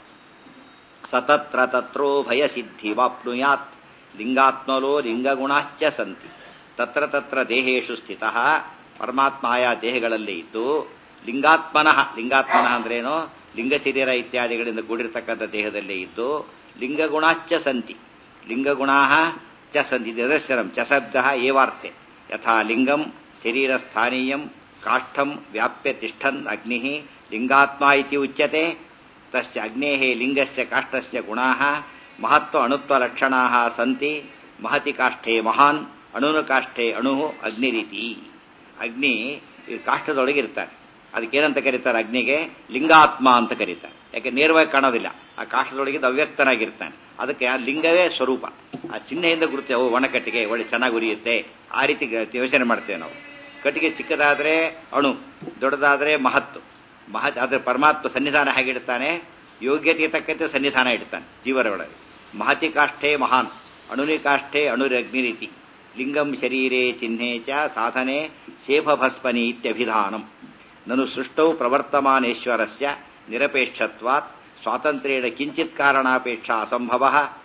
ಸತತ್ರ ತತ್ರೋ ಭಯ ಸಿದ್ಧಿ ವಾಪ್ನುಯಾತ್ ಲಿಂಗಾತ್ಮಲೋ ಲಿಂಗಗುಣಾಶ್ಚ ಸಂತಿ ತತ್ರ ತತ್ರ ದೇಹೇಶು ಸ್ಥಿತ ಪರಮಾತ್ಮ ಆಯಾ ದೇಹಗಳಲ್ಲಿ ಇದ್ದು ಲಿಂಗಾತ್ಮನಃ ಲಿಂಗಾತ್ಮನಃ ಅಂದ್ರೇನು ಲಿಂಗ ಶರೀರ ಇತ್ಯಾದಿಗಳಿಂದ ಕೂಡಿರ್ತಕ್ಕಂಥ ದೇಹದಲ್ಲೇ ಇದ್ದು ಲಿಂಗಗುಣಾಶ್ಚ ಸಂತಿ ಲಿಂಗಗುಣಾ ಚ ಸಂತಿ ನಿದರ್ಶನಂ ಚ ಶಬ್ದ ಏವಾರ್ಥೆ ಯಥಾ ಲಿಂಗಂ ಶರೀರ ಸ್ಥಾನೀಯಂ ಕಾಷ್ಠಂ ವ್ಯಾಪ್ಯ ತಿಷ್ಠನ್ ಅಗ್ನಿ ಲಿಂಗಾತ್ಮ ಇತಿ ಉಚ್ಯತೆ ತಸ್ಯ ಅಗ್ನೇಃ ಲಿಂಗಸ್ಯ ಕಾಷ್ಠಸ್ಯ ಗುಣಾಃ ಮಹತ್ವ ಅಣುತ್ವ ಲಕ್ಷಣಾಃ ಸಂತಿ ಮಹತಿ ಕಾಷ್ಠೆ ಮಹಾನ್ ಅಣುನು ಕಾಷ್ಠೆ ಅಣು ಅಗ್ನಿರೀತಿ ಅಗ್ನಿ ಈ ಕಾಷ್ಠದೊಳಗೆ ಇರ್ತಾನೆ ಅದಕ್ಕೇನಂತ ಕರೀತಾರೆ ಅಗ್ನಿಗೆ ಲಿಂಗಾತ್ಮ ಅಂತ ಕರೀತಾರೆ ಯಾಕೆ ನೇರವಾಗಿ ಕಾಣೋದಿಲ್ಲ ಆ ಕಾಷ್ಟದೊಳಗಿಂದ ಅವ್ಯಕ್ತನಾಗಿರ್ತಾನೆ ಅದಕ್ಕೆ ಆ ಲಿಂಗವೇ ಸ್ವರೂಪ ಆ ಚಿಹ್ನೆಯಿಂದ ಗುರುತೆ ಓ ಒಣ ಕಟ್ಟಿಗೆ ಒಳ್ಳೆ ಚೆನ್ನಾಗಿ ಉರಿಯುತ್ತೆ ಆ ರೀತಿ ಗ- ಯೋಚನೆ ಮಾಡ್ತೇವೆ ನಾವು ಕಟ್ಟಿಗೆ ಚಿಕ್ಕದಾದ್ರೆ ಅಣು ದೊಡ್ಡದಾದ್ರೆ ಮಹತ್ತು ಮಹತ್ ಆದ್ರೆ ಪರಮಾತ್ಮ ಸನ್ನಿಧಾನ ಹೇಗಿಡ್ತಾನೆ ಯೋಗ್ಯತೆಗೆ ತಕ್ಕಂತೆ ಸನ್ನಿಧಾನ ಇಡ್ತಾನೆ ಜೀವರ ಒಳಗೆ ಮಹತಿ ಕಾಷ್ಠೆ ಮಹಾನ್ ಅಣುನಿ ಕಾಷ್ಠೆ ಅಣುರಗ್ನಿ ರೀತಿ ಲಿಂಗಂ ಶರೀರೆ ಚಿಹ್ನೆ ಚ ಸಾಧನೆ ಶೇಫಭಸ್ಮನಿ ಇತ್ಯಭಿಧಾನಂ ನನು ಸೃಷ್ಟೌ ಪ್ರವರ್ತಮಾನೇಶ್ವರಸ್ಯ ನಿರಪೇಕ್ಷತ್ವಾತ್ ಸ್ವಾತಂತ್ರ್ಯೇಣ ಕಿಂಚಿತ್ ಕಾರಣಾಪೇಕ್ಷಾ ಅಸಂಭವ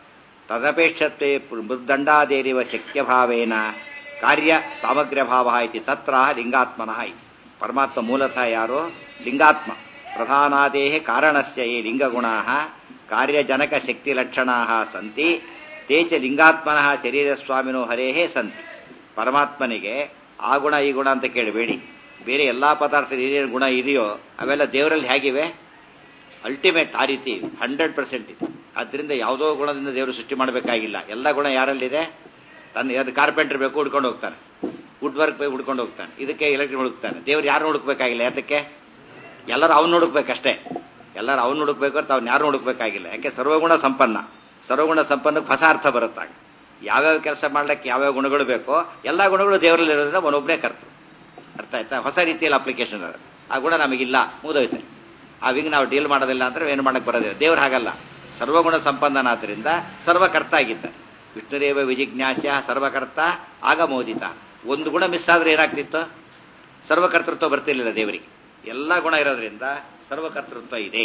ತದಪೇಕ್ಷತ್ವೇ ಮೃದ್ದಂಡಾದೇರಿವ ಶಕ್ಯಭಾವೇನ ಕಾರ್ಯ ಸಾಮಗ್ರ್ಯಭಾವ ಇತಿ ತತ್ರ ಲಿಂಗಾತ್ಮನಃ ಇತಿ ಪರಮಾತ್ಮ ಮೂಲತಃ ಯಾರೋ ಲಿಂಗಾತ್ಮ ಪ್ರಧಾನಾದೇಹ ಕಾರಣಸ್ಯ ಯೇ ಲಿಂಗಗುಣಾಃ ಕಾರ್ಯಜನಕ ಶಕ್ತಿಲಕ್ಷಣಾಃ ಸಂತಿ ತೇ ಚ ಲಿಂಗಾತ್ಮನಃ ಶರೀರಸ್ವಾಮಿನೋ ಹರೇಹೇ ಸಂತಿ ಪರಮಾತ್ಮನಿಗೆ ಆ ಗುಣ ಈ ಗುಣ ಅಂತ ಕೇಳಬೇಡಿ ಬೇರೆ ಎಲ್ಲಾ ಪದಾರ್ಥದ ಏನೇನು ಗುಣ ಇದೆಯೋ ಅವೆಲ್ಲ ದೇವರಲ್ಲಿ ಹೇಗಿವೆ ಅಲ್ಟಿಮೇಟ್ ಆ ರೀತಿ ಹಂಡ್ರೆಡ್ ಪರ್ಸೆಂಟ್ ಇದೆ ಆದ್ರಿಂದ ಯಾವುದೋ ಗುಣದಿಂದ ದೇವರು ಸೃಷ್ಟಿ ಮಾಡಬೇಕಾಗಿಲ್ಲ ಎಲ್ಲ ಗುಣ ಯಾರಲ್ಲಿದೆ ತನ್ನ ಅದು ಕಾರ್ಪೆಂಟರ್ ಬೇಕು ಹುಡ್ಕೊಂಡು ಹೋಗ್ತಾನೆ ವುಡ್ ವರ್ಕ್ ಬೇಕು ಹುಡ್ಕೊಂಡು ಹೋಗ್ತಾನೆ ಇದಕ್ಕೆ ಎಲೆಕ್ಟ್ರಿಕ್ ಹುಡುಕ್ತಾನೆ ದೇವ್ರು ಯಾರು ಹುಡುಕ್ಬೇಕಾಗಿಲ್ಲ ಯಾತಕ್ಕೆ ಎಲ್ಲರೂ ಅವ್ನು ಹುಡುಕ್ಬೇಕಷ್ಟೇ ಎಲ್ಲರೂ ಅವ್ನು ಹುಡುಕ್ಬೇಕು ಅಂತ ಅವ್ನು ಯಾರು ಹುಡುಕ್ಬೇಕಾಗಿಲ್ಲ ಯಾಕೆ ಸರ್ವಗುಣ ಸಂಪನ್ನ ಸರ್ವಗುಣ ಸಂಪನ್ನಕ್ಕೆ ಹೊಸ ಅರ್ಥ ಬರುತ್ತಾಗ ಯಾವ್ಯಾವ ಕೆಲಸ ಮಾಡ್ಲಿಕ್ಕೆ ಯಾವ್ಯಾವ ಗುಣಗಳು ಬೇಕೋ ಎಲ್ಲ ಗುಣಗಳು ದೇವರಲ್ಲಿ ಇರೋದ್ರಿಂದ ಅವನೊಬ್ಬನೇ ಕರ್ತರು ಅರ್ಥ ಆಯ್ತಾ ಹೊಸ ರೀತಿಯಲ್ಲಿ ಅಪ್ಲಿಕೇಶನ್ ಅದು ಆ ಗುಣ ನಮಗಿಲ್ಲ ಮುಗಿದೋಯ್ತು ಅವಿಗೆ ನಾವು ಡೀಲ್ ಮಾಡೋದಿಲ್ಲ ಅಂದ್ರೆ ಏನು ಮಾಡಕ್ ಬರೋದಿಲ್ಲ ದೇವ್ರು ಹಾಗಲ್ಲ ಸರ್ವಗುಣ ಸಂಪನ್ನನಾದ್ರಿಂದ ಸರ್ವಕರ್ತ ಆಗಿದ್ದಾನೆ ವಿಷ್ಣುದೇವ ವಿಜಿಜ್ಞಾಸ್ಯ ಸರ್ವಕರ್ತ ಆಗ ಮೋದಿತ ಒಂದು ಗುಣ ಮಿಸ್ ಆದ್ರೆ ಏನಾಗ್ತಿತ್ತು ಸರ್ವಕರ್ತೃತ್ವ ಬರ್ತಿರ್ಲಿಲ್ಲ ದೇವರಿಗೆ ಎಲ್ಲ ಗುಣ ಇರೋದ್ರಿಂದ ಸರ್ವಕರ್ತೃತ್ವ ಇದೆ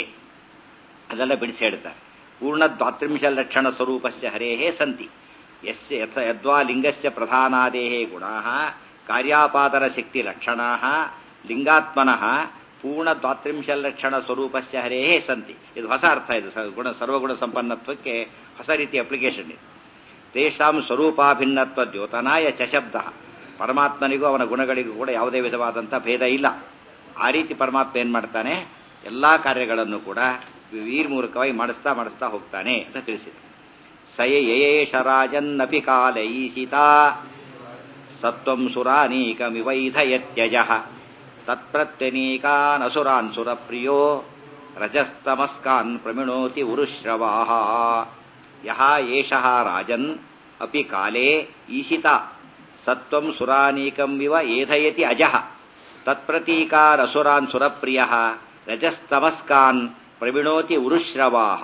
ಅದೆಲ್ಲ ಬಿಡಿಸಿ ಹೇಳ್ತಾರೆ ಪೂರ್ಣ ದ್ವಾತ್ರಿಂಶ ಲಕ್ಷಣ ಸ್ವರೂಪಸ್ಯ ಹರೇಹೇ ಸಂತಿ ಯಸ್ಯ ಯಥ ಯದ್ವಾ ಲಿಂಗಸ್ಯ ಪ್ರಧಾನಾದೇಹೇ ಗುಣಾ ಕಾರ್ಯಾಪಾದನ ಶಕ್ತಿ ಲಕ್ಷಣಾ ಲಿಂಗಾತ್ಮನಃ ಪೂರ್ಣ ದ್ವಾತ್ರಿಂಶ ಲಕ್ಷಣ ಸ್ವರೂಪಸ್ಯ ಹರೇಹೇ ಸಂತಿ ಇದು ಹೊಸ ಅರ್ಥ ಇದು ಸ- ಗುಣ ಸರ್ವಗುಣ ಸಂಪನ್ನತ್ವಕ್ಕೆ ಹೊಸ ರೀತಿ ಅಪ್ಲಿಕೇಶನ್ ಇದೆ ತೇಷಾಂ ಸ್ವರೂಪಾಭಿನ್ನತ್ವ ದ್ಯೋತನಾಯ ಚ ಶಬ್ದ ಪರಮಾತ್ಮನಿಗೂ ಅವನ ಗುಣಗಳಿಗೂ ಕೂಡ ಯಾವುದೇ ವಿಧವಾದಂಥ ಭೇದ ಇಲ್ಲ ಆ ರೀತಿ ಪರಮಾತ್ಮ ಏನ್ ಮಾಡ್ತಾನೆ ಎಲ್ಲಾ ಕಾರ್ಯಗಳನ್ನು ಕೂಡ ವೀರ್ ಮೂಲಕವಾಗಿ ಮಾಡಿಸ್ತಾ ಮಾಡಿಸ್ತಾ ಹೋಗ್ತಾನೆ ಅಂತ ತಿಳಿಸಿದೆ ಸಯ ಯಯೇಷ ರಾಜನ್ನಪಿ ಕಾಲೈಸಿತಾ ಸತ್ವಂ ಸುರಾನೀಕಮಿವೈಧಯತ್ಯಜ ತತ್ಪ್ರತ್ಯನೀಕಾನ್ ಅಸುರಾನ್ ಸುರಪ್ರಿಯೋ ರಜಸ್ತಮಸ್ಕಾನ್ ಪ್ರಮಿಣೋತಿ ಉರುಶ್ರವಾಹ ಯಹ ಏಷಃ ರಾಜನ್ ಅಪಿ ಕಾಲೇ ಈಶಿತ ಸತ್ವಂ ಸುರಾನೀಕಂ ವಿವ ಏಧಯತಿ ಅಜಃ ತತ್ಪ್ರತೀಕಾನ್ ಅಸುರಾನ್ ಸುರಪ್ರಿಯ ರಜಸ್ತಮಸ್ಕಾನ್ ಪ್ರವಿಣೋತಿ ಉರುಶ್ರವಾಹ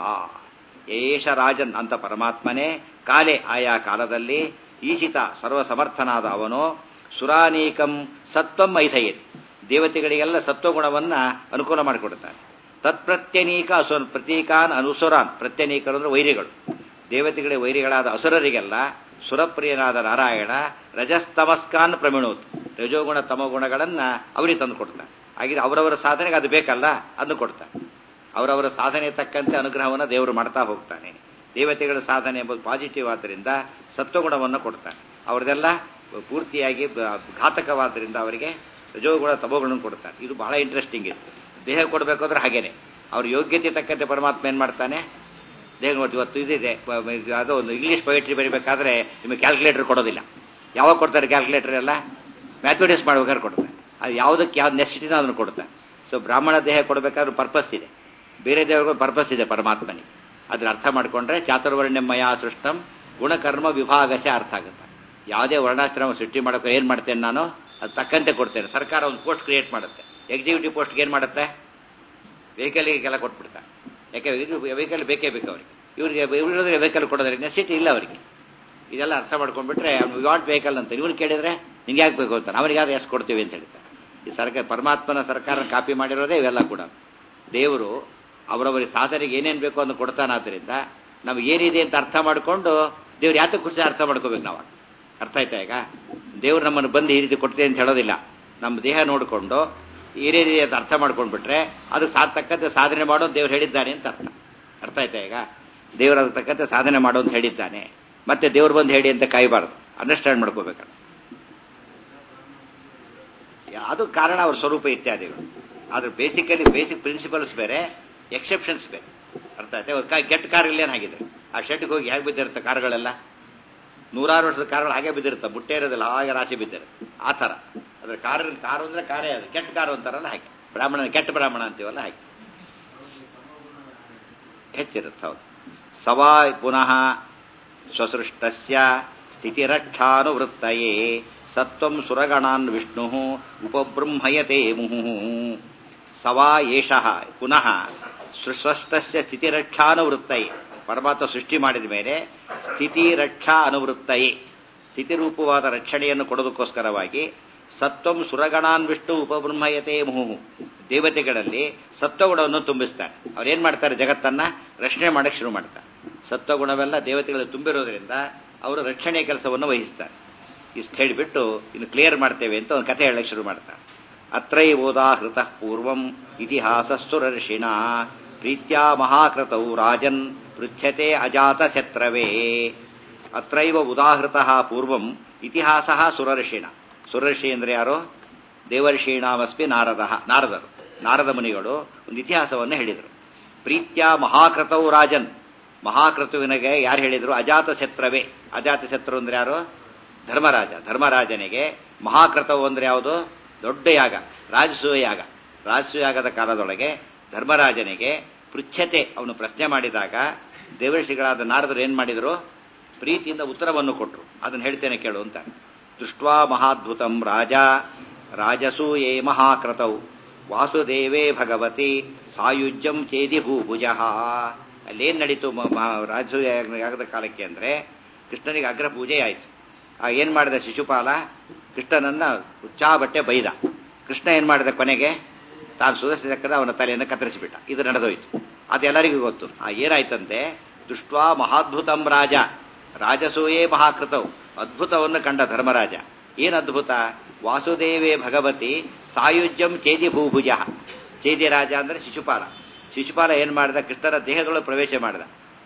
ಏಷ ರಾಜನ್ ಅಂತ ಪರಮಾತ್ಮನೇ ಕಾಲೆ ಆಯಾ ಕಾಲದಲ್ಲಿ ಈಶಿತ ಸರ್ವಸಮರ್ಥನಾದ ಅವನು ಸುರಾನೀಕಂ ಸತ್ವಂ ಐಧಯತಿ ದೇವತೆಗಳಿಗೆಲ್ಲ ಸತ್ವಗುಣವನ್ನ ಅನುಕೂಲ ಮಾಡಿಕೊಡ್ತಾನೆ ತತ್ಪ್ರತ್ಯನೀಕ ಅಸುರ ಪ್ರತೀಕಾನ್ ಅನುಸುರಾನ್ ಪ್ರತ್ಯನೀಕರು ಅಂದ್ರೆ ವೈರಿಗಳು ದೇವತೆಗಳಿಗೆ ವೈರಿಗಳಾದ ಅಸುರರಿಗೆಲ್ಲ ಸುರಪ್ರಿಯನಾದ ನಾರಾಯಣ ರಜಸ್ತಮಸ್ಕಾನ್ ಪ್ರಮಿಣೋತ್ ರಜೋಗುಣ ತಮಗುಣಗಳನ್ನ ಅವರಿಗೆ ತಂದು ಕೊಡ್ತಾನೆ ಹಾಗೆ ಅವರವರ ಸಾಧನೆಗೆ ಅದು ಬೇಕಲ್ಲ ಅದನ್ನು ಕೊಡ್ತಾನೆ ಅವರವರ ಸಾಧನೆ ತಕ್ಕಂತೆ ಅನುಗ್ರಹವನ್ನು ದೇವರು ಮಾಡ್ತಾ ಹೋಗ್ತಾನೆ ದೇವತೆಗಳ ಸಾಧನೆ ಎಂಬುದು ಪಾಸಿಟಿವ್ ಆದ್ದರಿಂದ ಸತ್ವಗುಣವನ್ನು ಕೊಡ್ತಾನೆ ಅವ್ರದೆಲ್ಲ ಪೂರ್ತಿಯಾಗಿ ಬ- ಘಾತಕವಾದ್ದರಿಂದ ಅವರಿಗೆ ರಜೋಗುಣ ತಮೋಗುಣ ಕೊಡ್ತಾನೆ ಇದು ಬಹಳ ಇಂಟ್ರೆಸ್ಟಿಂಗ್ ಇದೆ ದೇಹ ಕೊಡಬೇಕಾದ್ರೆ ಹಾಗೇನೆ ಅವ್ರ ಯೋಗ್ಯತೆ ತಕ್ಕಂತೆ ಪರಮಾತ್ಮ ಏನ್ ಮಾಡ್ತಾನೆ ದೇಹ ನೋಡಿ ಇವತ್ತು ಇದಿದೆ ಪ- ಮ- ಅದು ಒಂದು ಇಂಗ್ಲಿಷ್ ಪೊಯಿಟ್ರಿ ಬರೀಬೇಕಾದ್ರೆ ನಿಮಗೆ ಕ್ಯಾಲ್ಕುಲೇಟರ್ ಕೊಡೋದಿಲ್ಲ ಯಾವಾಗ ಕೊಡ್ತಾರೆ ಕ್ಯಾಲ್ಕುಲೇಟರ್ ಎಲ್ಲ ಮ್ಯಾಥಮೆಟಿಕ್ಸ್ ಮಾಡ್ಬೇಕಾದ್ರೆ ಕೊಡ್ತಾರೆ ಅದು ಯಾವುದಕ್ಕೆ ಯಾವ್ದು ನೆಸಿಟಿನ ಅದನ್ನು ಕೊಡ್ತಾರೆ ಸೊ ಬ್ರಾಹ್ಮಣ ದೇಹ ಕೊಡಬೇಕಾದ್ರೆ ಪರ್ಪಸ್ ಇದೆ ಬೇರೆ ದೇವರಿಗೂ ಪರ್ಪಸ್ ಇದೆ ಪರಮಾತ್ಮನಿಗೆ ಅದ್ರ ಅರ್ಥ ಮಾಡ್ಕೊಂಡ್ರೆ ಚಾತುರ್ವರ್ಣ್ಯಮಯ ಸೃಷ್ಟಂ ಗುಣಕರ್ಮ ವಿಭಾಗಶ ಅರ್ಥ ಆಗುತ್ತೆ ಯಾವುದೇ ವರ್ಣಾಶ್ರಮ ಸೃಷ್ಟಿ ಮಾಡೋಕೆ ಏನ್ ಮಾಡ್ತೇನೆ ನಾನು ಅದು ತಕ್ಕಂತೆ ಕೊಡ್ತೇನೆ ಸರ್ಕಾರ ಒಂದು ಪೋಸ್ಟ್ ಕ್ರಿಯೇಟ್ ಮಾಡುತ್ತೆ ಎಕ್ಸಿಕ್ಯೂಟಿವ್ ಪೋಸ್ಟ್ಗೆ ಏನ್ ಮಾಡುತ್ತೆ ವೆಹಿಕಲ್ಗೆಲ್ಲ ಕೊಟ್ಬಿಡ್ತಾರೆ ಯಾಕೆ ವೆಹಿಕಲ್ ಬೇಕೇ ಬೇಕು ಅವರಿಗೆ ಇವರಿಗೆ ಇವ್ರಿಗೆ ವೆಹಿಕಲ್ ಕೊಡೋದ್ರಿಗೆ ನೆಸಿಟಿ ಇಲ್ಲ ಅವರಿಗೆ ಇದೆಲ್ಲ ಅರ್ಥ ಮಾಡ್ಕೊಂಡ್ಬಿಟ್ರೆ ಅವ್ನು ವಾಟ್ ವೆಹಿಕಲ್ ಅಂತ ಇವ್ನು ಕೇಳಿದ್ರೆ ನಿಂಗೆ ಯಾಕೆ ಬೇಕು ಅಂತ ಅವನಿಗೆ ಯಾರು ಎಷ್ಟು ಕೊಡ್ತೀವಿ ಅಂತ ಹೇಳ್ತಾರೆ ಈ ಸರ್ಕಾರ ಪರಮಾತ್ಮನ ಸರ್ಕಾರ ಕಾಪಿ ಮಾಡಿರೋದೇ ಇವೆಲ್ಲ ಕೂಡ ದೇವರು ಅವರವರಿಗೆ ಸಾಧನೆಗೆ ಏನೇನು ಬೇಕೋ ಅಂತ ಕೊಡ್ತಾನಾದ್ರಿಂದ ನಮ್ಗೆ ಏನಿದೆ ಅಂತ ಅರ್ಥ ಮಾಡಿಕೊಂಡು ದೇವ್ರು ಯಾತಕ್ಕೆ ಖುಷಿ ಅರ್ಥ ಮಾಡ್ಕೋಬೇಕು ನಾವು ಅರ್ಥ ಆಯ್ತಾ ಈಗ ದೇವ್ರು ನಮ್ಮನ್ನು ಬಂದು ಈ ರೀತಿ ಕೊಡ್ತೀವಿ ಅಂತ ಹೇಳೋದಿಲ್ಲ ನಮ್ಮ ದೇಹ ನೋಡಿಕೊಂಡು ಏನೇನಿದೆ ಅಂತ ಅರ್ಥ ಮಾಡ್ಕೊಂಡ್ಬಿಟ್ರೆ ಅದು ಸಾ ತಕ್ಕಂತೆ ಸಾಧನೆ ಮಾಡೋ ದೇವ್ರು ಹೇಳಿದ್ದಾನೆ ಅಂತ ಅರ್ಥ ಅರ್ಥ ಆಯ್ತಾ ಈಗ ದೇವ್ರು ಅದಕ್ಕೆ ತಕ್ಕಂತೆ ಸಾಧನೆ ಮಾಡೋ ಅಂತ ಹೇಳಿದ್ದಾನೆ ಮತ್ತೆ ದೇವ್ರು ಬಂದು ಹೇಳಿ ಅಂತ ಕಾಯಬಾರ್ದು ಅಂಡರ್ಸ್ಟ್ಯಾಂಡ್ ಮಾಡ್ಕೋಬೇಕಲ್ಲ ಅದು ಕಾರಣ ಅವ್ರ ಸ್ವರೂಪ ಇತ್ಯಾದಿಗಳು ಆದ್ರೆ ಬೇಸಿಕಲಿ ಬೇಸಿಕ್ ಪ್ರಿನ್ಸಿಪಲ್ಸ್ ಬೇರೆ ಎಕ್ಸೆಪ್ಷನ್ಸ್ ಬೇರೆ ಅರ್ಥ ಆಯ್ತಾ ಇವಾಗ ಕಾ- ಕೆಟ್ಟ ಕಾರ್ ಏನಾಗಿದೆ ಆ ಶೆಟ್ಗೆ ಹೋಗಿ ಹೇಗೆ ಬಿದ್ದಿರುತ್ತೆ ಕಾರ್ಗಳೆಲ್ಲ ನೂರಾರು ವರ್ಷದ ಕಾರ್ಗಳು ಹಾಗೆ ಬಿದ್ದಿರುತ್ತೆ ಬುಟ್ಟೆ ಇರೋದಿಲ್ಲ ಹಾಗೆ ರಾಶಿ ಬಿದ್ದಿರುತ್ತೆ ಆ ಥರ ಅದ್ರ ಕಾರ್ ಕಾರು ಅಂದ್ರೆ ಕಾರೇ ಅದು ಕೆಟ್ಟ ಕಾರು ಅಂತಾರಲ್ಲ ಹಾಗೆ ಬ್ರಾಹ್ಮಣ ಕೆಟ್ಟ ಬ್ರಾಹ್ಮಣ ಅಂತೀವಲ್ಲ ಹಾಗೆ ಹೆಚ್ಚಿರುತ್ತೆ ಹೌದು ಸವಾ ಪುನಃ ಸ್ವಸೃಷ್ಟಸ್ಯ ಸ್ಥಿತಿರಕ್ಷಾನುವೃತ್ತಯೇ ಸತ್ವಂ ಸುರಗಣಾನ್ ವಿಷ್ಣು ಉಪಬೃಂಹಯತೆ ಮುಹುಃ ಸವಾ ಏಷಃ ಪುನಃ ಸೃಷ್ಟಸ್ಯ ಸ್ಥಿತಿರಕ್ಷಾನುವೃತ್ತಯೇ ಪರಮಾತ್ಮ ಸೃಷ್ಟಿ ಮಾಡಿದ ಮೇಲೆ ಸ್ಥಿತಿ ರಕ್ಷಾ ಅನುವೃತ್ತಯೇ ಸ್ಥಿತಿರೂಪವಾದ ರಕ್ಷಣೆಯನ್ನು ಕೊಡೋದಕ್ಕೋಸ್ಕರವಾಗಿ ಸತ್ವಂ ಸುರಗಣಾನ್ ವಿಷ್ಣು ಉಪಬ್ರಹ್ಮಯತೆ ಮುಹುಃ ದೇವತೆಗಳಲ್ಲಿ ಸತ್ವಗುಣವನ್ನು ತುಂಬಿಸ್ತಾರೆ ಅವ್ರೇನ್ ಮಾಡ್ತಾರೆ ಜಗತ್ತನ್ನ ರಕ್ಷಣೆ ಮಾಡಕ್ಕೆ ಶುರು ಮಾಡ್ತಾರೆ ಸತ್ವಗುಣವೆಲ್ಲ ದೇವತೆಗಳು ತುಂಬಿರೋದ್ರಿಂದ ಅವರು ರಕ್ಷಣೆಯ ಕೆಲಸವನ್ನು ವಹಿಸ್ತಾರೆ ಇಷ್ಟು ಹೇಳಿಬಿಟ್ಟು ಇನ್ನು ಕ್ಲಿಯರ್ ಮಾಡ್ತೇವೆ ಅಂತ ಒಂದು ಕಥೆ ಹೇಳಕ್ಕೆ ಶುರು ಮಾಡ್ತಾರೆ ಅತ್ರೈವೋದಾಹೃತ ಪೂರ್ವಂ ಇತಿಹಾಸಸ್ತುರರ್ಷಿಣ ಪ್ರೀತ್ಯಾ ಮಹಾಕೃತೌ ರಾಜನ್ ಪೃಚ್ಛತೆ ಅಜಾತ ಶತ್ರವೇ ಅತ್ರೈವ ಉದಾಹೃತ ಪೂರ್ವಂ ಇತಿಹಾಸ ಸುರರ್ಷಿಣ ಸುರರ್ಷಿ ಅಂದ್ರೆ ಯಾರು ದೇವರ್ಷೀಣಾಮಸ್ಮಿ ನಾರದ ನಾರದರು ನಾರದ ಮುನಿಗಳು ಒಂದು ಇತಿಹಾಸವನ್ನು ಹೇಳಿದರು ಪ್ರೀತ್ಯ ಮಹಾಕೃತೌ ರಾಜನ್ ಮಹಾಕೃತುವಿನಿಗೆ ಯಾರು ಹೇಳಿದ್ರು ಅಜಾತ ಶತ್ರವೇ ಅಜಾತ ಶತ್ರು ಅಂದ್ರೆ ಯಾರು ಧರ್ಮರಾಜ ಧರ್ಮರಾಜನಿಗೆ ಮಹಾಕೃತವು ಅಂದ್ರೆ ಯಾವುದು ದೊಡ್ಡ ಯಾಗ ರಾಜಸೂಯ ಯಾಗ ರಾಜಸೂಯ ಯಾಗದ ಕಾಲದೊಳಗೆ ಧರ್ಮರಾಜನಿಗೆ ಪೃಚ್ಛತೆ ಅವನು ಪ್ರಶ್ನೆ ಮಾಡಿದಾಗ ದೇವರ್ಷಿಗಳಾದ ನಾರದರು ಏನ್ ಮಾಡಿದ್ರು ಪ್ರೀತಿಯಿಂದ ಉತ್ತರವನ್ನು ಕೊಟ್ಟರು ಅದನ್ನು ಹೇಳ್ತೇನೆ ಕೇಳು ಅಂತ ದೃಷ್ಟ್ವಾ ಮಹಾದ್ಭುತಂ ರಾಜ ರಾಜಸೂಯೇ ಮಹಾಕೃತೌ ವಾಸುದೇವೇ ಭಗವತಿ ಸಾಯುಜ್ಯಂ ಚೇದಿ ಭೂಭುಜ ಅಲ್ಲೇನ್ ನಡೀತು ರಾಜಸೂಯ ಯಾಗದ ಕಾಲಕ್ಕೆ ಅಂದ್ರೆ ಕೃಷ್ಣನಿಗೆ ಅಗ್ರ ಪೂಜೆ ಆಯ್ತು ಆ ಏನ್ ಮಾಡಿದ ಶಿಶುಪಾಲ ಕೃಷ್ಣನನ್ನ ಉಚ್ಚಾ ಬಟ್ಟೆ ಬೈದ ಕೃಷ್ಣ ಏನ್ ಮಾಡಿದ ಕೊನೆಗೆ ತಾನು ಸುದರ್ಶನ ಚಕ್ರದ ಅವನ ತಲೆಯನ್ನು ಕತ್ತರಿಸಿಬಿಟ್ಟ ಇದು ನಡೆದೋಯ್ತು ಅದೆಲ್ಲರಿಗೂ ಗೊತ್ತು ಆ ಏನಾಯ್ತಂತೆ ದೃಷ್ಟ್ವಾ ಮಹಾದ್ಭುತಂ ರಾಜ ರಾಜಸೂಯೇ ಮಹಾಕೃತವು ಅದ್ಭುತವನ್ನು ಕಂಡ ಧರ್ಮರಾಜ ಏನ್ ಅದ್ಭುತ ವಾಸುದೇವೇ ಭಗವತಿ ಸಾಯುಜ್ಯಂ ಚೇದಿ ಭೂಭುಜ ಚೇದಿ ರಾಜ ಅಂದ್ರೆ ಶಿಶುಪಾಲ ಶಿಶುಪಾಲ ಏನ್ ಮಾಡಿದ ಕೃಷ್ಣನ ದೇಹದೊಳಗೆ ಪ್ರವೇಶ ಮಾಡಿದ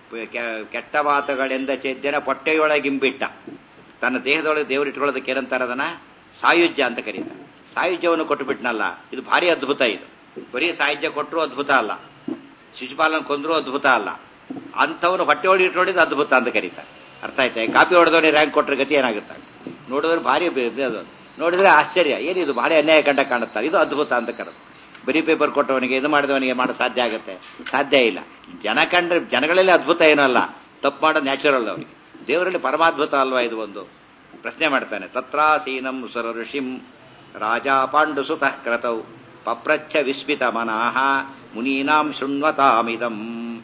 ಕೆಟ್ಟ ಮಾತುಗಳೆಂದ ಚೇದ್ಯನ ಪೊಟ್ಟೆಯೊಳಗಿಂಬಿಟ್ಟ ತನ್ನ ದೇಹದೊಳಗೆ ದೇವರು ಇಟ್ಕೊಳ್ಳೋದಕ್ಕೆ ಏನಂತಾರೆ ಅದನ್ನ ಸಾಯುಜ್ಯ ಅಂತ ಕರೀತಾರೆ ಸಾಯುಜ್ಯವನ್ನು ಕೊಟ್ಟು ಬಿಟ್ನಲ್ಲ ಇದು ಭಾರಿ ಅದ್ಭುತ ಇದು ಬರೀ ಸಾಯುಜ್ಯ ಕೊಟ್ಟರು ಅದ್ಭುತ ಅಲ್ಲ ಶಿಶುಪಾಲನ ಕೊಂದ್ರು ಅದ್ಭುತ ಅಲ್ಲ ಅಂಥವನು ಹೊಟ್ಟೆ ಒಳಗೆ ಇಟ್ಕೊಂಡಿದ್ದು ಅದ್ಭುತ ಅಂತ ಕರೀತಾರೆ ಅರ್ಥ ಆಯ್ತಾ ಕಾಪಿ ಹೊಡೆದವನಿಗೆ ರ್ಯಾಂಕ್ ಕೊಟ್ಟರೆ ಗತಿ ಏನಾಗುತ್ತೆ ನೋಡಿದ್ರೆ ಭಾರಿ ಅದು ನೋಡಿದ್ರೆ ಆಶ್ಚರ್ಯ ಏನಿದು ಭಾರಿ ಅನ್ಯಾಯ ಕಂಡ ಕಾಣುತ್ತಾರೆ ಇದು ಅದ್ಭುತ ಅಂತ ಕರೆದು ಬರೀ ಪೇಪರ್ ಕೊಟ್ಟವನಿಗೆ ಇದು ಮಾಡಿದವನಿಗೆ ಮಾಡೋ ಸಾಧ್ಯ ಆಗುತ್ತೆ ಸಾಧ್ಯ ಇಲ್ಲ ಜನ ಕಂಡ್ರೆ ಜನಗಳಲ್ಲಿ ಅದ್ಭುತ ಏನೂ ಅಲ್ಲ ತಪ್ಪು ಮಾಡೋದು ನ್ಯಾಚುರಲ್ ಅವನಿಗೆ ದೇವರಲ್ಲಿ ಪರಮಾದ್ಭುತ ಅಲ್ವಾ ಇದು ಒಂದು ಪ್ರಶ್ನೆ ಮಾಡ್ತಾನೆ ತತ್ರಾಸೀನಂ ಸುರ ಋಷಿಂ ರಾಜ ಪಾಂಡು ಸುತಃ ಕ್ರತೌ ಪಪ್ರಚ್ಛ ವಿಸ್ಮಿತ ಮನಾಹ ಮುನೀನಾಂ ಶೃಣ್ವತಾಮಿದಂ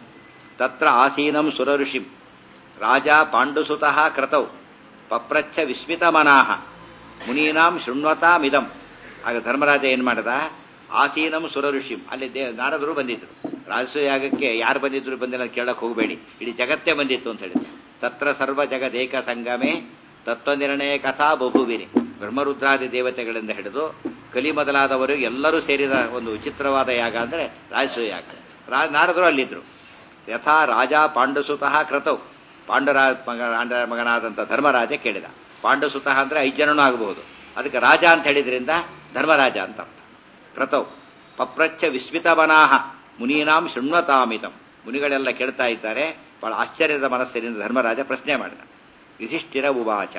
ತತ್ರ ಆಸೀನಂ ಸುರ ಋಷಿಂ ರಾಜ ಪಾಂಡುಸುತಃ ಕ್ರತೌ ಪಪ್ರಚ್ಛ ವಿಸ್ಮಿತ ಮನಾಹ ಮುನೀನಾಂ ಶೃಣ್ವತಾಮಿದಂ ಆಗ ಧರ್ಮರಾಜ ಏನ್ ಮಾಡದ ಆಸೀನಂ ಸುರ ಋಷಿಂ ಅಲ್ಲಿ ದೇ ನಾರದರು ಬಂದಿದ್ರು ರಾಜಸೂಯಾಗಕ್ಕೆ ಯಾರು ಬಂದಿದ್ರು ಬಂದಿಲ್ಲ ಕೇಳಕ್ ಹೋಗಬೇಡಿ ಇಡೀ ಜಗತ್ತೇ ಬಂದಿತ್ತು ಅಂತ ಹೇಳಿದ್ರು ತತ್ರ ಸರ್ವ ಜಗದೇಕ ಸಂಗಮೇ ತತ್ವ ನಿರ್ಣಯ ಕಥಾ ಬಹುವಿನಿ ಬ್ರಹ್ಮರುದ್ರಾದಿ ದೇವತೆಗಳಿಂದ ಹಿಡಿದು ಕಲಿ ಮೊದಲಾದವರು ಎಲ್ಲರೂ ಸೇರಿದ ಒಂದು ವಿಚಿತ್ರವಾದ ಯಾಗ ಅಂದ್ರೆ ರಾಜಸೂಯ ಯಾಗ ರಾ- ನಾರದರು ಅಲ್ಲಿದ್ರು ಯಥಾ ರಾಜ ಪಾಂಡುಸುತಃ ಕ್ರತೌ ಪಾಂಡುರ ಮಗ ಆಂಡ- ಮಗನಾದಂಥ ಧರ್ಮರಾಜ ಕೇಳಿದ ಪಾಂಡುಸುತಃ ಅಂದ್ರೆ ಐದು ಜನನೂ ಆಗಬಹುದು ಅದಕ್ಕೆ ರಾಜ ಅಂತ ಹೇಳಿದ್ರಿಂದ ಧರ್ಮರಾಜ ಅಂತ ಅರ್ಥ ಕ್ರತೌ ಪಪ್ರಚ್ಛ ವಿಸ್ಮಿತವನಾಹ ಮುನೀನಾಂ ಶೃಣ್ವತಾಮಿತಂ ಮುನಿಗಳೆಲ್ಲ ಕೇಳ್ತಾ ಇದ್ದಾರೆ ಬಹಳ ಆಶ್ಚರ್ಯದ ಮನಸ್ಸಿನಿಂದ ಧರ್ಮರಾಜ ಪ್ರಶ್ನೆ ಮಾಡಿದ ಯುಧಿಷ್ಠಿರ ಉವಾಚ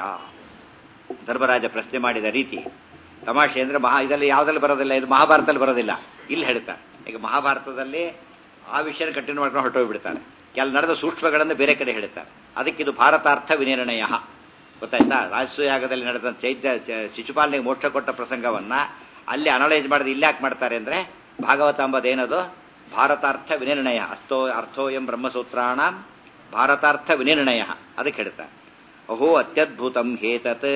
ಧರ್ಮರಾಜ ಪ್ರಶ್ನೆ ಮಾಡಿದ ರೀತಿ ತಮಾಷೆ ಅಂದ್ರೆ ಮಹಾ ಇದರಲ್ಲಿ ಯಾವುದ್ರಲ್ಲಿ ಬರೋದಿಲ್ಲ ಇದು ಮಹಾಭಾರತದಲ್ಲಿ ಬರೋದಿಲ್ಲ ಇಲ್ಲಿ ಹೇಳ್ತಾರೆ ಈಗ ಮಹಾಭಾರತದಲ್ಲಿ ಆ ವಿಷಯ ಕಂಟಿನ್ಯೂ ಮಾಡ್ಕೊಂಡು ಹೊರಟೋಗ್ಬಿಡ್ತಾರೆ ಕೆಲ ನಡೆದ ಸೂಕ್ಷ್ಮಗಳನ್ನು ಬೇರೆ ಕಡೆ ಹೇಳ್ತಾರೆ ಅದಕ್ಕೆ ಇದು ಭಾರತಾರ್ಥ ವಿನಿರ್ಣಯ ಗೊತ್ತಾಯ್ತಾ ರಾಜಸೂಯಾಗದಲ್ಲಿ ನಡೆದ ಚೈತ್ಯ ಚ- ಶಿಶುಪಾಲನಿಗೆ ಮೋಕ್ಷ ಕೊಟ್ಟ ಪ್ರಸಂಗವನ್ನ ಅಲ್ಲಿ ಅನಲೈಸ್ ಮಾಡಿದ ಇಲ್ಲಿ ಯಾಕೆ ಮಾಡ್ತಾರೆ ಅಂದ್ರೆ ಭಾಗವತ ಎಂಬುದೇನದು ಭಾರತಾರ್ಥ ವಿನಿರ್ಣಯ ಅಸ್ತೋ ಅರ್ಥೋಯಂ ಬ್ರಹ್ಮಸೂತ್ರಾಣ ಭಾರತಾರ್ಥ ವಿನಿರ್ಣಯ ಅದಕ್ಕೆ ಹೇಳ್ತಾರೆ ಅಹೋ ಅತ್ಯದ್ಭುತಂ ಹೇತತ್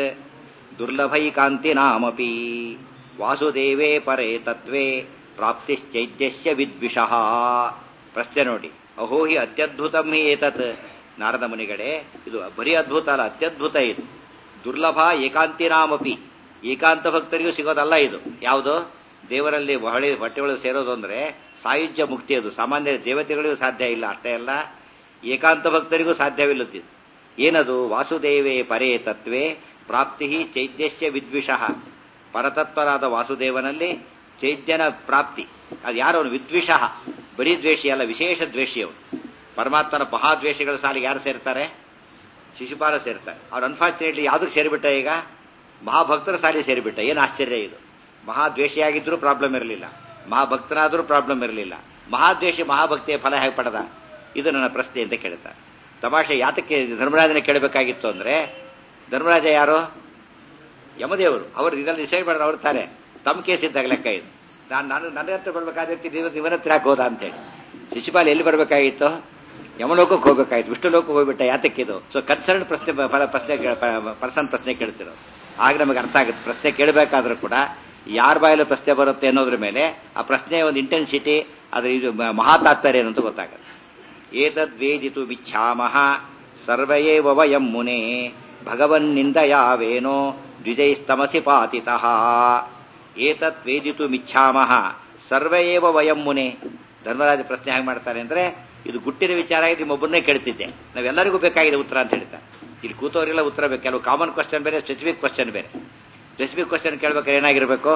ದುರ್ಲಭೈಕಾಂತಿನಾಮಪಿ ವಾಸುದೇವೇ ಪರೇ ತತ್ವೇ ಪ್ರಾಪ್ತಿಶ್ಚೈತ್ಯಸ್ಯ ವಿದ್ವಿಷಃ ಪ್ರಶ್ನೆ ನೋಡಿ ಅಹೋ ಹಿ ಅತ್ಯದ್ಭುತಂ ಹಿ ಏತತ್ ನಾರದ ಮುನಿಗಳೇ ಇದು ಬರೀ ಅದ್ಭುತ ಅಲ್ಲ ಅತ್ಯದ್ಭುತ ಇದು ದುರ್ಲಭ ಏಕಾಂತಿನಾಮಪಿ ಏಕಾಂತ ಭಕ್ತರಿಗೂ ಸಿಗೋದಲ್ಲ ಇದು ಯಾವುದು ದೇವರಲ್ಲಿ ಹೊಳೆ ಹೊಟ್ಟೆಗಳು ಸೇರೋದು ಅಂದ್ರೆ ಸಾಯುಜ್ಯ ಮುಕ್ತಿ ಅದು ಸಾಮಾನ್ಯ ದೇವತೆಗಳಿಗೂ ಸಾಧ್ಯ ಇಲ್ಲ ಅಷ್ಟೇ ಅಲ್ಲ ಏಕಾಂತ ಭಕ್ತರಿಗೂ ಸಾಧ್ಯವಿಲ್ಲದಿದ್ದು ಏನದು ವಾಸುದೇವೇ ಪರೇ ತತ್ವೇ ಪ್ರಾಪ್ತಿ ಚೈತ್ಯಸ್ಯ ವಿದ್ವಿಷಃ ಪರತತ್ವರಾದ ವಾಸುದೇವನಲ್ಲಿ ಚೈತ್ಯನ ಪ್ರಾಪ್ತಿ ಅದು ಯಾರು ಅವನು ವಿದ್ವಿಷಃ ಬರೀ ದ್ವೇಷಿ ಅಲ್ಲ ವಿಶೇಷ ದ್ವೇಷಿ ಅವನು ಪರಮಾತ್ಮನ ಮಹಾದ್ವೇಷಿಗಳ ಸಾಲಿಗೆ ಯಾರು ಸೇರ್ತಾರೆ ಶಿಶುಪಾಲ ಸೇರ್ತಾರೆ ಅವ್ರು ಅನ್ಫಾರ್ಚುನೇಟ್ಲಿ ಯಾವ್ದಕ್ಕೆ ಸೇರಿಬಿಟ್ಟ ಈಗ ಮಹಾಭಕ್ತರ ಸಾಲಿ ಸೇರಿಬಿಟ್ಟ ಏನು ಆಶ್ಚರ್ಯ ಇದು ಮಹಾದ್ವೇಷಿಯಾಗಿದ್ರೂ ಪ್ರಾಬ್ಲಮ್ ಇರಲಿಲ್ಲ ಮಹಾಭಕ್ತನಾದರೂ ಪ್ರಾಬ್ಲಮ್ ಇರಲಿಲ್ಲ ಮಹಾದ್ವೇಷಿ ಮಹಾಭಕ್ತಿಯ ಫಲ ಹೇಗೆ ಪಡೆದ ಇದು ನನ್ನ ಪ್ರಶ್ನೆ ಅಂತ ಕೇಳ್ತಾರೆ ತಮಾಷೆ ಯಾತಕ್ಕೆ ಧರ್ಮರಾಜನ ಕೇಳಬೇಕಾಗಿತ್ತು ಅಂದ್ರೆ ಧರ್ಮರಾಜ ಯಾರು ಯಮದೇವರು ಅವರು ಇದನ್ನು ಡಿಸೈಡ್ ಮಾಡಿದ್ರೆ ಅವ್ರು ತಾರೆ ತಮ್ಮ ಕೇಸ್ ಇದ್ದಾಗ ಲೆಕ್ಕ ಇದು ನಾನು ನಾನು ನನ್ನ ಹತ್ರ ಬರ್ಬೇಕಾದ ವ್ಯಕ್ತಿ ನೀವು ಇವನ ಹತ್ರ ಯಾಕೆ ಹೋದ ಅಂತೇಳಿ ಶಿಶುಪಾಲ ಎಲ್ಲಿ ಬರಬೇಕಾಗಿತ್ತು ಯಮಲೋಕಕ್ಕೆ ಹೋಗ್ಬೇಕಾಯ್ತು ವಿಷ್ಣು ಲೋಕಕ್ಕೆ ಹೋಗ್ಬಿಟ್ಟ ಯಾತಕ್ಕಿದು ಸೊ ಕನ್ಸರ್ನ್ ಪ್ರಶ್ನೆ ಫಲ ಪ್ರಶ್ನೆ ಪರ್ಸನ್ ಪ್ರಶ್ನೆ ಕೇಳ್ತಿರೋದು ಆಗ ನಮಗೆ ಅರ್ಥ ಆಗುತ್ತೆ ಪ್ರಶ್ನೆ ಕೇಳಬೇಕಾದ್ರೂ ಕೂಡ ಯಾರ ಬಾಯಲ್ಲೂ ಪ್ರಶ್ನೆ ಬರುತ್ತೆ ಅನ್ನೋದ್ರ ಮೇಲೆ ಆ ಪ್ರಶ್ನೆಯ ಒಂದು ಇಂಟೆನ್ಸಿಟಿ ಅದ್ರ ಇದು ಮಹಾತಾತ್ಪರ್ಯ ಏನಂತ ಗೊತ್ತಾಗುತ್ತೆ ಏತದ್ವೇದಿತು ಮಿಚ್ಛಾಮಹ ಸರ್ವಯೇವ ವಯಂ ಮುನೆ ಭಗವನ್ನಿಂದಯಾವೇನೋ ದ್ವಿಜೈಸ್ತಮಸಿ ಪಾತಿತಃ ಏತತ್ ವೇದಿತು ಮಿಚ್ಛಾಮಹ ಸರ್ವಯೇವ ವಯಂ ಮುನೆ ಧರ್ಮರಾಜ ಪ್ರಶ್ನೆ ಹೇಗೆ ಮಾಡ್ತಾರೆ ಅಂದ್ರೆ ಇದು ಗುಟ್ಟಿನ ವಿಚಾರ ಆಗಿ ನಿಮ್ಮೊಬ್ಬರನ್ನೇ ಕೇಳ್ತಿದ್ದೆ ನಾವೆಲ್ಲರಿಗೂ ಬೇಕಾಗಿದೆ ಉತ್ತರ ಅಂತ ಹೇಳ್ತಾರೆ ಇಲ್ಲಿ ಕೂತವರೆಲ್ಲ ಉತ್ತರ ಬೇಕು ಕೆಲವು ಕಾಮನ್ ಕ್ವಶನ್ ಬೇರೆ ಸ್ಪೆಸಿಫಿಕ್ ಕ್ವಶನ್ ಬೇರೆ ಸ್ಪೆಸಿಫಿಕ್ ಕ್ವಶನ್ ಕೇಳ್ಬೇಕಾದ್ರೆ ಏನಾಗಿರ್ಬೇಕು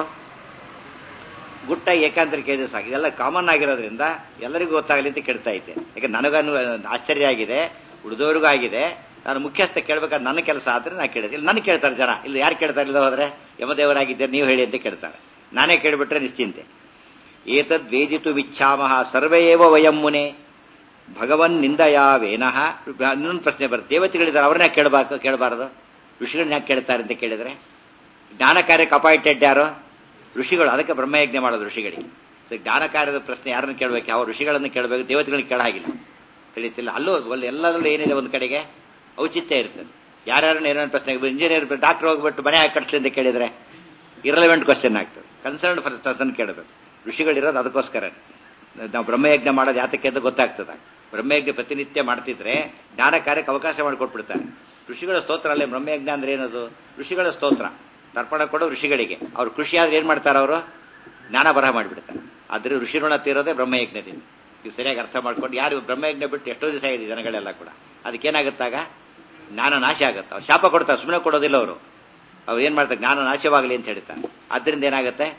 ಗುಟ್ಟ ಏಕಾಂತರ ಕೇಳಿದ್ರೆ ಸಾಕು ಇದೆಲ್ಲ ಕಾಮನ್ ಆಗಿರೋದ್ರಿಂದ ಎಲ್ಲರಿಗೂ ಗೊತ್ತಾಗಲಿ ಅಂತ ಕೇಳ್ತಾ ಇದ್ದೆ ಯಾಕೆ ನನಗನ್ನು ಆಶ್ಚರ್ಯ ಆಗಿದೆ ಉಳಿದವ್ರಿಗೂ ಆಗಿದೆ ನಾನು ಮುಖ್ಯಸ್ಥ ಕೇಳ್ಬೇಕಾದ್ರೆ ನನ್ನ ಕೆಲಸ ಆದ್ರೆ ನಾ ಕೇಳಿದೆ ಇಲ್ಲಿ ನನ್ನ ಕೇಳ್ತಾರೆ ಜನ ಇಲ್ಲಿ ಯಾರು ಕೇಳ್ತಾರೆ ಇಲ್ಲ ಹೋದ್ರೆ ಯಮದೇವರಾಗಿದ್ದರೆ ನೀವು ಹೇಳಿ ಅಂತ ಕೇಳ್ತಾರೆ ನಾನೇ ಕೇಳಿಬಿಟ್ರೆ ನಿಶ್ಚಿಂತೆ ಏತದ್ ವೇದಿತು ವಿಚ್ಛಾಮಹ ಸರ್ವೇವ ವಯಂ ಮುನೆ ಭಗವನ್ ನಿಂದಯಾವೇನಃ ಇನ್ನೊಂದು ಪ್ರಶ್ನೆ ಬರುತ್ತೆ ದೇವತೆಗಳಿದ್ದಾರೆ ಅವ್ರನ್ನ ಕೇಳಬಾರ್ದು ಕೇಳಬಾರದು ಋಷಿಗಳನ್ನ ಯಾಕೆ ಕೇಳ್ತಾರೆ ಅಂತ ಕೇಳಿದ್ರೆ ಜ್ಞಾನ ಕಾರ್ಯಕ್ಕೆ ಅಪಾಯಿಂಟೆಡ್ ಯಾರು ಋಷಿಗಳು ಅದಕ್ಕೆ ಬ್ರಹ್ಮಯಜ್ಞ ಮಾಡೋದು ಋಷಿಗಳಿಗೆ ಸೊ ಜ್ಞಾನ ಕಾರ್ಯದ ಪ್ರಶ್ನೆ ಯಾರನ್ನು ಕೇಳಬೇಕು ಯಾವ ಋಷಿಗಳನ್ನು ಕೇಳಬೇಕು ದೇವತೆಗಳನ್ನ ಕೇಳಾಗಿಲ್ಲ ತಿಳಿತಿಲ್ಲ ಅಲ್ಲೂ ಅಲ್ಲಿ ಎಲ್ಲರಲ್ಲೂ ಏನಿದೆ ಒಂದು ಕಡೆಗೆ ಔಚಿತ್ಯ ಇರ್ತದೆ ಯಾರ್ಯಾರನ್ನ ಏನೇನು ಪ್ರಶ್ನೆ ಇಂಜಿನಿಯರ್ ಡಾಕ್ಟರ್ ಹೋಗ್ಬಿಟ್ಟು ಮನೆ ಹಾಕಿ ಕಟ್ಸ್ಲಿ ಅಂತ ಕೇಳಿದ್ರೆ ಇರಲೆವೆಂಟ್ ಕ್ವಶನ್ ಆಗ್ತದೆ ಕನ್ಸರ್ನ್ ಪರ್ಸನ್ ಕೇಳಬೇಕು ಋಷಿಗಳಿರೋದು ಅದಕ್ಕೋಸ್ಕರ ನಾವು ಬ್ರಹ್ಮಯಜ್ಞ ಮಾಡೋದು ಯಾತಕ್ಕೆ ಅಂತ ಗೊತ್ತಾಗ್ತದೆ ಬ್ರಹ್ಮಯಜ್ಞ ಪ್ರತಿನಿತ್ಯ ಮಾಡ್ತಿದ್ರೆ ಜ್ಞಾನ ಕಾರ್ಯಕ್ಕೆ ಅವಕಾಶ ಮಾಡಿಕೊಟ್ಬಿಡ್ತಾರೆ ಋಷಿಗಳ ಸ್ತೋತ್ರ ಅಲ್ಲೇ ಬ್ರಹ್ಮಯಜ್ಞ ಅಂದ್ರೆ ಏನದು ಋಷಿಗಳ ಸ್ತೋತ್ರ ತರ್ಪಣ ಕೊಡೋ ಋಷಿಗಳಿಗೆ ಅವ್ರು ಕೃಷಿ ಆದ್ರೆ ಏನ್ ಮಾಡ್ತಾರೆ ಅವರು ಜ್ಞಾನ ಬರಹ ಮಾಡಿಬಿಡ್ತಾರೆ ಆದ್ರೆ ಋಷಿಋಣ ತೀರೋದೇ ಬ್ರಹ್ಮಯಜ್ಞದಿಂದ ನೀವು ಸರಿಯಾಗಿ ಅರ್ಥ ಮಾಡ್ಕೊಂಡು ಯಾರು ಬ್ರಹ್ಮಯಜ್ಞ ಬಿಟ್ಟು ಎಷ್ಟೋ ದಿವಸ ಆಗಿದೆ ಜನಗಳೆಲ್ಲ ಕೂಡ ಅದಕ್ಕೇನಾಗುತ್ತಾಗ ಜ್ಞಾನ ನಾಶ ಆಗುತ್ತೆ ಅವ್ರು ಶಾಪ ಕೊಡ್ತಾರೆ ಸುಮ್ಮನೆ ಕೊಡೋದಿಲ್ಲ ಅವರು ಅವ್ರು ಏನ್ ಮಾಡ್ತಾರೆ ಜ್ಞಾನ ನಾಶವಾಗಲಿ ಅಂತ ಹೇಳ್ತಾರೆ ಅದರಿಂದ ಏನಾಗುತ್ತೆ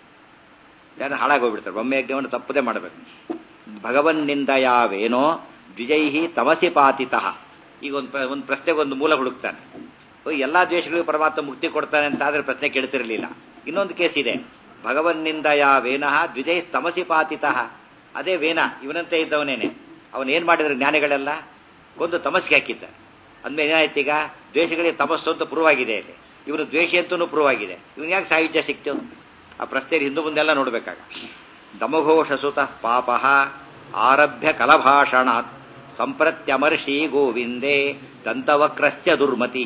ಜನ ಹಾಳಾಗೋಗ್ಬಿಡ್ತಾರೆ ಬ್ರಹ್ಮಯಜ್ಞವನ್ನು ತಪ್ಪದೇ ಮಾಡಬೇಕು ಭಗವನ್ನಿಂದ ಯಾವೇನೋ ದ್ವಿಜೈಹಿ ತಮಸಿ ಪಾತಿತಃ ಈಗ ಒಂದು ಒಂದು ಪ್ರಶ್ನೆಗೆ ಒಂದು ಮೂಲ ಹುಡುಕ್ತಾನೆ ಎಲ್ಲಾ ದ್ವೇಷಗಳಿಗೂ ಪರಮಾತ್ಮ ಮುಕ್ತಿ ಕೊಡ್ತಾನೆ ಅಂತ ಆದ್ರೆ ಪ್ರಶ್ನೆ ಕೇಳ್ತಿರಲಿಲ್ಲ ಇನ್ನೊಂದು ಕೇಸ್ ಇದೆ ಭಗವನ್ನಿಂದ ಯಾವೇನಃ ದ್ವಿಜೈ ತಮಸಿ ಪಾತಿತಃ ಅದೇ ವೇನ ಇವನಂತೆ ಇದ್ದವನೇನೆ ಅವನ್ ಏನ್ ಮಾಡಿದ್ರು ಜ್ಞಾನಿಗಳೆಲ್ಲ ಕೊಂದು ತಮಸ್ಗೆ ಹಾಕಿದ್ದ ಅಂದ್ಮೇಲೆ ಏನಾಯ್ತು ಈಗ ದ್ವೇಷಗಳಿಗೆ ತಮಸ್ಸು ಅಂತ ಪ್ರೂವ್ ಆಗಿದೆ ಇಲ್ಲಿ ಇವನು ದ್ವೇಷಿ ಅಂತೂ ಪ್ರೂವ್ ಆಗಿದೆ ಇವನ್ ಯಾಕೆ ಸಾಹಿತ್ಯ ಸಿಕ್ತು ಆ ಪ್ರಶ್ನೆ ಹಿಂದೂ ಮುಂದೆಲ್ಲ ನೋಡ್ಬೇಕಾಗ ದಮಘೋಷಸುತ ಪಾಪ ಆರಭ್ಯ ಕಲಭಾಷಣಾತ್ ಸಂಪ್ರತ್ಯಮರ್ಷಿ ಗೋವಿಂದೇ ದಂತವಕ್ರಶ್ಚ ದುರ್ಮತಿ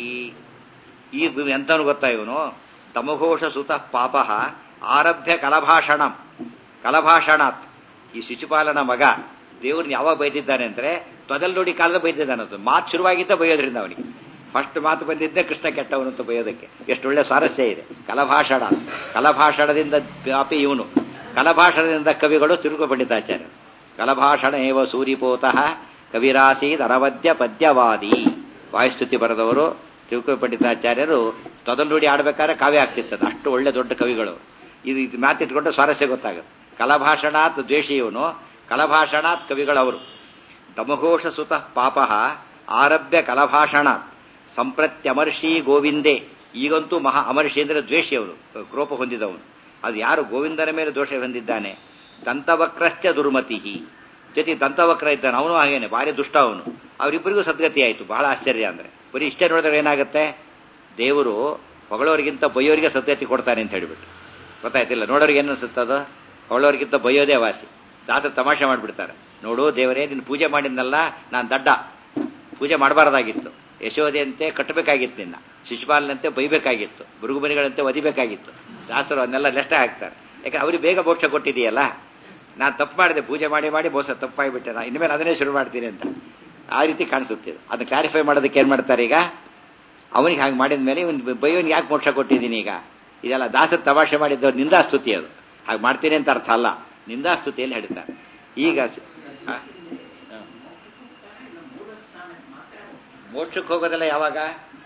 ಈ ಎಂತನು ಗೊತ್ತಾ ಇವನು ದಮಘೋಷಸುತ ಪಾಪ ಆರಭ್ಯ ಕಲಭಾಷಣ ಕಲಭಾಷಣಾತ್ ಈ ಶಿಶುಪಾಲನ ಮಗ ದೇವ್ರನ್ನ ಯಾವಾಗ ಬೈದಿದ್ದಾನೆ ಅಂದ್ರೆ ತೊದಲ್ ನೋಡಿ ಕಾಲದ ಬೈದಿದ್ದಾನದು ಮಾತು ಶುರುವಾಗಿದ್ದ ಬೈಯೋದ್ರಿಂದ ಅವನಿಗೆ ಫಸ್ಟ್ ಮಾತು ಬಂದಿದ್ದೆ ಕೃಷ್ಣ ಕೆಟ್ಟವನು ಅಂತ ಬೈಯೋದಕ್ಕೆ ಎಷ್ಟು ಒಳ್ಳೆ ಸ್ವಾರಸ್ಯ ಇದೆ ಕಲಭಾಷಣ ಕಲಭಾಷಣದಿಂದ ವ್ಯಾಪಿ ಇವನು ಕಲಭಾಷಣದಿಂದ ಕವಿಗಳು ತಿರುಗು ಪಂಡಿತಾಚಾರ್ಯ ಕಲಭಾಷಣ ಏವ ಸೂರಿಪೋತಃ ಕವಿರಾಸೀದ್ ಅನವದ್ಯ ಪದ್ಯವಾದಿ ವಾಯುಸ್ತುತಿ ಬರೆದವರು ತಿರುಕು ಪಂಡಿತಾಚಾರ್ಯರು ತೊದಲ್ನುಡಿ ಆಡ್ಬೇಕಾದ್ರೆ ಕಾವ್ಯ ಆಗ್ತಿರ್ತದೆ ಅಷ್ಟು ಒಳ್ಳೆ ದೊಡ್ಡ ಕವಿಗಳು ಇದು ಇದು ಮಾತಿಟ್ಕೊಂಡು ಸ್ವಾರಸ್ಯ ಗೊತ್ತಾಗುತ್ತೆ ಕಲಭಾಷಣಾತ್ ದ್ವೇಷಿ ಇವನು ಕಲಭಾಷಣಾತ್ ಕವಿಗಳವರು ದಮಘೋಷ ಸುತ ಪಾಪ ಆರಭ್ಯ ಕಲಭಾಷಣಾತ್ ಸಂಪ್ರತ್ಯಮರ್ಷಿ ಗೋವಿಂದೇ ಈಗಂತೂ ಮಹಾ ಅಮರ್ಷಿ ಅಂದ್ರೆ ದ್ವೇಷಿ ಅವರು ಕ್ರೋಪ ಹೊಂದಿದವನು ಅದು ಯಾರು ಗೋವಿಂದನ ಮೇಲೆ ದೋಷ ಹೊಂದಿದ್ದಾನೆ ದಂತವಕ್ರಶ್ಚ ದುರ್ಮತಿ ಜೊತೆ ದಂತವಕ್ರ ಇದ್ದಾನೆ ಅವನು ಹಾಗೇನೆ ಭಾರಿ ದುಷ್ಟ ಅವನು ಅವರಿಬ್ಬರಿಗೂ ಸದ್ಗತಿ ಆಯಿತು ಬಹಳ ಆಶ್ಚರ್ಯ ಅಂದ್ರೆ ಬರೀ ಇಷ್ಟೇ ನೋಡಿದ್ರೆ ಏನಾಗುತ್ತೆ ದೇವರು ಹೊಗಳವರಿಗಿಂತ ಬೈಯೋರಿಗೆ ಸದ್ಗತಿ ಕೊಡ್ತಾನೆ ಅಂತ ಹೇಳಿಬಿಟ್ಟು ಗೊತ್ತಾಯ್ತಿಲ್ಲ ನೋಡೋರಿಗೆ ಏನು ಅನ್ಸುತ್ತದ ಹೊಗಳವರಿಗಿಂತ ಬೈಯೋದೇ ವಾಸಿ ದಾಸ ತಮಾಷೆ ಮಾಡಿಬಿಡ್ತಾರೆ ನೋಡು ದೇವರೇ ನಿನ್ನ ಪೂಜೆ ಮಾಡಿದ್ನಲ್ಲ ನಾನು ದಡ್ಡ ಪೂಜೆ ಮಾಡಬಾರ್ದಾಗಿತ್ತು ಯಶೋದೆಯಂತೆ ಕಟ್ಟಬೇಕಾಗಿತ್ತು ನಿನ್ನ ಶಿಶುಪಾಲನಂತೆ ಬೈಬೇಕಾಗಿತ್ತು ಮೃಗುಮನಿಗಳಂತೆ ಒದಿಬೇಕಾಗಿತ್ತು ಶಾಸ್ತ್ರ ಅದನ್ನೆಲ್ಲ ಲೆಷ್ಟ ಹಾಕ್ತಾರೆ ಯಾಕೆ ಅವ್ರಿಗೆ ಬೇಗ ಮೋಕ್ಷ ಕೊಟ್ಟಿದೆಯಲ್ಲ ನಾನು ತಪ್ಪು ಮಾಡಿದೆ ಪೂಜೆ ಮಾಡಿ ಮಾಡಿ ಮೋಸ ತಪ್ಪಾಗಿಬಿಟ್ಟೆ ನಾ ಇನ್ಮೇಲೆ ಅದನ್ನೇ ಶುರು ಮಾಡ್ತೀನಿ ಅಂತ ಆ ರೀತಿ ಕಾಣಿಸುತ್ತೆ ಅದನ್ನ ಕ್ಲಾರಿಫೈ ಮಾಡೋದಕ್ಕೆ ಏನ್ ಮಾಡ್ತಾರೆ ಈಗ ಅವನಿಗೆ ಹಾಗೆ ಮಾಡಿದ ಮೇಲೆ ಇವನು ಬೈಯೋನಿಗೆ ಯಾಕೆ ಮೋಕ್ಷ ಕೊಟ್ಟಿದ್ದೀನಿ ಈಗ ಇದೆಲ್ಲ ದಾಸರು ತಮಾಷೆ ಮಾಡಿದ್ದವ್ರು ನಿಂದಾಸ್ತುತಿ ಅದು ಹಾಗೆ ಮಾಡ್ತೀನಿ ಅಂತ ಅರ್ಥ ಅಲ್ಲ ನಿಂದಾಸ್ತುತಿಯಲ್ಲಿ ಹೇಳ್ತಾರೆ ಈಗ ಮೋಕ್ಷಕ್ಕೆ ಹೋಗೋದಲ್ಲ ಯಾವಾಗ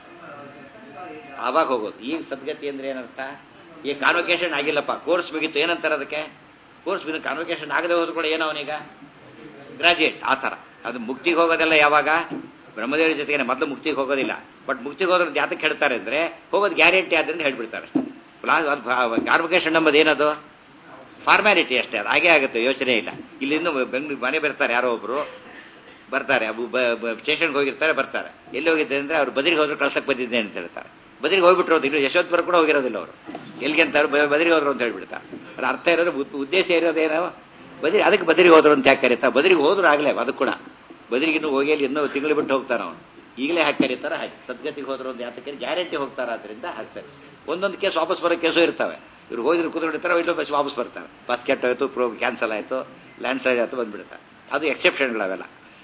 ಆವಾಗ ಹೋಗೋದು ಈಗ ಸದ್ಗತಿ ಅಂದ್ರೆ ಏನರ್ಥ ಈಗ ಕಾನ್ವೊಕೇಶನ್ ಆಗಿಲ್ಲಪ್ಪ ಕೋರ್ಸ್ ಮುಗೀತು ಏನಂತಾರೆ ಅದಕ್ಕೆ ಕೋರ್ಸ್ ಮುಗಿದು ಕಾನ್ವೊಕೇಶನ್ ಆಗದೆ ಹೋದ್ರು ಕೂಡ ಏನೋ ಅವನೀಗ ಗ್ರಾಜುಯೇಟ್ ಆ ಥರ ಅದು ಮುಕ್ತಿಗೆ ಹೋಗೋದೆಲ್ಲ ಯಾವಾಗ ಬ್ರಹ್ಮದೇವರ ಜೊತೆಗೆ ಮೊದಲು ಮುಕ್ತಿಗೆ ಹೋಗೋದಿಲ್ಲ ಬಟ್ ಮುಕ್ತಿಗೆ ಹೋದ್ರೆ ಜಾತಕ್ಕೆ ಹೇಳ್ತಾರೆ ಅಂದ್ರೆ ಹೋಗೋದು ಗ್ಯಾರಂಟಿ ಆದ್ರಿಂದ ಹೇಳ್ಬಿಡ್ತಾರೆ ಕಾನ್ವೊಕೇಶನ್ ನಂಬದು ಏನದು ಫಾರ್ಮ್ಯಾಲಿಟಿ ಅಷ್ಟೇ ಅದು ಹಾಗೆ ಆಗುತ್ತೆ ಯೋಚನೆ ಇಲ್ಲ ಇಲ್ಲಿ ಇನ್ನು ಬೆಂಗಳೂರು ಮನೆ ಬರ್ತಾರೆ ಯಾರೋ ಒಬ್ರು ಬರ್ತಾರೆ ಅವು ಸ್ಟೇಷನ್ಗೆ ಹೋಗಿರ್ತಾರೆ ಬರ್ತಾರೆ ಎಲ್ಲಿ ಹೋಗಿದ್ದೆ ಅಂದ್ರೆ ಅವ್ರು ಬದಿರಿಗೆ ಹೋದ್ರು ಕಳ್ಸಕ್ ಬಂದಿದ್ದೆ ಅಂತ ಹೇಳ್ತಾರೆ ಬದಿರಿಗೆ ಹೋಗ್ಬಿಟ್ರು ಇನ್ನು ಯಶವಂತಪುರ ಕೂಡ ಹೋಗಿರೋದಿಲ್ಲ ಅವರು ಎಲ್ಲಿಗೆ ಅಂತಾರೆ ಬದಿರಿಗೆ ಹೋದ್ರು ಅಂತ ಹೇಳ್ಬಿಡ್ತಾರೆ ಅದ್ರ ಅರ್ಥ ಇರೋದು ಉದ್- ಉದ್ದೇಶ ಇರೋದೇನೋ ಬದಿರಿ ಅದಕ್ಕೆ ಬದಿರಿಗೆ ಹೋದ್ರು ಅಂತ ಯಾಕೆ ಕರೀತಾರೆ ಬದಿರಿಗೆ ಹೋದ್ರು ಆಗ್ಲೇ ಅದು ಕೂಡ ಬದಿರಿಗೆ ಇನ್ನೂ ಹೋಗಿ ಅಲ್ಲಿ ಇನ್ನೂ ತಿಂಗಳು ಬಿಟ್ಟು ಹೋಗ್ತಾನೆ ಅವನು ಈಗಲೇ ಹಾಕಿ ಕರೀತಾರೆ ಹಾಕಿ ಸದ್ಗತಿಗೆ ಹೋದ್ರು ಒಂದು ಯಾತಕ್ಕೆ ಗ್ಯಾರಂಟಿ ಹೋಗ್ತಾರೆ ಆದ್ರಿಂದ ಹಾಕ್ತಾರೆ ಒಂದೊಂದು ಕೇಸ್ ವಾಪಸ್ ಬರೋ ಕೇಸು ಇರ್ತವೆ ಇವ್ರು ಹೋಗಿದ್ರು ಕುದುರಿಡ್ತಾರೆ ಇಲ್ಲೂ ಬಸ್ ವಾಪಸ್ ಬರ್ತಾರೆ ಬಸ್ ಕೆಟ್ಟೋಯ್ತು ಪ್ರೋ ಕ್ಯಾನ್ಸಲ್ ಆಯಿತು ಲ್ಯಾಂಡ್ ಸ್ಲೈಡ್ ಆಯ್ತು ಬಂದ್ಬಿಡ್ತಾರೆ ಅದು ಎಕ್ಸೆಪ್ಷನ್ಗಳವೆಲ್ಲ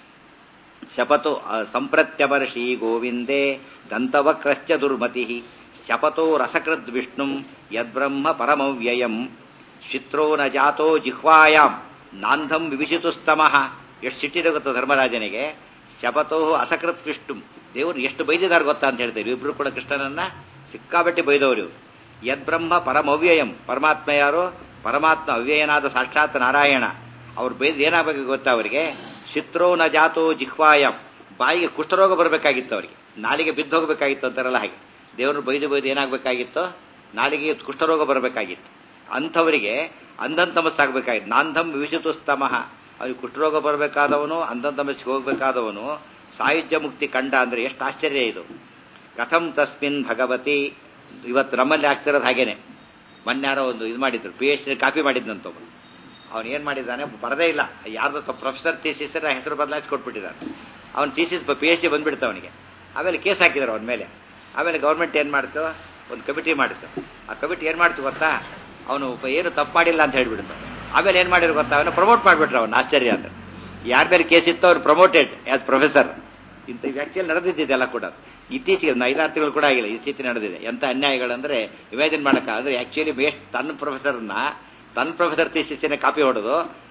ಶಪಥೋ ಸಂಪ್ರತ್ಯವರ್ಷಿ ಗೋವಿಂದೇ ದಂತವಕ್ರಶ್ಚ ದುರ್ಮತಿ ಶಪಥೋ ರಸಕೃದ್ ವಿಷ್ಣು ಯದ್ಬ್ರಹ್ಮ ಪರಮವ್ಯಯಂ ಶಿತ್ರೋ ನ ಜಾತೋ ಜಿಹ್ವಾಯಾಂ ನಾಂಧಂ ವಿವಿಶಿತು ಸ್ತಮಃ ಎಷ್ಟು ಸಿಟ್ಟಿದೆ ಗೊತ್ತಾ ಧರ್ಮರಾಜನಿಗೆ ಶಪಥೋ ಅಸಕೃತ್ ವಿಷ್ಣು ದೇವರು ಎಷ್ಟು ಬೈದಿದ್ದಾರೆ ಗೊತ್ತಾ ಅಂತ ಹೇಳ್ತಾರೆ ಇಬ್ರು ಕೂಡ ಕೃಷ್ಣನನ್ನ ಸಿಕ್ಕಾಬಟ್ಟಿ ಬೈದವರು ಇವ್ರು. ಯದ್ಬ್ರಹ್ಮ ಪರಮವ್ಯಯಂ ಪರಮಾತ್ಮ ಯಾರು ಪರಮಾತ್ಮ ಅವ್ಯಯನಾದ ಸಾಕ್ಷಾತ್ ನಾರಾಯಣ ಅವ್ರು ಬೈದ್ ಏನಾಗಬೇಕು ಗೊತ್ತಾ ಅವರಿಗೆ ಚಿತ್ರೋ ನ ಜಾತೋ ಜಿಹ್ವಾಯಂ ಬಾಯಿಗೆ ಕುಷ್ಠರೋಗ ಬರಬೇಕಾಗಿತ್ತು ಅವರಿಗೆ ನಾಲಿಗೆ ಬಿದ್ದು ಹೋಗಬೇಕಾಗಿತ್ತು ಅಂತಾರಲ್ಲ ಹಾಗೆ ದೇವರು ಬೈದು ಬೈದು ಏನಾಗಬೇಕಾಗಿತ್ತು ನಾಲಿಗೆ ಕುಷ್ಠರೋಗ ಬರಬೇಕಾಗಿತ್ತು ಅಂಥವರಿಗೆ ಅಂಧಂತಮಸ್ಸಾಗಬೇಕಾಗಿತ್ತು ನಾಂಧಂ ವಿವಿಶಿತು ಸ್ತಮಃ ಅವ್ರಿಗೆ ಕುಷ್ಠರೋಗ ಬರಬೇಕಾದವನು ಅಂಧಂತಮಸ್ಸಿಗೆ ಹೋಗಬೇಕಾದವನು ಸಾಯುಜ್ಯ ಮುಕ್ತಿ ಕಂಡ ಅಂದ್ರೆ ಎಷ್ಟು ಆಶ್ಚರ್ಯ ಇದು ಕಥಂ ತಸ್ಮಿನ್ ಭಗವತಿ ಇವತ್ತು ನಮ್ಮಲ್ಲಿ ಆಗ್ತಿರೋದು ಹಾಗೇನೆ ಮೊನ್ನೆ ಯಾರೋ ಒಂದು ಇದು ಮಾಡಿದ್ರು ಪಿ ಎಚ್ ಡಿ ಕಾಪಿ ಮಾಡಿದ್ನಂತೊಬ್ಬನು ಅವನು ಏನ್ ಮಾಡಿದ್ದಾನೆ ಬರದೇ ಇಲ್ಲ ಯಾರ್ದೋ ಪ್ರೊಫೆಸರ್ ಥೀಸಿಸ್ ಹೆಸರು ಬದಲಾಯಿಸಿ ಕೊಟ್ಬಿಟ್ಟಿದ್ದಾನೆ ಅವ್ನು ಥೀಸಿಸ್ ಪಿ ಎಚ್ ಡಿ ಬಂದ್ಬಿಡ್ತು ಅವನಿಗೆ ಆಮೇಲೆ ಕೇಸ್ ಹಾಕಿದ್ರು ಅವನ ಮೇಲೆ ಆಮೇಲೆ ಗೌರ್ಮೆಂಟ್ ಏನ್ ಮಾಡ್ತು ಒಂದು ಕಮಿಟಿ ಮಾಡಿತ್ತು ಆ ಕಮಿಟಿ ಏನ್ ಮಾಡ್ತು ಗೊತ್ತಾ ಅವನು ಏನು ತಪ್ಪು ಮಾಡಿಲ್ಲ ಅಂತ ಹೇಳ್ಬಿಡ್ತು ಆಮೇಲೆ ಏನ್ ಮಾಡಿದ್ರು ಗೊತ್ತಾ ಅವನು ಪ್ರಮೋಟ್ ಮಾಡ್ಬಿಟ್ರು ಅವನು ಆಶ್ಚರ್ಯ ಅಂತ ಯಾರ ಮೇಲೆ ಕೇಸ್ ಇತ್ತು ಅವ್ರು ಪ್ರಮೋಟೆಡ್ ಆಸ್ ಪ್ರೊಫೆಸರ್ ಇಂಥ ಆಕ್ಚುಲಿ ನಡೆದಿದ್ದೆಲ್ಲ ಕೂಡ ಇತ್ತೀಚೆಗೆ ಒಂದು ಐದಾರು ತಿಂಗಳು ಕೂಡ ಆಗಿಲ್ಲ ಇತ್ತೀಚೆಗೆ ನಡೆದಿದೆ ಎಂತ ಅನ್ಯಾಯಗಳಂದ್ರೆ ಇಮ್ಯಾಜಿನ್ ಮಾಡಕ್ಕ ಅಂದ್ರೆ ಆಕ್ಚುಲಿ ಬೇಸ್ಟ್ ತನ್ನ ಪ್ರೊಫೆಸರ್ನ ತನ್ನ ಪ್ರೊಫೆಸರ್ ಥೀಸಿಸ್ಸಿನ ಕಾಪಿ ಹೊಡೆದು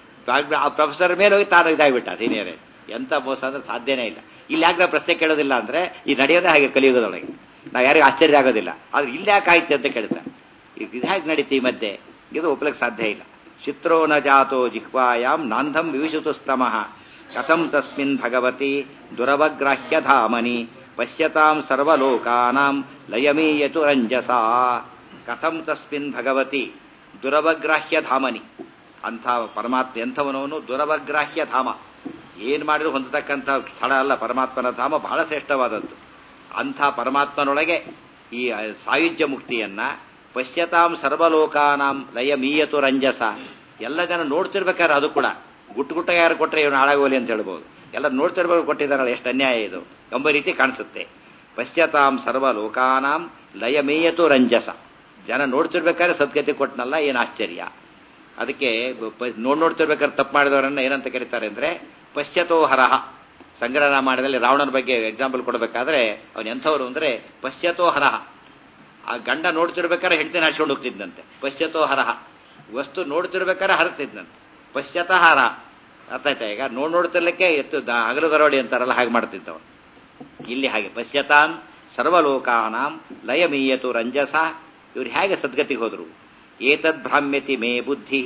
ಆ ಪ್ರೊಫೆಸರ್ ಮೇಲೆ ಹೋಗಿ ತಾನು ಇದಾಗ್ಬಿಟ್ಟ ಸೀನಿಯರ್ ಎಂತ ಮೋಸ ಅಂದ್ರೆ ಸಾಧ್ಯನೇ ಇಲ್ಲ ಇಲ್ಲಿ ಯಾಕೆ ನಾವು ಪ್ರಶ್ನೆ ಕೇಳೋದಿಲ್ಲ ಅಂದ್ರೆ ಈ ನಡೆಯೋದೇ ಹಾಗೆ ಕಲಿಯುಗದೊಳಗೆ ನಾವು ಯಾರಿಗೂ ಆಶ್ಚರ್ಯ ಆಗೋದಿಲ್ಲ ಆದ್ರೆ ಇಲ್ಲಿ ಯಾಕೆ ಆಯ್ತು ಅಂತ ಕೇಳ್ತಾರೆ ಇದು ಇದು ಹೇಗೆ ನಡೀತಿ ಈ ಮಧ್ಯೆ ಇದು ಒಪ್ಲಕ್ಕೆ ಸಾಧ್ಯ ಇಲ್ಲ ಚಿತ್ರೋ ನ ಜಾತೋ ಜಿಹ್ವಾಯಾಂ ನಾಂಧಂ ವಿವಿಶುತು ಸ್ತಮಃ ಕಥಂ ತಸ್ಮಿನ್ ಭಗವತಿ ದುರವಗ್ರಾಹ್ಯ ಧಾಮನಿ ಪಶ್ಯತಾಂ ಸರ್ವಲೋಕಾನಾಂ ಲಯಮೀಯತು ರಂಜಸಾ ಕಥಂ ತಸ್ಮಿನ್ ಭಗವತಿ ದುರವಗ್ರಾಹ್ಯ ಧಾಮನಿ ಅಂಥ ಪರಮಾತ್ಮ ಎಂಥವನವನು ದುರವಗ್ರಾಹ್ಯ ಧಾಮ ಏನ್ ಮಾಡಿದ್ರು ಹೊಂದತಕ್ಕಂಥ ಸ್ಥಳ ಅಲ್ಲ ಪರಮಾತ್ಮನ ಧಾಮ ಬಹಳ ಶ್ರೇಷ್ಠವಾದದ್ದು ಅಂಥ ಪರಮಾತ್ಮನೊಳಗೆ ಈ ಸಾಯುಜ್ಯ ಮುಕ್ತಿಯನ್ನ ಪಶ್ಯತಾಂ ಸರ್ವಲೋಕಾನಾಂ ಲಯ ಮೀಯತು ರಂಜಸ ಎಲ್ಲ ಜನ ನೋಡ್ತಿರ್ಬೇಕಾದ್ರೆ ಅದು ಕೂಡ ಗುಟ್ಟು ಗುಟ್ಟ ಯಾರು ಕೊಟ್ಟರೆ ಇವನು ಹಾಳಾಗೋಲಿ ಅಂತ ಹೇಳ್ಬೋದು ಎಲ್ಲ ನೋಡ್ತಿರ್ಬೇಕು ಕೊಟ್ಟಿದ್ದಾರಲ್ಲ ಎಷ್ಟು ಅನ್ಯಾಯ ಇದು ಎಂಬ ರೀತಿ ಕಾಣಿಸುತ್ತೆ ಪಶ್ಯತಾಂ ಸರ್ವಲೋಕಾನಾಂ ಲಯ ಮೇಯತು ರಂಜಸ ಜನ ನೋಡ್ತಿರ್ಬೇಕಾದ್ರೆ ಸದ್ಗತಿ ಕೊಟ್ಟನಲ್ಲ ಏನು ಆಶ್ಚರ್ಯ ಅದಕ್ಕೆ ಪ- ನೋಡ್ ನೋಡ್ತಿರ್ಬೇಕಾದ್ರೆ ತಪ್ಪು ಮಾಡಿದವರನ್ನ ಏನಂತ ಕರೀತಾರೆ ಅಂದ್ರೆ ಪಶ್ಯತೋ ಹರಹ ಸಂಗ್ರಹ ಮಾಡಿದಲ್ಲಿ ರಾವಣನ ಬಗ್ಗೆ ಎಕ್ಸಾಂಪಲ್ ಕೊಡಬೇಕಾದ್ರೆ ಅವನು ಎಂಥವ್ರು ಅಂದ್ರೆ ಪಶ್ಯತೋ ಹರಹ ಆ ಗಂಡ ನೋಡ್ತಿರ್ಬೇಕಾದ್ರೆ ಹೆಂಡತಿ ಹಾಡ್ಕೊಂಡು ಹೋಗ್ತಿದ್ದಂತೆ ಪಶ್ಯತೋ ಹರಹ ವಸ್ತು ನೋಡ್ತಿರ್ಬೇಕಾದ್ರೆ ಹರತಿದ್ನಂತೆ ಪಶ್ಯತಃ ಹರ ಅರ್ಥ ಆಯ್ತಾ ಈಗ ನೋಡ್ ನೋಡ್ತಿರ್ಲಿಕ್ಕೆ ಎತ್ತು ದ- ಹಗಲು ದರೋಡಿ ಅಂತಾರಲ್ಲ ಹಾಗೆ ಮಾಡ್ತಿದ್ದವ ಇಲ್ಲಿ ಹಾಗೆ ಪಶ್ಯತಾಂ ಸರ್ವಲೋಕಾನಾಂ ಲಯಮೀಯತು ರಂಜಸ ಇವ್ರು ಹೇಗೆ ಸದ್ಗತಿಗೆ ಹೋದ್ರು ಏತದ್ ಭ್ರಾಮ್ಯತಿ ಮೇ ಬುದ್ಧಿ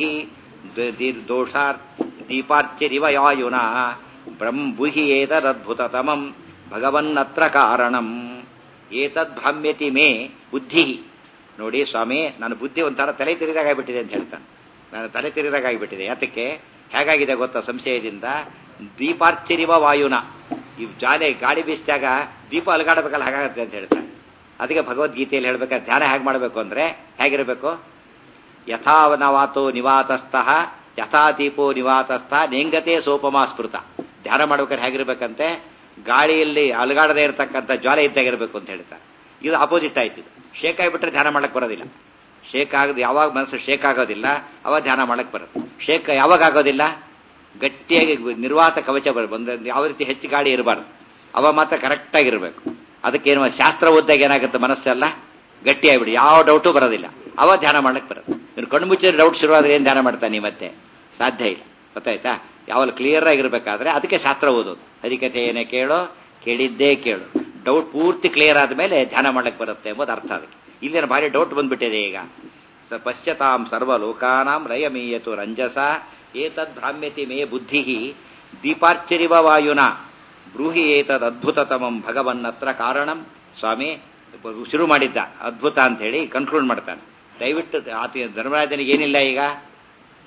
ದೋಷಾರ್ ದೀಪಾರ್ಚಿರಿವ ಯಾಯುನ ಬ್ರಹ್ಮ ಬುಹಿ ಏತದದ್ಭುತತಮಂ ಭಗವನ್ನತ್ರ ಕಾರಣಂ ಏತದ್ ಭ್ರಾಮ್ಯತಿ ಮೇ ಬುದ್ಧಿ ನೋಡಿ ಸ್ವಾಮಿ ನನ್ನ ಬುದ್ಧಿ ಒಂಥರ ತಲೆ ತಿರಿದಾಗ ಆಗ್ಬಿಟ್ಟಿದೆ ಅಂತ ಹೇಳ್ತಾನೆ ನನ್ನ ತಲೆ ತಿರಿದಾಗ ಆಗಿಬಿಟ್ಟಿದೆ ಯಾತಕ್ಕೆ ಹೇಗಾಗಿದೆ ಗೊತ್ತಾ ಸಂಶಯದಿಂದ ದೀಪಾರ್ಚರಿವ ವಾಯುನ ಈ ಜಾಲೆ ಗಾಳಿ ಬೀಸಿದಾಗ ದೀಪ ಅಲಗಾಡಬೇಕಲ್ಲ ಹಾಗಾಗತ್ತೆ ಅಂತ ಹೇಳ್ತಾರೆ ಅದಕ್ಕೆ ಭಗವದ್ಗೀತೆಯಲ್ಲಿ ಹೇಳ್ಬೇಕಾದ್ರೆ ಧ್ಯಾನ ಹೇಗೆ ಮಾಡಬೇಕು ಅಂದ್ರೆ ಹೇಗಿರಬೇಕು ಯಥಾವನವಾತೋ ನಿವಾತಸ್ಥಃ ಯಥಾದೀಪೋ ನಿವಾತಸ್ಥ ನೇಂಗತೆ ಸೋಪಮಾ ಸ್ಮೃತ ಧ್ಯಾನ ಮಾಡ್ಬೇಕಾದ್ರೆ ಹೇಗಿರ್ಬೇಕಂತೆ ಗಾಳಿಯಲ್ಲಿ ಅಲಗಾಡದೇ ಇರತಕ್ಕಂಥ ಜ್ವಾಲೆ ಇದ್ದಾಗಿರ್ಬೇಕು ಅಂತ ಹೇಳ್ತಾರೆ ಇದು ಅಪೋಸಿಟ್ ಆಯ್ತು ಇದು ಶೇಕ್ ಆಗಿಬಿಟ್ರೆ ಧ್ಯಾನ ಮಾಡಕ್ ಬರೋದಿಲ್ಲ ಶೇಕ್ ಆಗದು ಯಾವಾಗ ಮನಸ್ಸು ಶೇಕ್ ಆಗೋದಿಲ್ಲ ಅವಾಗ ಧ್ಯಾನ ಮಾಡಕ್ ಬರುತ್ತೆ ಶೇಕ್ ಯಾವಾಗ ಆಗೋದಿಲ್ಲ ಗಟ್ಟಿಯಾಗಿ ನಿರ್ವಾತ ಕವಚ ಬರ ಬಂದ ಯಾವ ರೀತಿ ಹೆಚ್ಚು ಗಾಳಿ ಇರಬಾರ್ದು ಅವ ಮಾತ್ರ ಕರೆಕ್ಟ್ ಆಗಿರ್ಬೇಕು ಅದಕ್ಕೇನು ಶಾಸ್ತ್ರ ಓದ್ದಾಗ ಏನಾಗುತ್ತೆ ಮನಸ್ಸೆಲ್ಲ ಗಟ್ಟಿಯಾಗ್ಬಿಡಿ ಯಾವ ಡೌಟು ಬರೋದಿಲ್ಲ ಅವ ಧ್ಯಾನ ಮಾಡಕ್ ಬರುತ್ತೆ ಇವ್ನು ಕಣ್ಣು ಮುಚ್ಚಿದ್ರೆ ಡೌಟ್ ಶುರುವಾದ್ರೆ ಏನ್ ಧ್ಯಾನ ಮಾಡ್ತಾನೆ ಈ ಮತ್ತೆ ಸಾಧ್ಯ ಇಲ್ಲ ಗೊತ್ತಾಯ್ತಾ ಯಾವಾಗ ಕ್ಲಿಯರ್ ಆಗಿರ್ಬೇಕಾದ್ರೆ ಅದಕ್ಕೆ ಶಾಸ್ತ್ರ ಓದೋದು ಹರಿಕಥೆ ಏನೇ ಕೇಳೋ ಕೇಳಿದ್ದೇ ಕೇಳು ಡೌಟ್ ಪೂರ್ತಿ ಕ್ಲಿಯರ್ ಆದ್ಮೇಲೆ ಧ್ಯಾನ ಮಾಡಕ್ ಬರುತ್ತೆ ಎಂಬುದು ಅರ್ಥ ಅದಕ್ಕೆ ಇಲ್ಲೇನು ಭಾರಿ ಡೌಟ್ ಬಂದ್ಬಿಟ್ಟಿದೆ ಈಗ ಸ ಪಶ್ಯತಾಂ ಸರ್ವಲೋಕಾನಾಂ ರಯಮೀಯತು ರಂಜಸ ಏತದ್ ಭ್ರಾಮ್ಯತಿ ಮೇ ಬುದ್ಧಿ ದೀಪಾರ್ಚರಿವ ವಾಯುನ ಬ್ರೂಹಿ ಏತದ್ ಅದ್ಭುತತಮಂ ಭಗವನ್ನತ್ರ ಕಾರಣಂ ಸ್ವಾಮಿ ಶುರು ಮಾಡಿದ್ದ ಅದ್ಭುತ ಅಂತ ಹೇಳಿ ಕನ್ಕ್ಲೂಡ್ ಮಾಡ್ತಾನೆ ದಯವಿಟ್ಟು ಆತ ಧರ್ಮರಾಜನಿಗೆ ಏನಿಲ್ಲ ಈಗ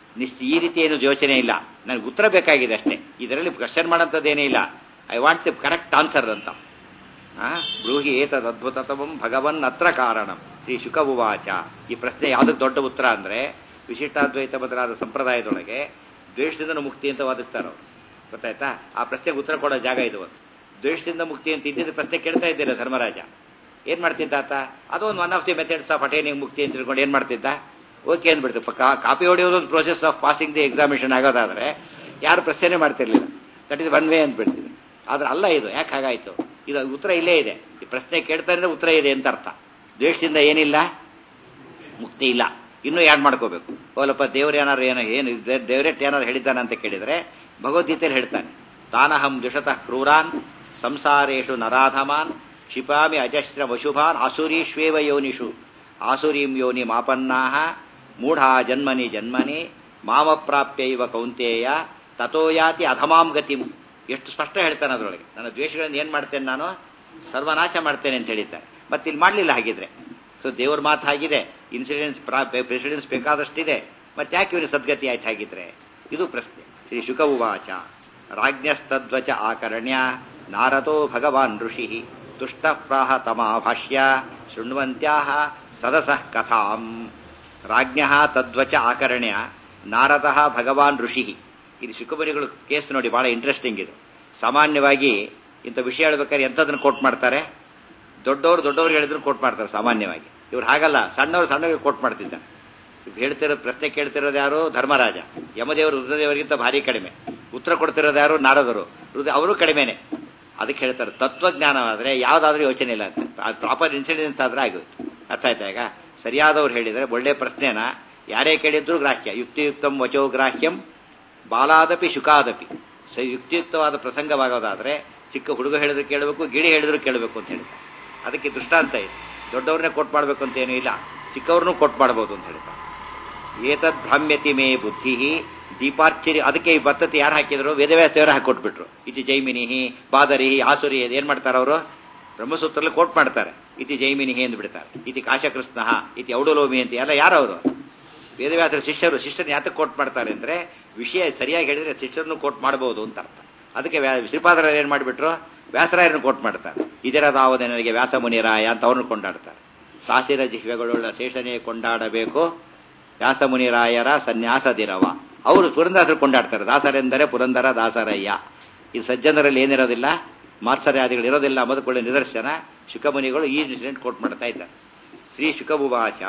ನಿಶ್ಚ ಈ ರೀತಿ ಏನು ಯೋಚನೆ ಇಲ್ಲ ನನಗೆ ಉತ್ತರ ಬೇಕಾಗಿದೆ ಅಷ್ಟೇ ಇದರಲ್ಲಿ ಕ್ವಶನ್ ಮಾಡೋಂಥದ್ದೇನೇ ಇಲ್ಲ I want the correct answer ಅಂತ ಬ್ರೂಹಿ ಏತದ್ ಅದ್ಭುತತಮಂ ಭಗವನ್ ಅತ್ರ ಕಾರಣಂ ಶ್ರೀ ಶುಕ ಉವಾಚ ಈ ಪ್ರಶ್ನೆ ಯಾವುದಕ್ಕೆ ದೊಡ್ಡ ಉತ್ತರ ಅಂದ್ರೆ ವಿಶಿಷ್ಟಾದ್ವೈತ ಬದಲಾದ ಸಂಪ್ರದಾಯದೊಳಗೆ ದ್ವೇಷದಿಂದ ಮುಕ್ತಿ ಅಂತ ವಾದಿಸ್ತಾರೆ ಅವರು ಗೊತ್ತಾಯ್ತಾ ಆ ಪ್ರಶ್ನೆಗೆ ಉತ್ತರ ಕೊಡೋ ಜಾಗ ಇದು ಒಂದು ದ್ವೇಷದಿಂದ ಮುಕ್ತಿ ಅಂತ ಇದ್ದಿದ್ದ ಪ್ರಶ್ನೆ ಕೇಳ್ತಾ ಇದ್ದೀರ ಧರ್ಮರಾಜ ಏನ್ ಮಾಡ್ತಿದ್ದ ಆತ ಅದು ಒಂದು one of the methods of attaining ಮುಕ್ತಿ ಅಂತ ತಿಳ್ಕೊಂಡು ಏನ್ ಮಾಡ್ತಿದ್ದ ಓಕೆ ಅಂದ್ಬಿಡ್ತು ಕಾಪಿ ಹೊಡೆಯೋದು ಒಂದು process of passing the examination ಆಗೋದಾದ್ರೆ ಯಾರು ಪ್ರಶ್ನೆ ಮಾಡ್ತಿರ್ಲಿಲ್ಲ ದಟ್ ಇಸ್ ಒನ್ ವೇ ಅಂದ್ಬಿಡ್ತೀವಿ ಆದ್ರೆ ಅಲ್ಲ ಇದು ಯಾಕೆ ಹಾಗಾಯ್ತು ಇದು ಉತ್ತರ ಇಲ್ಲೇ ಇದೆ ಈ ಪ್ರಶ್ನೆ ಕೇಳ್ತಾ ಇದ್ರೆ ಉತ್ತರ ಇದೆ ಅಂತ ಅರ್ಥ ದ್ವೇಷದಿಂದ ಏನಿಲ್ಲ ಮುಕ್ತಿ ಇಲ್ಲ ಇನ್ನೂ ಯಾಡ್ ಮಾಡ್ಕೋಬೇಕು ಓಲಪ್ಪ ದೇವ್ರ ಏನಾರು ಏನೋ ಏನು ದೇವರೆಟ್ ಏನಾರು ಹೇಳಿದ್ದಾನೆ ಅಂತ ಕೇಳಿದ್ರೆ ಭಗವದ್ಗೀತೆಯಲ್ಲಿ ಹೇಳ್ತಾನೆ ತಾನಹಂ ದ್ವಿಷತಃ ಕ್ರೂರಾನ್ ಸಂಸಾರೇಶು ನರಾಧಮಾನ್ ಕ್ಷಿಪಾಮಿ ಅಜಸ್ರ ವಶುಭಾನ್ ಆಸುರೀಶ್ವೇವ ಯೋನಿಷು ಆಸುರೀಂ ಯೋನಿ ಮಾಪನ್ನಾಹ ಮೂಢಾ ಜನ್ಮನಿ ಜನ್ಮನಿ ಮಾಮ ಪ್ರಾಪ್ಯೈವ ಕೌಂತೇಯ ತಥೋಯಾತಿ ಅಧಮಾಂ ಗತಿಂ ಎಷ್ಟು ಸ್ಪಷ್ಟ ಹೇಳ್ತಾನೆ ಅದರೊಳಗೆ ನನ್ನ ದ್ವೇಷಗಳನ್ನು ಏನ್ ಮಾಡ್ತೇನೆ ನಾನು ಸರ್ವನಾಶ ಮಾಡ್ತೇನೆ ಅಂತ ಹೇಳಿದ್ದಾರೆ ಮತ್ತೆ ಇಲ್ಲಿ ಮಾಡಲಿಲ್ಲ ಹಾಗಿದ್ರೆ ಸೊ ದೇವ್ರ ಮಾತು ಹಾಗಿದೆ ಇನ್ಸಿಡೆನ್ಸ್ ಪ್ರೆಸಿಡೆನ್ಸ್ ಬೇಕಾದಷ್ಟಿದೆ ಮತ್ತೆ ಯಾಕೆ ಇವನು ಸದ್ಗತಿ ಆಯ್ತು ಹಾಗಿದ್ರೆ ಇದು ಪ್ರಶ್ನೆ ಶ್ರೀ ಶುಕ ಉವಾಚ ರಾಜ್ಞಸ್ತದ್ವಚ ಆಕರ್ಣ್ಯ ನಾರದೋ ಭಗವಾನ್ ಋಷಿ ತುಷ್ಟ ಪ್ರಾಹ ತಮಾಭಾಷ್ಯ ಶೃಣ್ವಂತ್ಯಾಹ ಸದಸಃ ಕಥಾಂ ರಾಜ್ಞ ತದ್ವಚ ಆಕರ್ಣ್ಯ ನಾರದಃ ಭಗವಾನ್ ಋಷಿ ಇದು ಶುಕಮುನಿಗಳು ಕೇಸ್ ನೋಡಿ ಬಹಳ ಇಂಟ್ರೆಸ್ಟಿಂಗ್ ಇದು ಸಾಮಾನ್ಯವಾಗಿ ಇಂಥ ವಿಷಯ ಹೇಳ್ಬೇಕಾದ್ರೆ ಎಂಥದನ್ನು ಕೋಟ್ ಮಾಡ್ತಾರೆ ದೊಡ್ಡವರು ದೊಡ್ಡವ್ರಿಗೆ ಹೇಳಿದ್ರು ಕೋಟ್ ಮಾಡ್ತಾರೆ ಸಾಮಾನ್ಯವಾಗಿ ಇವ್ರು ಹಾಗಲ್ಲ ಸಣ್ಣವರು ಸಣ್ಣವ್ರಿಗೆ ಕೋಟ್ ಮಾಡ್ತಿದ್ದಾರೆ ಹೇಳ್ತಿರೋ ಪ್ರಶ್ನೆ ಕೇಳ್ತಿರೋದು ಯಾರು ಧರ್ಮರಾಜ ಯಮದೇವರು ರುದ್ರದೇವರಿಗಿಂತ ಭಾರಿ ಕಡಿಮೆ ಉತ್ತರ ಕೊಡ್ತಿರೋದು ಯಾರು ನಾರದರು ರುದ್ರ ಅವರು ಕಡಿಮೆನೆ ಅದಕ್ಕೆ ಹೇಳ್ತಾರೆ ತತ್ವಜ್ಞಾನವಾದ್ರೆ ಯಾವ್ದಾದ್ರೂ ಯೋಚನೆ ಇಲ್ಲ ಅಂತ ಪ್ರಾಪರ್ ಇನ್ಸಿಡೆನ್ಸ್ ಆದ್ರೆ ಆಗೋಯ್ತು ಅರ್ಥ ಆಯ್ತಾ ಈಗ ಸರಿಯಾದವ್ರು ಹೇಳಿದ್ರೆ ಒಳ್ಳೆ ಪ್ರಶ್ನೆನ ಯಾರೇ ಕೇಳಿದ್ರು ಗ್ರಾಹ್ಯ ಯುಕ್ತಿಯುಕ್ತಂ ವಚೋ ಗ್ರಾಹ್ಯಂ ಬಾಲಾದಪಿ ಶುಕಾದಪಿ ಸ ಯುಕ್ತಿಯುಕ್ತವಾದ ಪ್ರಸಂಗವಾಗೋದಾದ್ರೆ ಚಿಕ್ಕ ಹುಡುಗ ಹೇಳಿದ್ರು ಕೇಳಬೇಕು ಗಿಳಿ ಹೇಳಿದ್ರು ಕೇಳಬೇಕು ಅಂತ ಹೇಳ್ತಾರೆ ಅದಕ್ಕೆ ದೃಷ್ಟಾಂತ ಇದೆ ದೊಡ್ಡವ್ರನ್ನೇ ಕೊಟ್ ಮಾಡಬೇಕು ಅಂತ ಏನೂ ಇಲ್ಲ ಚಿಕ್ಕವ್ರನ್ನೂ ಕೊಟ್ ಮಾಡಬಹುದು ಅಂತ ಹೇಳ್ತಾರೆ ಏತದ್ ಭ್ರಾಮ್ಯತಿ ಮೇ ಬುದ್ಧಿ ದೀಪಾರ್ಚರಿ ಅದಕ್ಕೆ ಈ ಬತ್ತತಿ ಯಾರು ಹಾಕಿದ್ರು ವೇದವ್ಯಾಸ ದೇವರ ಹಾಕೊಟ್ಬಿಟ್ರು ಇತಿ ಜೈಮಿನಿಹಿ ಬಾದರಿ ಆಸುರಿ ಏನ್ ಮಾಡ್ತಾರೆ ಅವರು ಬ್ರಹ್ಮಸೂತ್ರದಲ್ಲಿ ಕೋಟ್ ಮಾಡ್ತಾರೆ ಇತಿ ಜೈಮಿನಿಹಿ ಎಂದು ಬಿಡ್ತಾರೆ ಇತಿ ಕಾಶಕೃಷ್ಣ ಇತಿ ಔಡಲೋಮಿ ಅಂತ ಎಲ್ಲ ಯಾರವರು ವೇದವ್ಯಾಸರ ಶಿಷ್ಯರು ಶಿಷ್ಯರನ್ನ ಯಾತಕ್ಕೆ ಕೋಟ್ ಮಾಡ್ತಾರೆ ಅಂದ್ರೆ ವಿಷಯ ಸರಿಯಾಗಿ ಹೇಳಿದ್ರೆ ಶಿಷ್ಯರನ್ನು ಕೋಟ್ ಮಾಡಬಹುದು ಅಂತ ಅರ್ಥ ಅದಕ್ಕೆ ಶ್ರೀಪಾದರ ಏನ್ ಮಾಡಿಬಿಟ್ರು ವ್ಯಾಸರಾಯರನ್ನು ಕೋಟ್ ಮಾಡ್ತಾರೆ ಇದರದಾವದೆ ನನಗೆ ವ್ಯಾಸ ಮುನಿರಾಯ ಅಂತ ಅವ್ರನ್ನ ಕೊಂಡಾಡ್ತಾರೆ ಸಾಸಿರ ಜಿಹ್ವೆಗಳುಳ್ಳ ಶೇಷನೇ ಕೊಂಡಾಡಬೇಕು ವ್ಯಾಸಮುನಿರಾಯರ ಸನ್ಯಾಸದಿರವ ಅವರು ಪುರಂದಾಸರು ಕೊಂಡಾಡ್ತಾರೆ ದಾಸರೆಂದರೆ ಪುರಂದರ ದಾಸರಯ್ಯ ಈ ಸಜ್ಜನರಲ್ಲಿ ಏನಿರೋದಿಲ್ಲ ಮಾತ್ಸರ್ಯಾದಿಗಳು ಇರೋದಿಲ್ಲ ಮೊದಲುಕೊಳ್ಳಿ ನಿದರ್ಶನ ಶುಕಮುನಿಗಳು ಈ ಇನ್ಸಿಡೆಂಟ್ ಕೋಟ್ ಮಾಡ್ತಾ ಇದ್ದಾರೆ ಶ್ರೀ ಶುಕಬುವಾಚ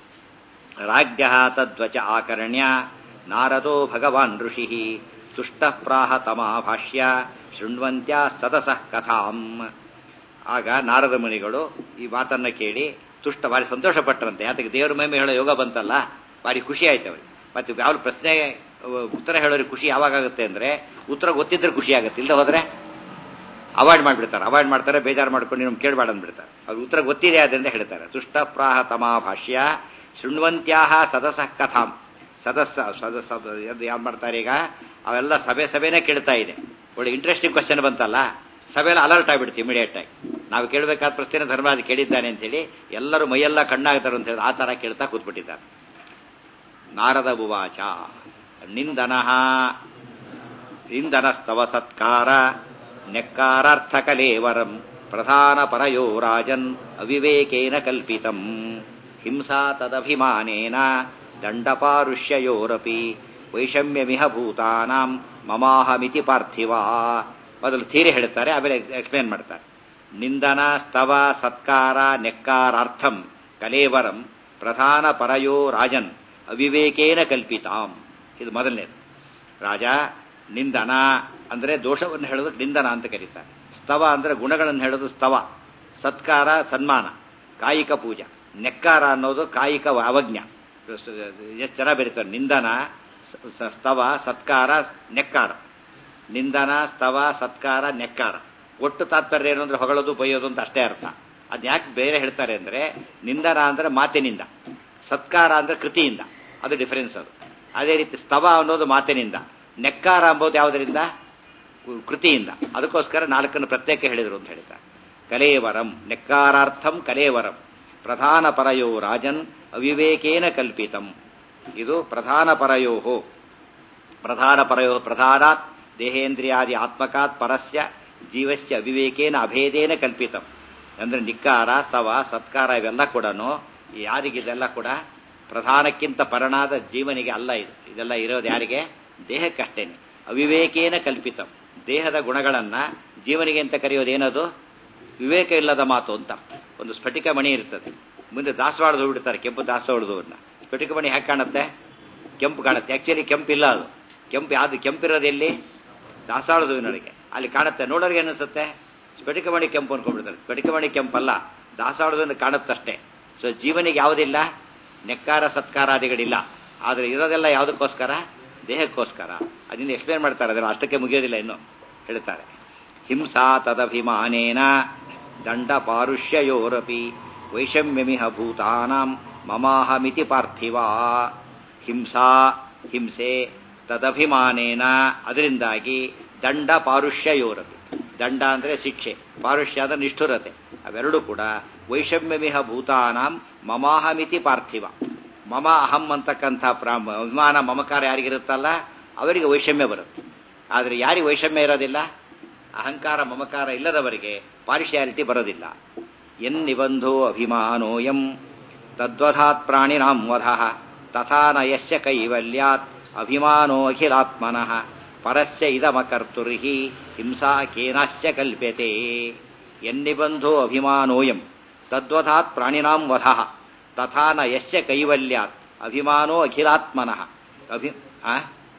ರಾಜ್ಯ ತದ್ವಚ ಆಕರ್ಣ್ಯ ನಾರದೋ ಭಗವಾನ್ ಋಷಿ ತುಷ್ಟ ಪ್ರಾಹ ತಮಾಭಾಷ್ಯ ಶೃಣ್ವಂತ್ಯ ಸದಸಃ ಕಥಾಂ ಆಗ ನಾರದ ಮುನಿಗಳು ಈ ಮಾತನ್ನ ಕೇಳಿ ತುಷ್ಟ ಭಾರಿ ಸಂತೋಷ ಪಟ್ಟರಂತೆ ಯಾತಕ್ಕೆ ದೇವರ ಮಹಿಮೆ ಹೇಳೋ ಯೋಗ ಬಂತಲ್ಲ ಭಾರಿ ಖುಷಿ ಆಯ್ತು ಅವ್ರಿಗೆ ಮತ್ತೆ ಯಾವ ಪ್ರಶ್ನೆ ಉತ್ತರ ಹೇಳೋರಿಗೆ ಖುಷಿ ಯಾವಾಗುತ್ತೆ ಅಂದ್ರೆ ಉತ್ತರ ಗೊತ್ತಿದ್ರೆ ಖುಷಿ ಆಗುತ್ತೆ ಇಲ್ಲದೆ ಹೋದ್ರೆ ಅವಾಯ್ಡ್ ಮಾಡ್ಬಿಡ್ತಾರೆ ಅವಾಯ್ಡ್ ಮಾಡ್ತಾರೆ ಬೇಜಾರು ಮಾಡ್ಕೊಂಡು ನೀವು ಕೇಳಬೇಡ ಅಂದ್ಬಿಡ್ತಾರೆ ಅವ್ರು ಉತ್ತರ ಗೊತ್ತಿದೆ ಅದರಿಂದ ಹೇಳ್ತಾರೆ ತುಷ್ಟ ಪ್ರಾಹ ತಮಾ ಭಾಷ್ಯ ಶೃಣ್ವಂತ್ಯಾಹ ಸದಸ ಕಥಾಂ ಸದಸ್ಯ ಸದಸ್ಯ ಯಾರು ಮಾಡ್ತಾರೆ ಈಗ ಅವೆಲ್ಲ ಸಭೆ ಸಭೆನೇ ಕೇಳ್ತಾ ಇದೆ ಒಳ್ಳೆ ಇಂಟ್ರೆಸ್ಟಿಂಗ್ ಕ್ವಶನ್ ಬಂತಲ್ಲ ಸಭೆಲ್ಲ ಅಲರ್ಟ್ ಆಗ್ಬಿಡ್ತು ಇಮಿಡಿಯೇಟ್ ಆಗಿ ನಾವು ಕೇಳಬೇಕಾದ ಪ್ರಶ್ನೆ ಧರ್ಮರಾಜ್ ಕೇಳಿದ್ದಾನೆ ಅಂತೇಳಿ ಎಲ್ಲರೂ ಮೈಯೆಲ್ಲ ಕಣ್ಣಾಗ್ತಾರೆ ಅಂತ ಹೇಳಿ ಆ ತರ ಕೇಳ್ತಾ ಕೂತ್ಬಿಟ್ಟಿದ್ದಾರೆ ನಾರದ ಉವಾಚ ನಿಂದನಃ ನಿಂದನಸ್ತವ ಸತ್ಕಾರ ನೆಕ್ಕಾರಾರ್ಥ ಕಲೇವರಂ ಪ್ರಧಾನ ಪರಯೋ ರಾಜನ್ ಅವಿವೇಕೇನ ಕಲ್ಪಿತಂ ಹಿಂಸಾ ತದಭಿಮಾನೇನ ದಂಡಪಾರುಷ್ಯಯೋರಪಿ ವೈಷಮ್ಯಮಿಹ ಭೂತಾನಾಂ ಮಮಾಹಮಿತಿ ಪಾರ್ಥಿವ ಮೊದಲು ಥೀರಿ ಹೇಳ್ತಾರೆ ಆಮೇಲೆ ಎಕ್ಸ್ಪ್ಲೇನ್ ಮಾಡ್ತಾರೆ ನಿಂದನ ಸ್ತವ ಸತ್ಕಾರ ನೆಕ್ಕಾರಾರ್ಥಂ ಕಲೇವರಂ ಪ್ರಧಾನ ಪರಯೋ ರಾಜನ್ ಅವಿವೇಕೇನ ಕಲ್ಪಿತಾಂ ಇದು ಮೊದಲನೇದು ರಾಜ ನಿಂದನ ಅಂದ್ರೆ ದೋಷವನ್ನು ಹೇಳೋದಕ್ಕೆ ನಿಂದನ ಅಂತ ಕರೀತಾರೆ ಸ್ತವ ಅಂದ್ರೆ ಗುಣಗಳನ್ನು ಹೇಳೋದು ಸ್ತವ ಸತ್ಕಾರ ಸನ್ಮಾನ ಕಾಯಿಕ ಪೂಜಾ ನೆಕ್ಕಾರ ಅನ್ನೋದು ಕಾಯಿಕ ಅವಜ್ಞ ಎಷ್ಟು ಚೆನ್ನಾಗಿ ಬರೀತಾರೆ ನಿಂದನ ಸ್ತವ ಸತ್ಕಾರ ನೆಕ್ಕಾರ ನಿಂದನ ಸ್ತವ ಸತ್ಕಾರ ನೆಕ್ಕಾರ ಒಟ್ಟು ತಾತ್ಪರ್ಯ ಏನು ಅಂದ್ರೆ ಹೊಗಳೋದು ಬೈಯೋದು ಅಂತ ಅಷ್ಟೇ ಅರ್ಥ ಅದ್ ಯಾಕೆ ಬೇರೆ ಹೇಳ್ತಾರೆ ಅಂದ್ರೆ ನಿಂದನ ಅಂದ್ರೆ ಮಾತಿನಿಂದ ಸತ್ಕಾರ ಅಂದ್ರೆ ಕೃತಿಯಿಂದ ಅದು ಡಿಫರೆನ್ಸ್ ಅದು ಅದೇ ರೀತಿ ಸ್ತವ ಅನ್ನೋದು ಮಾತಿನಿಂದ ನೆಕ್ಕಾರ ಅಂಬೋದು ಯಾವುದರಿಂದ ಕೃತಿಯಿಂದ ಅದಕ್ಕೋಸ್ಕರ ನಾಲ್ಕನ್ನು ಪ್ರತ್ಯೇಕ ಹೇಳಿದರು ಅಂತ ಹೇಳ್ತಾರೆ ಕಲೇವರಂ ನೆಕ್ಕಾರಾರ್ಥಂ ಕಲೇವರಂ ಪ್ರಧಾನ ಪರಯೋ ರಾಜನ್ ಅವಿವೇಕೇನ ಕಲ್ಪಿತಂ ಇದು ಪ್ರಧಾನ ಪರಯೋಹೋ ಪ್ರಧಾನ ಪರಯೋ ಪ್ರಧಾನಾತ್ ದೇಹೇಂದ್ರಿಯಾದಿ ಆತ್ಮಕಾತ್ ಪರಸ್ಯ ಜೀವಸ್ಯ ಅವಿವೇಕೇನ ಅಭೇದೇನ ಕಲ್ಪಿತಂ ಅಂದ್ರೆ ನಿಕ್ಕಾರ ಸ್ತವ ಸತ್ಕಾರ ಇವೆಲ್ಲ ಕೂಡ ಯಾರಿಗಿದೆಲ್ಲ ಕೂಡ ಪ್ರಧಾನಕ್ಕಿಂತ ಪರನಾದ ಜೀವನಿಗೆ ಅಲ್ಲ ಇದು ಇದೆಲ್ಲ ಇರೋದು ಯಾರಿಗೆ ದೇಹಕ್ಕಷ್ಟೇನೆ ಅವಿವೇಕೇನ ಕಲ್ಪಿತಂ ದೇಹದ ಗುಣಗಳನ್ನ ಜೀವನಿಗೆ ಅಂತ ಕರೆಯೋದೇನದು ವಿವೇಕ ಇಲ್ಲದ ಮಾತು ಅಂತ ಒಂದು ಸ್ಫಟಿಕ ಮಣಿ ಇರ್ತದೆ ಮುಂದೆ ದಾಸವಾಳದು ಬಿಡ್ತಾರೆ ಕೆಂಪು ದಾಸವಾಳದವ್ರನ್ನ ಸ್ಫಟಿಕ ಮಣಿ ಹೇಗೆ ಕಾಣುತ್ತೆ ಕೆಂಪು ಕಾಣುತ್ತೆ ಆಕ್ಚುಲಿ ಕೆಂಪಿಲ್ಲ ಅದು ಕೆಂಪು ಯಾವ್ದು ಕೆಂಪಿರೋದು ಎಲ್ಲಿ ದಾಸವಾಳದವಿನವರಿಗೆ ಅಲ್ಲಿ ಕಾಣುತ್ತೆ ನೋಡೋರಿಗೆ ಅನಿಸುತ್ತೆ ಸ್ಫಟಿಕಮಣಿ ಕೆಂಪು ಅನ್ಕೊಂಡ್ಬಿಡ್ತಾರೆ ಸ್ಫಟಿಕಮಣಿ ಕೆಂಪಲ್ಲ ದಾಸವಾಳದನ್ನು ಕಾಣುತ್ತಷ್ಟೇ ಸೊ ಜೀವನಿಗೆ ಯಾವುದಿಲ್ಲ ನೆಕ್ಕಾರ ಸತ್ಕಾರಾದಿಗಳಿಲ್ಲ ಆದರೆ ಇರೋದೆಲ್ಲ ಯಾವುದಕ್ಕೋಸ್ಕರ ದೇಹಕ್ಕೋಸ್ಕರ ಅದನ್ನ ಎಕ್ಸ್ಪ್ಲೇನ್ ಮಾಡ್ತಾರೆ ಅದನ್ನು ಅಷ್ಟಕ್ಕೆ ಮುಗಿಯೋದಿಲ್ಲ ಇನ್ನು ಹೇಳ್ತಾರೆ ಹಿಂಸಾ ತದಭಿಮಾನೇನ ದಂಡ ಪಾರುಷ್ಯಯೋರಪಿ ವೈಷಮ್ಯಮಿಹ ಭೂತಾನಾಂ ಮಮಾಹಮಿತಿ ಪಾರ್ಥಿವಾ ಹಿಂಸಾ ಹಿಂಸೆ ತದಭಿಮಾನೇನ ಅದರಿಂದಾಗಿ ದಂಡ ಪಾರುಷ್ಯಯೋರಪಿ ದಂಡ ಅಂದರೆ ಶಿಕ್ಷೆ ಪಾರುಷ್ಯ ಅಂದರೆ ನಿಷ್ಠುರತೆ ಅವೆರಡೂ ಕೂಡ ವೈಷಮ್ಯಮಿಹ ಭೂತಾನಾಂ ಮಮಾಹಮಿತಿ ಪಾರ್ಥಿವ ಮಮ ಅಹಂ ಅಂತಕ್ಕಂಥ ಪ್ರಾಮ ಅಭಿಮಾನ ಮಮಕಾರ ಯಾರಿಗಿರುತ್ತಲ್ಲ ಅವರಿಗೆ ವೈಷಮ್ಯ ಬರುತ್ತೆ ಆದರೆ ಯಾರಿಗೆ ವೈಷಮ್ಯ ಇರೋದಿಲ್ಲ ಅಹಂಕಾರ ಮಮಕಾರ ಇಲ್ಲದವರಿಗೆ ಪಾರ್ಶಿಯಾಲಿಟಿ ಬರೋದಿಲ್ಲ ಎನ್ನಿಬಂಧೋ ಅಭಿಮಾನೋಯಂ ತದ್ವಧಾತ್ ಪ್ರಾಣಿನಾಂ ವಧಃ ತಥಾ ನ ಯಸ್ಯ ಕೈವಲ್ಯಾತ್ ಅಭಿಮಾನೋ ಅಖಿಲಾತ್ಮನಃ ಪರಸ್ಯ ಇದಮಕರ್ತುರ್ಹಿ ಹಿಂಸಾ ಕೇನಾಶ್ಯ ಕಲ್ಪ್ಯತೆ ಎನ್ನಿಬಂಧೋ ಅಭಿಮಾನೋಯಂ ತದ್ವಧಾತ್ ಪ್ರಾಣಿನಾಂ ವಧಃ ತಥಾ ನ ಯಸ್ಯ ಕೈವಲ್ಯಾತ್ ಅಭಿಮಾನೋ ಅಖಿಲಾತ್ಮನಃ ಅಭಿ ಆ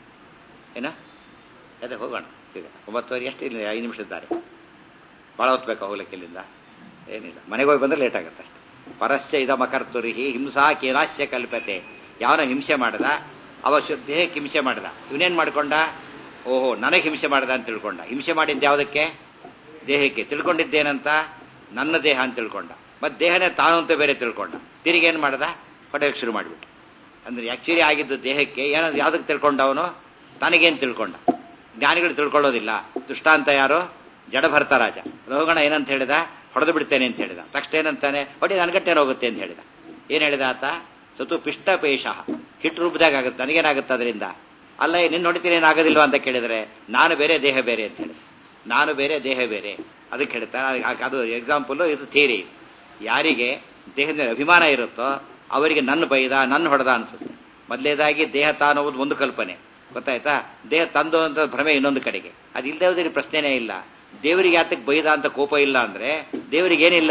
ಏನ ಅದೇ ಹೋಗೋಣ ಈಗ ಒಂಬತ್ತುವರೆ ಎಷ್ಟು ಇಲ್ಲ ಐದು ನಿಮಿಷ ಇದ್ದಾರೆ ಭಾಳ ಹೊತ್ಬೇಕಾ ಹೋಗ್ಲಿಕ್ಕೆ ಇಲ್ಲಿಂದ ಏನಿಲ್ಲ ಮನೆಗೆ ಹೋಗಿ ಬಂದ್ರೆ ಲೇಟ್ ಆಗುತ್ತೆ ಅಷ್ಟೆ ಪರಸ್ಯ ಇದಮಕರ್ತುರಿಹಿ ಹಿಂಸಾ ಕೇನಾಶ್ಯ ಕಲ್ಪತೆ ಯಾವನ ಹಿಂಸೆ ಮಾಡ್ದ ಅವ ಶು- ದೇಹಕ್ಕೆ ಹಿಂಸೆ ಮಾಡ್ದ ಇವನೇನ್ ಮಾಡ್ಕೊಂಡ ಓಹೋ ನನಗೆ ಹಿಂಸೆ ಮಾಡ್ದ ಅಂತ ತಿಳ್ಕೊಂಡ ಹಿಂಸೆ ಮಾಡಿದ್ದು ಯಾವುದಕ್ಕೆ ದೇಹಕ್ಕೆ ತಿಳ್ಕೊಂಡಿದ್ದೇನಂತ ನನ್ನ ದೇಹ ಅಂತ ತಿಳ್ಕೊಂಡ ಮತ್ತೆ ದೇಹನೇ ತಾನು ಅಂತ ಬೇರೆ ತಿಳ್ಕೊಂಡ ತಿರುಗಿ ಏನ್ ಮಾಡ್ದ ಹೊಡೆಯಕ್ಕೆ ಶುರು ಮಾಡಿಬಿಟ್ಟ ಅಂದ್ರೆ ಆಕ್ಚುಲಿ ಆಗಿದ್ದು ದೇಹಕ್ಕೆ ಏನೋ ಯಾವ್ದಕ್ಕೆ ತಿಳ್ಕೊಂಡ ಅವನು ತನಗೇನು ತಿಳ್ಕೊಂಡ ಜ್ಞಾನಿಗಳು ತಿಳ್ಕೊಳ್ಳೋದಿಲ್ಲ ದುಷ್ಟಾಂತ ಯಾರು ಜಡಭರ್ತ ರಾಜ ರೋಗಣ ಏನಂತ ಹೇಳಿದ ಹೊಡೆದು ಬಿಡ್ತೇನೆ ಅಂತ ಹೇಳಿದ ತಕ್ಷಣ ಏನಂತಾನೆ ಹೊಡಿ ನನ್ಗಟ್ಟೇನು ಹೋಗುತ್ತೆ ಅಂತ ಹೇಳಿದ ಏನ್ ಹೇಳಿದ ಆತ ಸತು ಪಿಷ್ಟ ಪೇಶ ಹಿಟ್ಟು ರೂಪದಾಗ ಆಗುತ್ತೆ ನನಗೇನಾಗುತ್ತೆ ಅದರಿಂದ ಅಲ್ಲ ನಿನ್ನ ಹೊಡಿತೀನಿ ಏನಾಗೋದಿಲ್ವಾ ಅಂತ ಕೇಳಿದ್ರೆ ನಾನು ಬೇರೆ ದೇಹ ಬೇರೆ ಅಂತ ಹೇಳಿದೆ ನಾನು ಬೇರೆ ದೇಹ ಬೇರೆ ಅದಕ್ಕೆ ಹೇಳ್ತಾರೆ ಆ- ಅದು ಎಕ್ಸಾಂಪಲ್ ಇದು ಥಿಯರಿ ಯಾರಿಗೆ ದೇಹದ ಮೇಲೆ ಅಭಿಮಾನ ಇರುತ್ತೋ ಅವರಿಗೆ ನನ್ನ ಬೈದ ನನ್ನ ಹೊಡೆದ ಅನ್ಸುತ್ತೆ ಮೊದಲೇದಾಗಿ ದೇಹ ತಾನುವುದು ಒಂದು ಕಲ್ಪನೆ ಗೊತ್ತಾಯ್ತಾ ದೇಹ ತಂದು ಅಂತ ಭ್ರಮೆ ಇನ್ನೊಂದು ಕಡೆಗೆ ಅದು ಇಲ್ಲದೆ ಹೋದ್ರೆ ಪ್ರಶ್ನೆನೇ ಇಲ್ಲ ದೇವರಿಗೆ ಯಾತಕ್ಕೆ ಬೈದ ಅಂತ ಕೋಪ ಇಲ್ಲ ಅಂದ್ರೆ ದೇವರಿಗೆ ಏನಿಲ್ಲ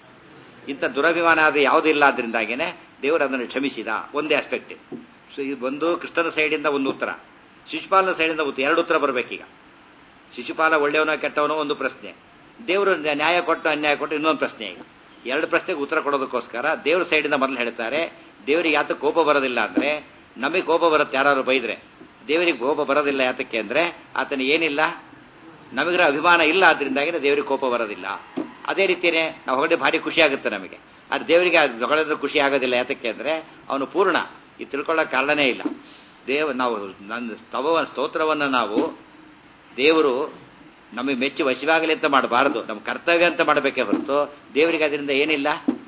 ಇಂಥ ದುರಭಿಮಾನ ಅದು ಯಾವುದಿಲ್ಲ ಅದರಿಂದಾಗೇನೆ ದೇವರು ಅದನ್ನು ಕ್ಷಮಿಸಿದ ಒಂದೇ ಆಸ್ಪೆಕ್ಟ್ ಸೊ ಇದು ಒಂದು ಕೃಷ್ಣನ ಸೈಡಿಂದ ಒಂದು ಉತ್ತರ ಶಿಶುಪಾಲನ ಸೈಡಿಂದ ಉತ್ತರ ಎರಡು ಉತ್ತರ ಬರಬೇಕೀಗ ಶಿಶುಪಾಲ ಒಳ್ಳೆಯವನೋ ಕೆಟ್ಟವನೋ ಒಂದು ಪ್ರಶ್ನೆ ದೇವರು ನ್ಯಾಯ ಕೊಟ್ಟು ಅನ್ಯಾಯ ಕೊಟ್ಟು ಇನ್ನೊಂದು ಪ್ರಶ್ನೆ ಈಗ ಎರಡು ಪ್ರಶ್ನೆಗೆ ಉತ್ತರ ಕೊಡೋದಕ್ಕೋಸ್ಕರ ದೇವ್ರ ಸೈಡಿಂದ ಮೊದಲು ಹೇಳ್ತಾರೆ ದೇವರಿಗೆ ಯಾತ ಕೋಪ ಬರೋದಿಲ್ಲ ಅಂದ್ರೆ ನಮಗೆ ಕೋಪ ಬರುತ್ತೆ ಯಾರು ಬೈದ್ರೆ ದೇವರಿಗೆ ಕೋಪ ಬರೋದಿಲ್ಲ ಯಾತಕ್ಕೆ ಅಂದ್ರೆ ಆತನ ಏನಿಲ್ಲ ನಮಗಿರೋ ಅಭಿಮಾನ ಇಲ್ಲ ಆದ್ರಿಂದಾಗಿ ದೇವರಿಗೆ ಕೋಪ ಬರೋದಿಲ್ಲ ಅದೇ ರೀತಿಯೇ ನಾವು ಹೊಗಡೆ ಭಾರಿ ಖುಷಿ ಆಗುತ್ತೆ ನಮಗೆ ಆದ್ರೆ ದೇವರಿಗೆ ಅದು ಹೊಗಳಿದ್ರೆ ಖುಷಿ ಆಗೋದಿಲ್ಲ ಯಾತಕ್ಕೆ ಅಂದ್ರೆ ಅವನು ಪೂರ್ಣ ಇದು ತಿಳ್ಕೊಳ್ಳೋ ಕಾರಣನೇ ಇಲ್ಲ ದೇವ ನಾವು ನನ್ನ ಸ್ತವ ಸ್ತೋತ್ರವನ್ನು ನಾವು ದೇವರು ನಮಗೆ ಮೆಚ್ಚಿ ವಶವಾಗಲಿ ಅಂತ ಮಾಡಬಾರದು ನಮ್ಮ ಕರ್ತವ್ಯ ಅಂತ ಮಾಡಬೇಕೇ ಹೊರತು ದೇವರಿಗೆ ಅದರಿಂದ ಏನಿಲ್ಲ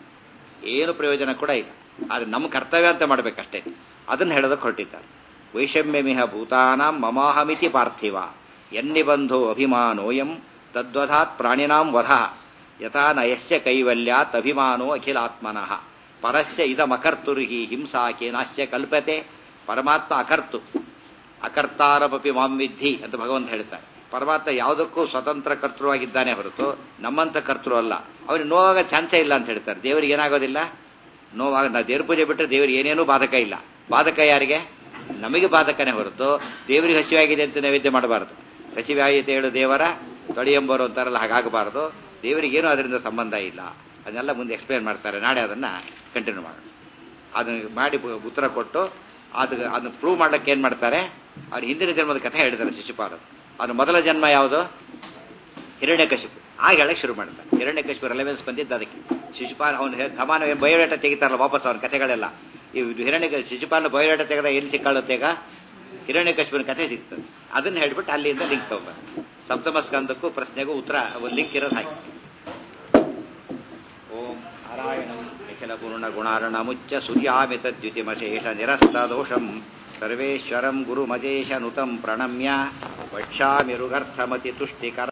ಏನು ಪ್ರಯೋಜನ ಕೂಡ ಇಲ್ಲ ಆದ್ರೆ ನಮ್ಮ ಕರ್ತವ್ಯ ಅಂತ ಮಾಡ್ಬೇಕಷ್ಟೇ ಅದನ್ನು ಹೇಳೋದಕ್ಕೆ ಹೊರಟಿದ್ದಾರೆ ವೈಷಮ್ಯಮಿಹ ಭೂತಾನಾಂ ಮಮಾಹಮಿತಿ ಪಾರ್ಥಿವ ಎನ್ನಿಬಂಧೋ ಅಭಿಮಾನೋಯಂ ತದ್ವಧಾತ್ ಪ್ರಾಣಿನಾಂ ವಧ ಯಥಾ ನಯಸ್ಯ ಕೈವಲ್ಯಾತ್ ಅಭಿಮಾನೋ ಅಖಿಲಾತ್ಮನಃ ಪರಸ್ಯ ಇದಮಕರ್ತುರ್ಹಿ ಹಿಂಸಾ ಕೇನಾಸ್ಯ ಕಲ್ಪತೆ ಪರಮಾತ್ಮ ಅಕರ್ತು ಅಕರ್ತಾರಮಪಿ ಮಾಂ ವಿದ್ಧಿ ಅಂತ ಭಗವಂತ ಹೇಳ್ತಾರೆ ಪರಮಾತ್ಮ ಯಾವುದಕ್ಕೂ ಸ್ವತಂತ್ರ ಕರ್ತೃವಾಗಿದ್ದಾನೆ ಹೊರತು ನಮ್ಮಂತ ಕರ್ತೃ ಅಲ್ಲ ಅವನಿಗೆ ನೋವಾಗ ಚಾನ್ಸೇ ಇಲ್ಲ ಅಂತ ಹೇಳ್ತಾರೆ ದೇವರಿಗೆ ಏನಾಗೋದಿಲ್ಲ ನೋವಾಗ ನಾವು ದೇವ್ರ ಪೂಜೆ ಬಿಟ್ಟರೆ ದೇವರಿಗೆ ಏನೇನೂ ಬಾಧಕ ಇಲ್ಲ ಬಾಧಕ ಯಾರಿಗೆ ನಮಗೆ ಬಾಧಕನೇ ಹೊರತು ದೇವರಿಗೆ ಹಸಿವಾಗಿದೆ ಅಂತ ನೈವೇದ್ಯ ಮಾಡಬಾರದು ಹಸಿವಾಯಿತೆ ಹೇಳು ದೇವರ ತೊಳೆಯಂಬರು ಅಂತಾರಲ್ಲ ಹಾಗಾಗಬಾರದು ದೇವರಿಗೇನು ಅದರಿಂದ ಸಂಬಂಧ ಇಲ್ಲ ಅದನ್ನೆಲ್ಲ ಮುಂದೆ ಎಕ್ಸ್ಪ್ಲೇನ್ ಮಾಡ್ತಾರೆ ನಾಳೆ ಅದನ್ನ ಕಂಟಿನ್ಯೂ ಮಾಡೋಣ ಅದನ್ನ ಮಾಡಿ ಬ- ಉತ್ತರ ಕೊಟ್ಟು ಅದು ಅದನ್ನ ಪ್ರೂವ್ ಮಾಡ್ಲಿಕ್ಕೆ ಏನ್ ಮಾಡ್ತಾರೆ ಅವ್ರ ಹಿಂದಿನ ಜನ್ಮದ ಕಥೆ ಹೇಳ್ತಾರೆ ಶಿಶುಪಾಲ ಅವನ ಮೊದಲ ಜನ್ಮ ಯಾವುದು ಹಿರಣ್ಯಕಶಿಪು ಆಗ ಹೇಳಕ್ ಶುರು ಮಾಡ್ತಾರೆ ಹಿರಣ್ಯಕಶಿಪು ರೆಲೆವೆನ್ಸ್ ಬಂದಿದ್ದು ಅದಕ್ಕೆ ಶಿಶುಪಾಲ ಅವನು ಸಮಾನ ಬಯೋಡೇಟಾ ತೆಗಿತಾರಲ್ಲ ವಾಪಸ್ ಅವನ ಕಥೆಗಳೆಲ್ಲ ಈ ಹಿರಣ್ಯ ಶಿಶುಪಾಲನ ಬಯೋಡೇಟಾ ತೆಗೆದ ಎಲ್ಲಿ ಸಿಕ್ಕಾಳುತ್ತೆ ಈಗ ಹಿರಣ್ಯಕಶಿಪುನ ಕಥೆ ಸಿಗ್ತದೆ ಅದನ್ನ ಹೇಳ್ಬಿಟ್ಟು ಅಲ್ಲಿಂದ ಲಿಂಕ್ ತಗೊಂಡ್ಬರ್ತಾರೆ ಸಪ್ತಮ ಸ್ಕಂದಕ್ಕೂ ಪ್ರಶ್ನೆಗೂ ಉತ್ತರ ಒಂದು ಲಿಂಕ್ ಇರೋದು ಹಾಕಿ ಓಂ ನಾರಾಯಣಂ ನಿಖಿಲ ಪೂರ್ಣ ಗುಣಾರ್ಣ ಮುಚ್ಚ ಸೂರ್ಯಾಮಿತ ದ್ಯುತಿಮಶೇಷ ನಿರಸ್ತ ದೋಷಂ ಸರ್ವೇಶ್ವರಂ ಗುರುಮಜೇಶನುತಂ ಪ್ರಣಮ್ಯ ವಕ್ಷ್ಯಾಮಿರುಗರ್ಥಮತಿ ತುಷ್ಟಿಕರ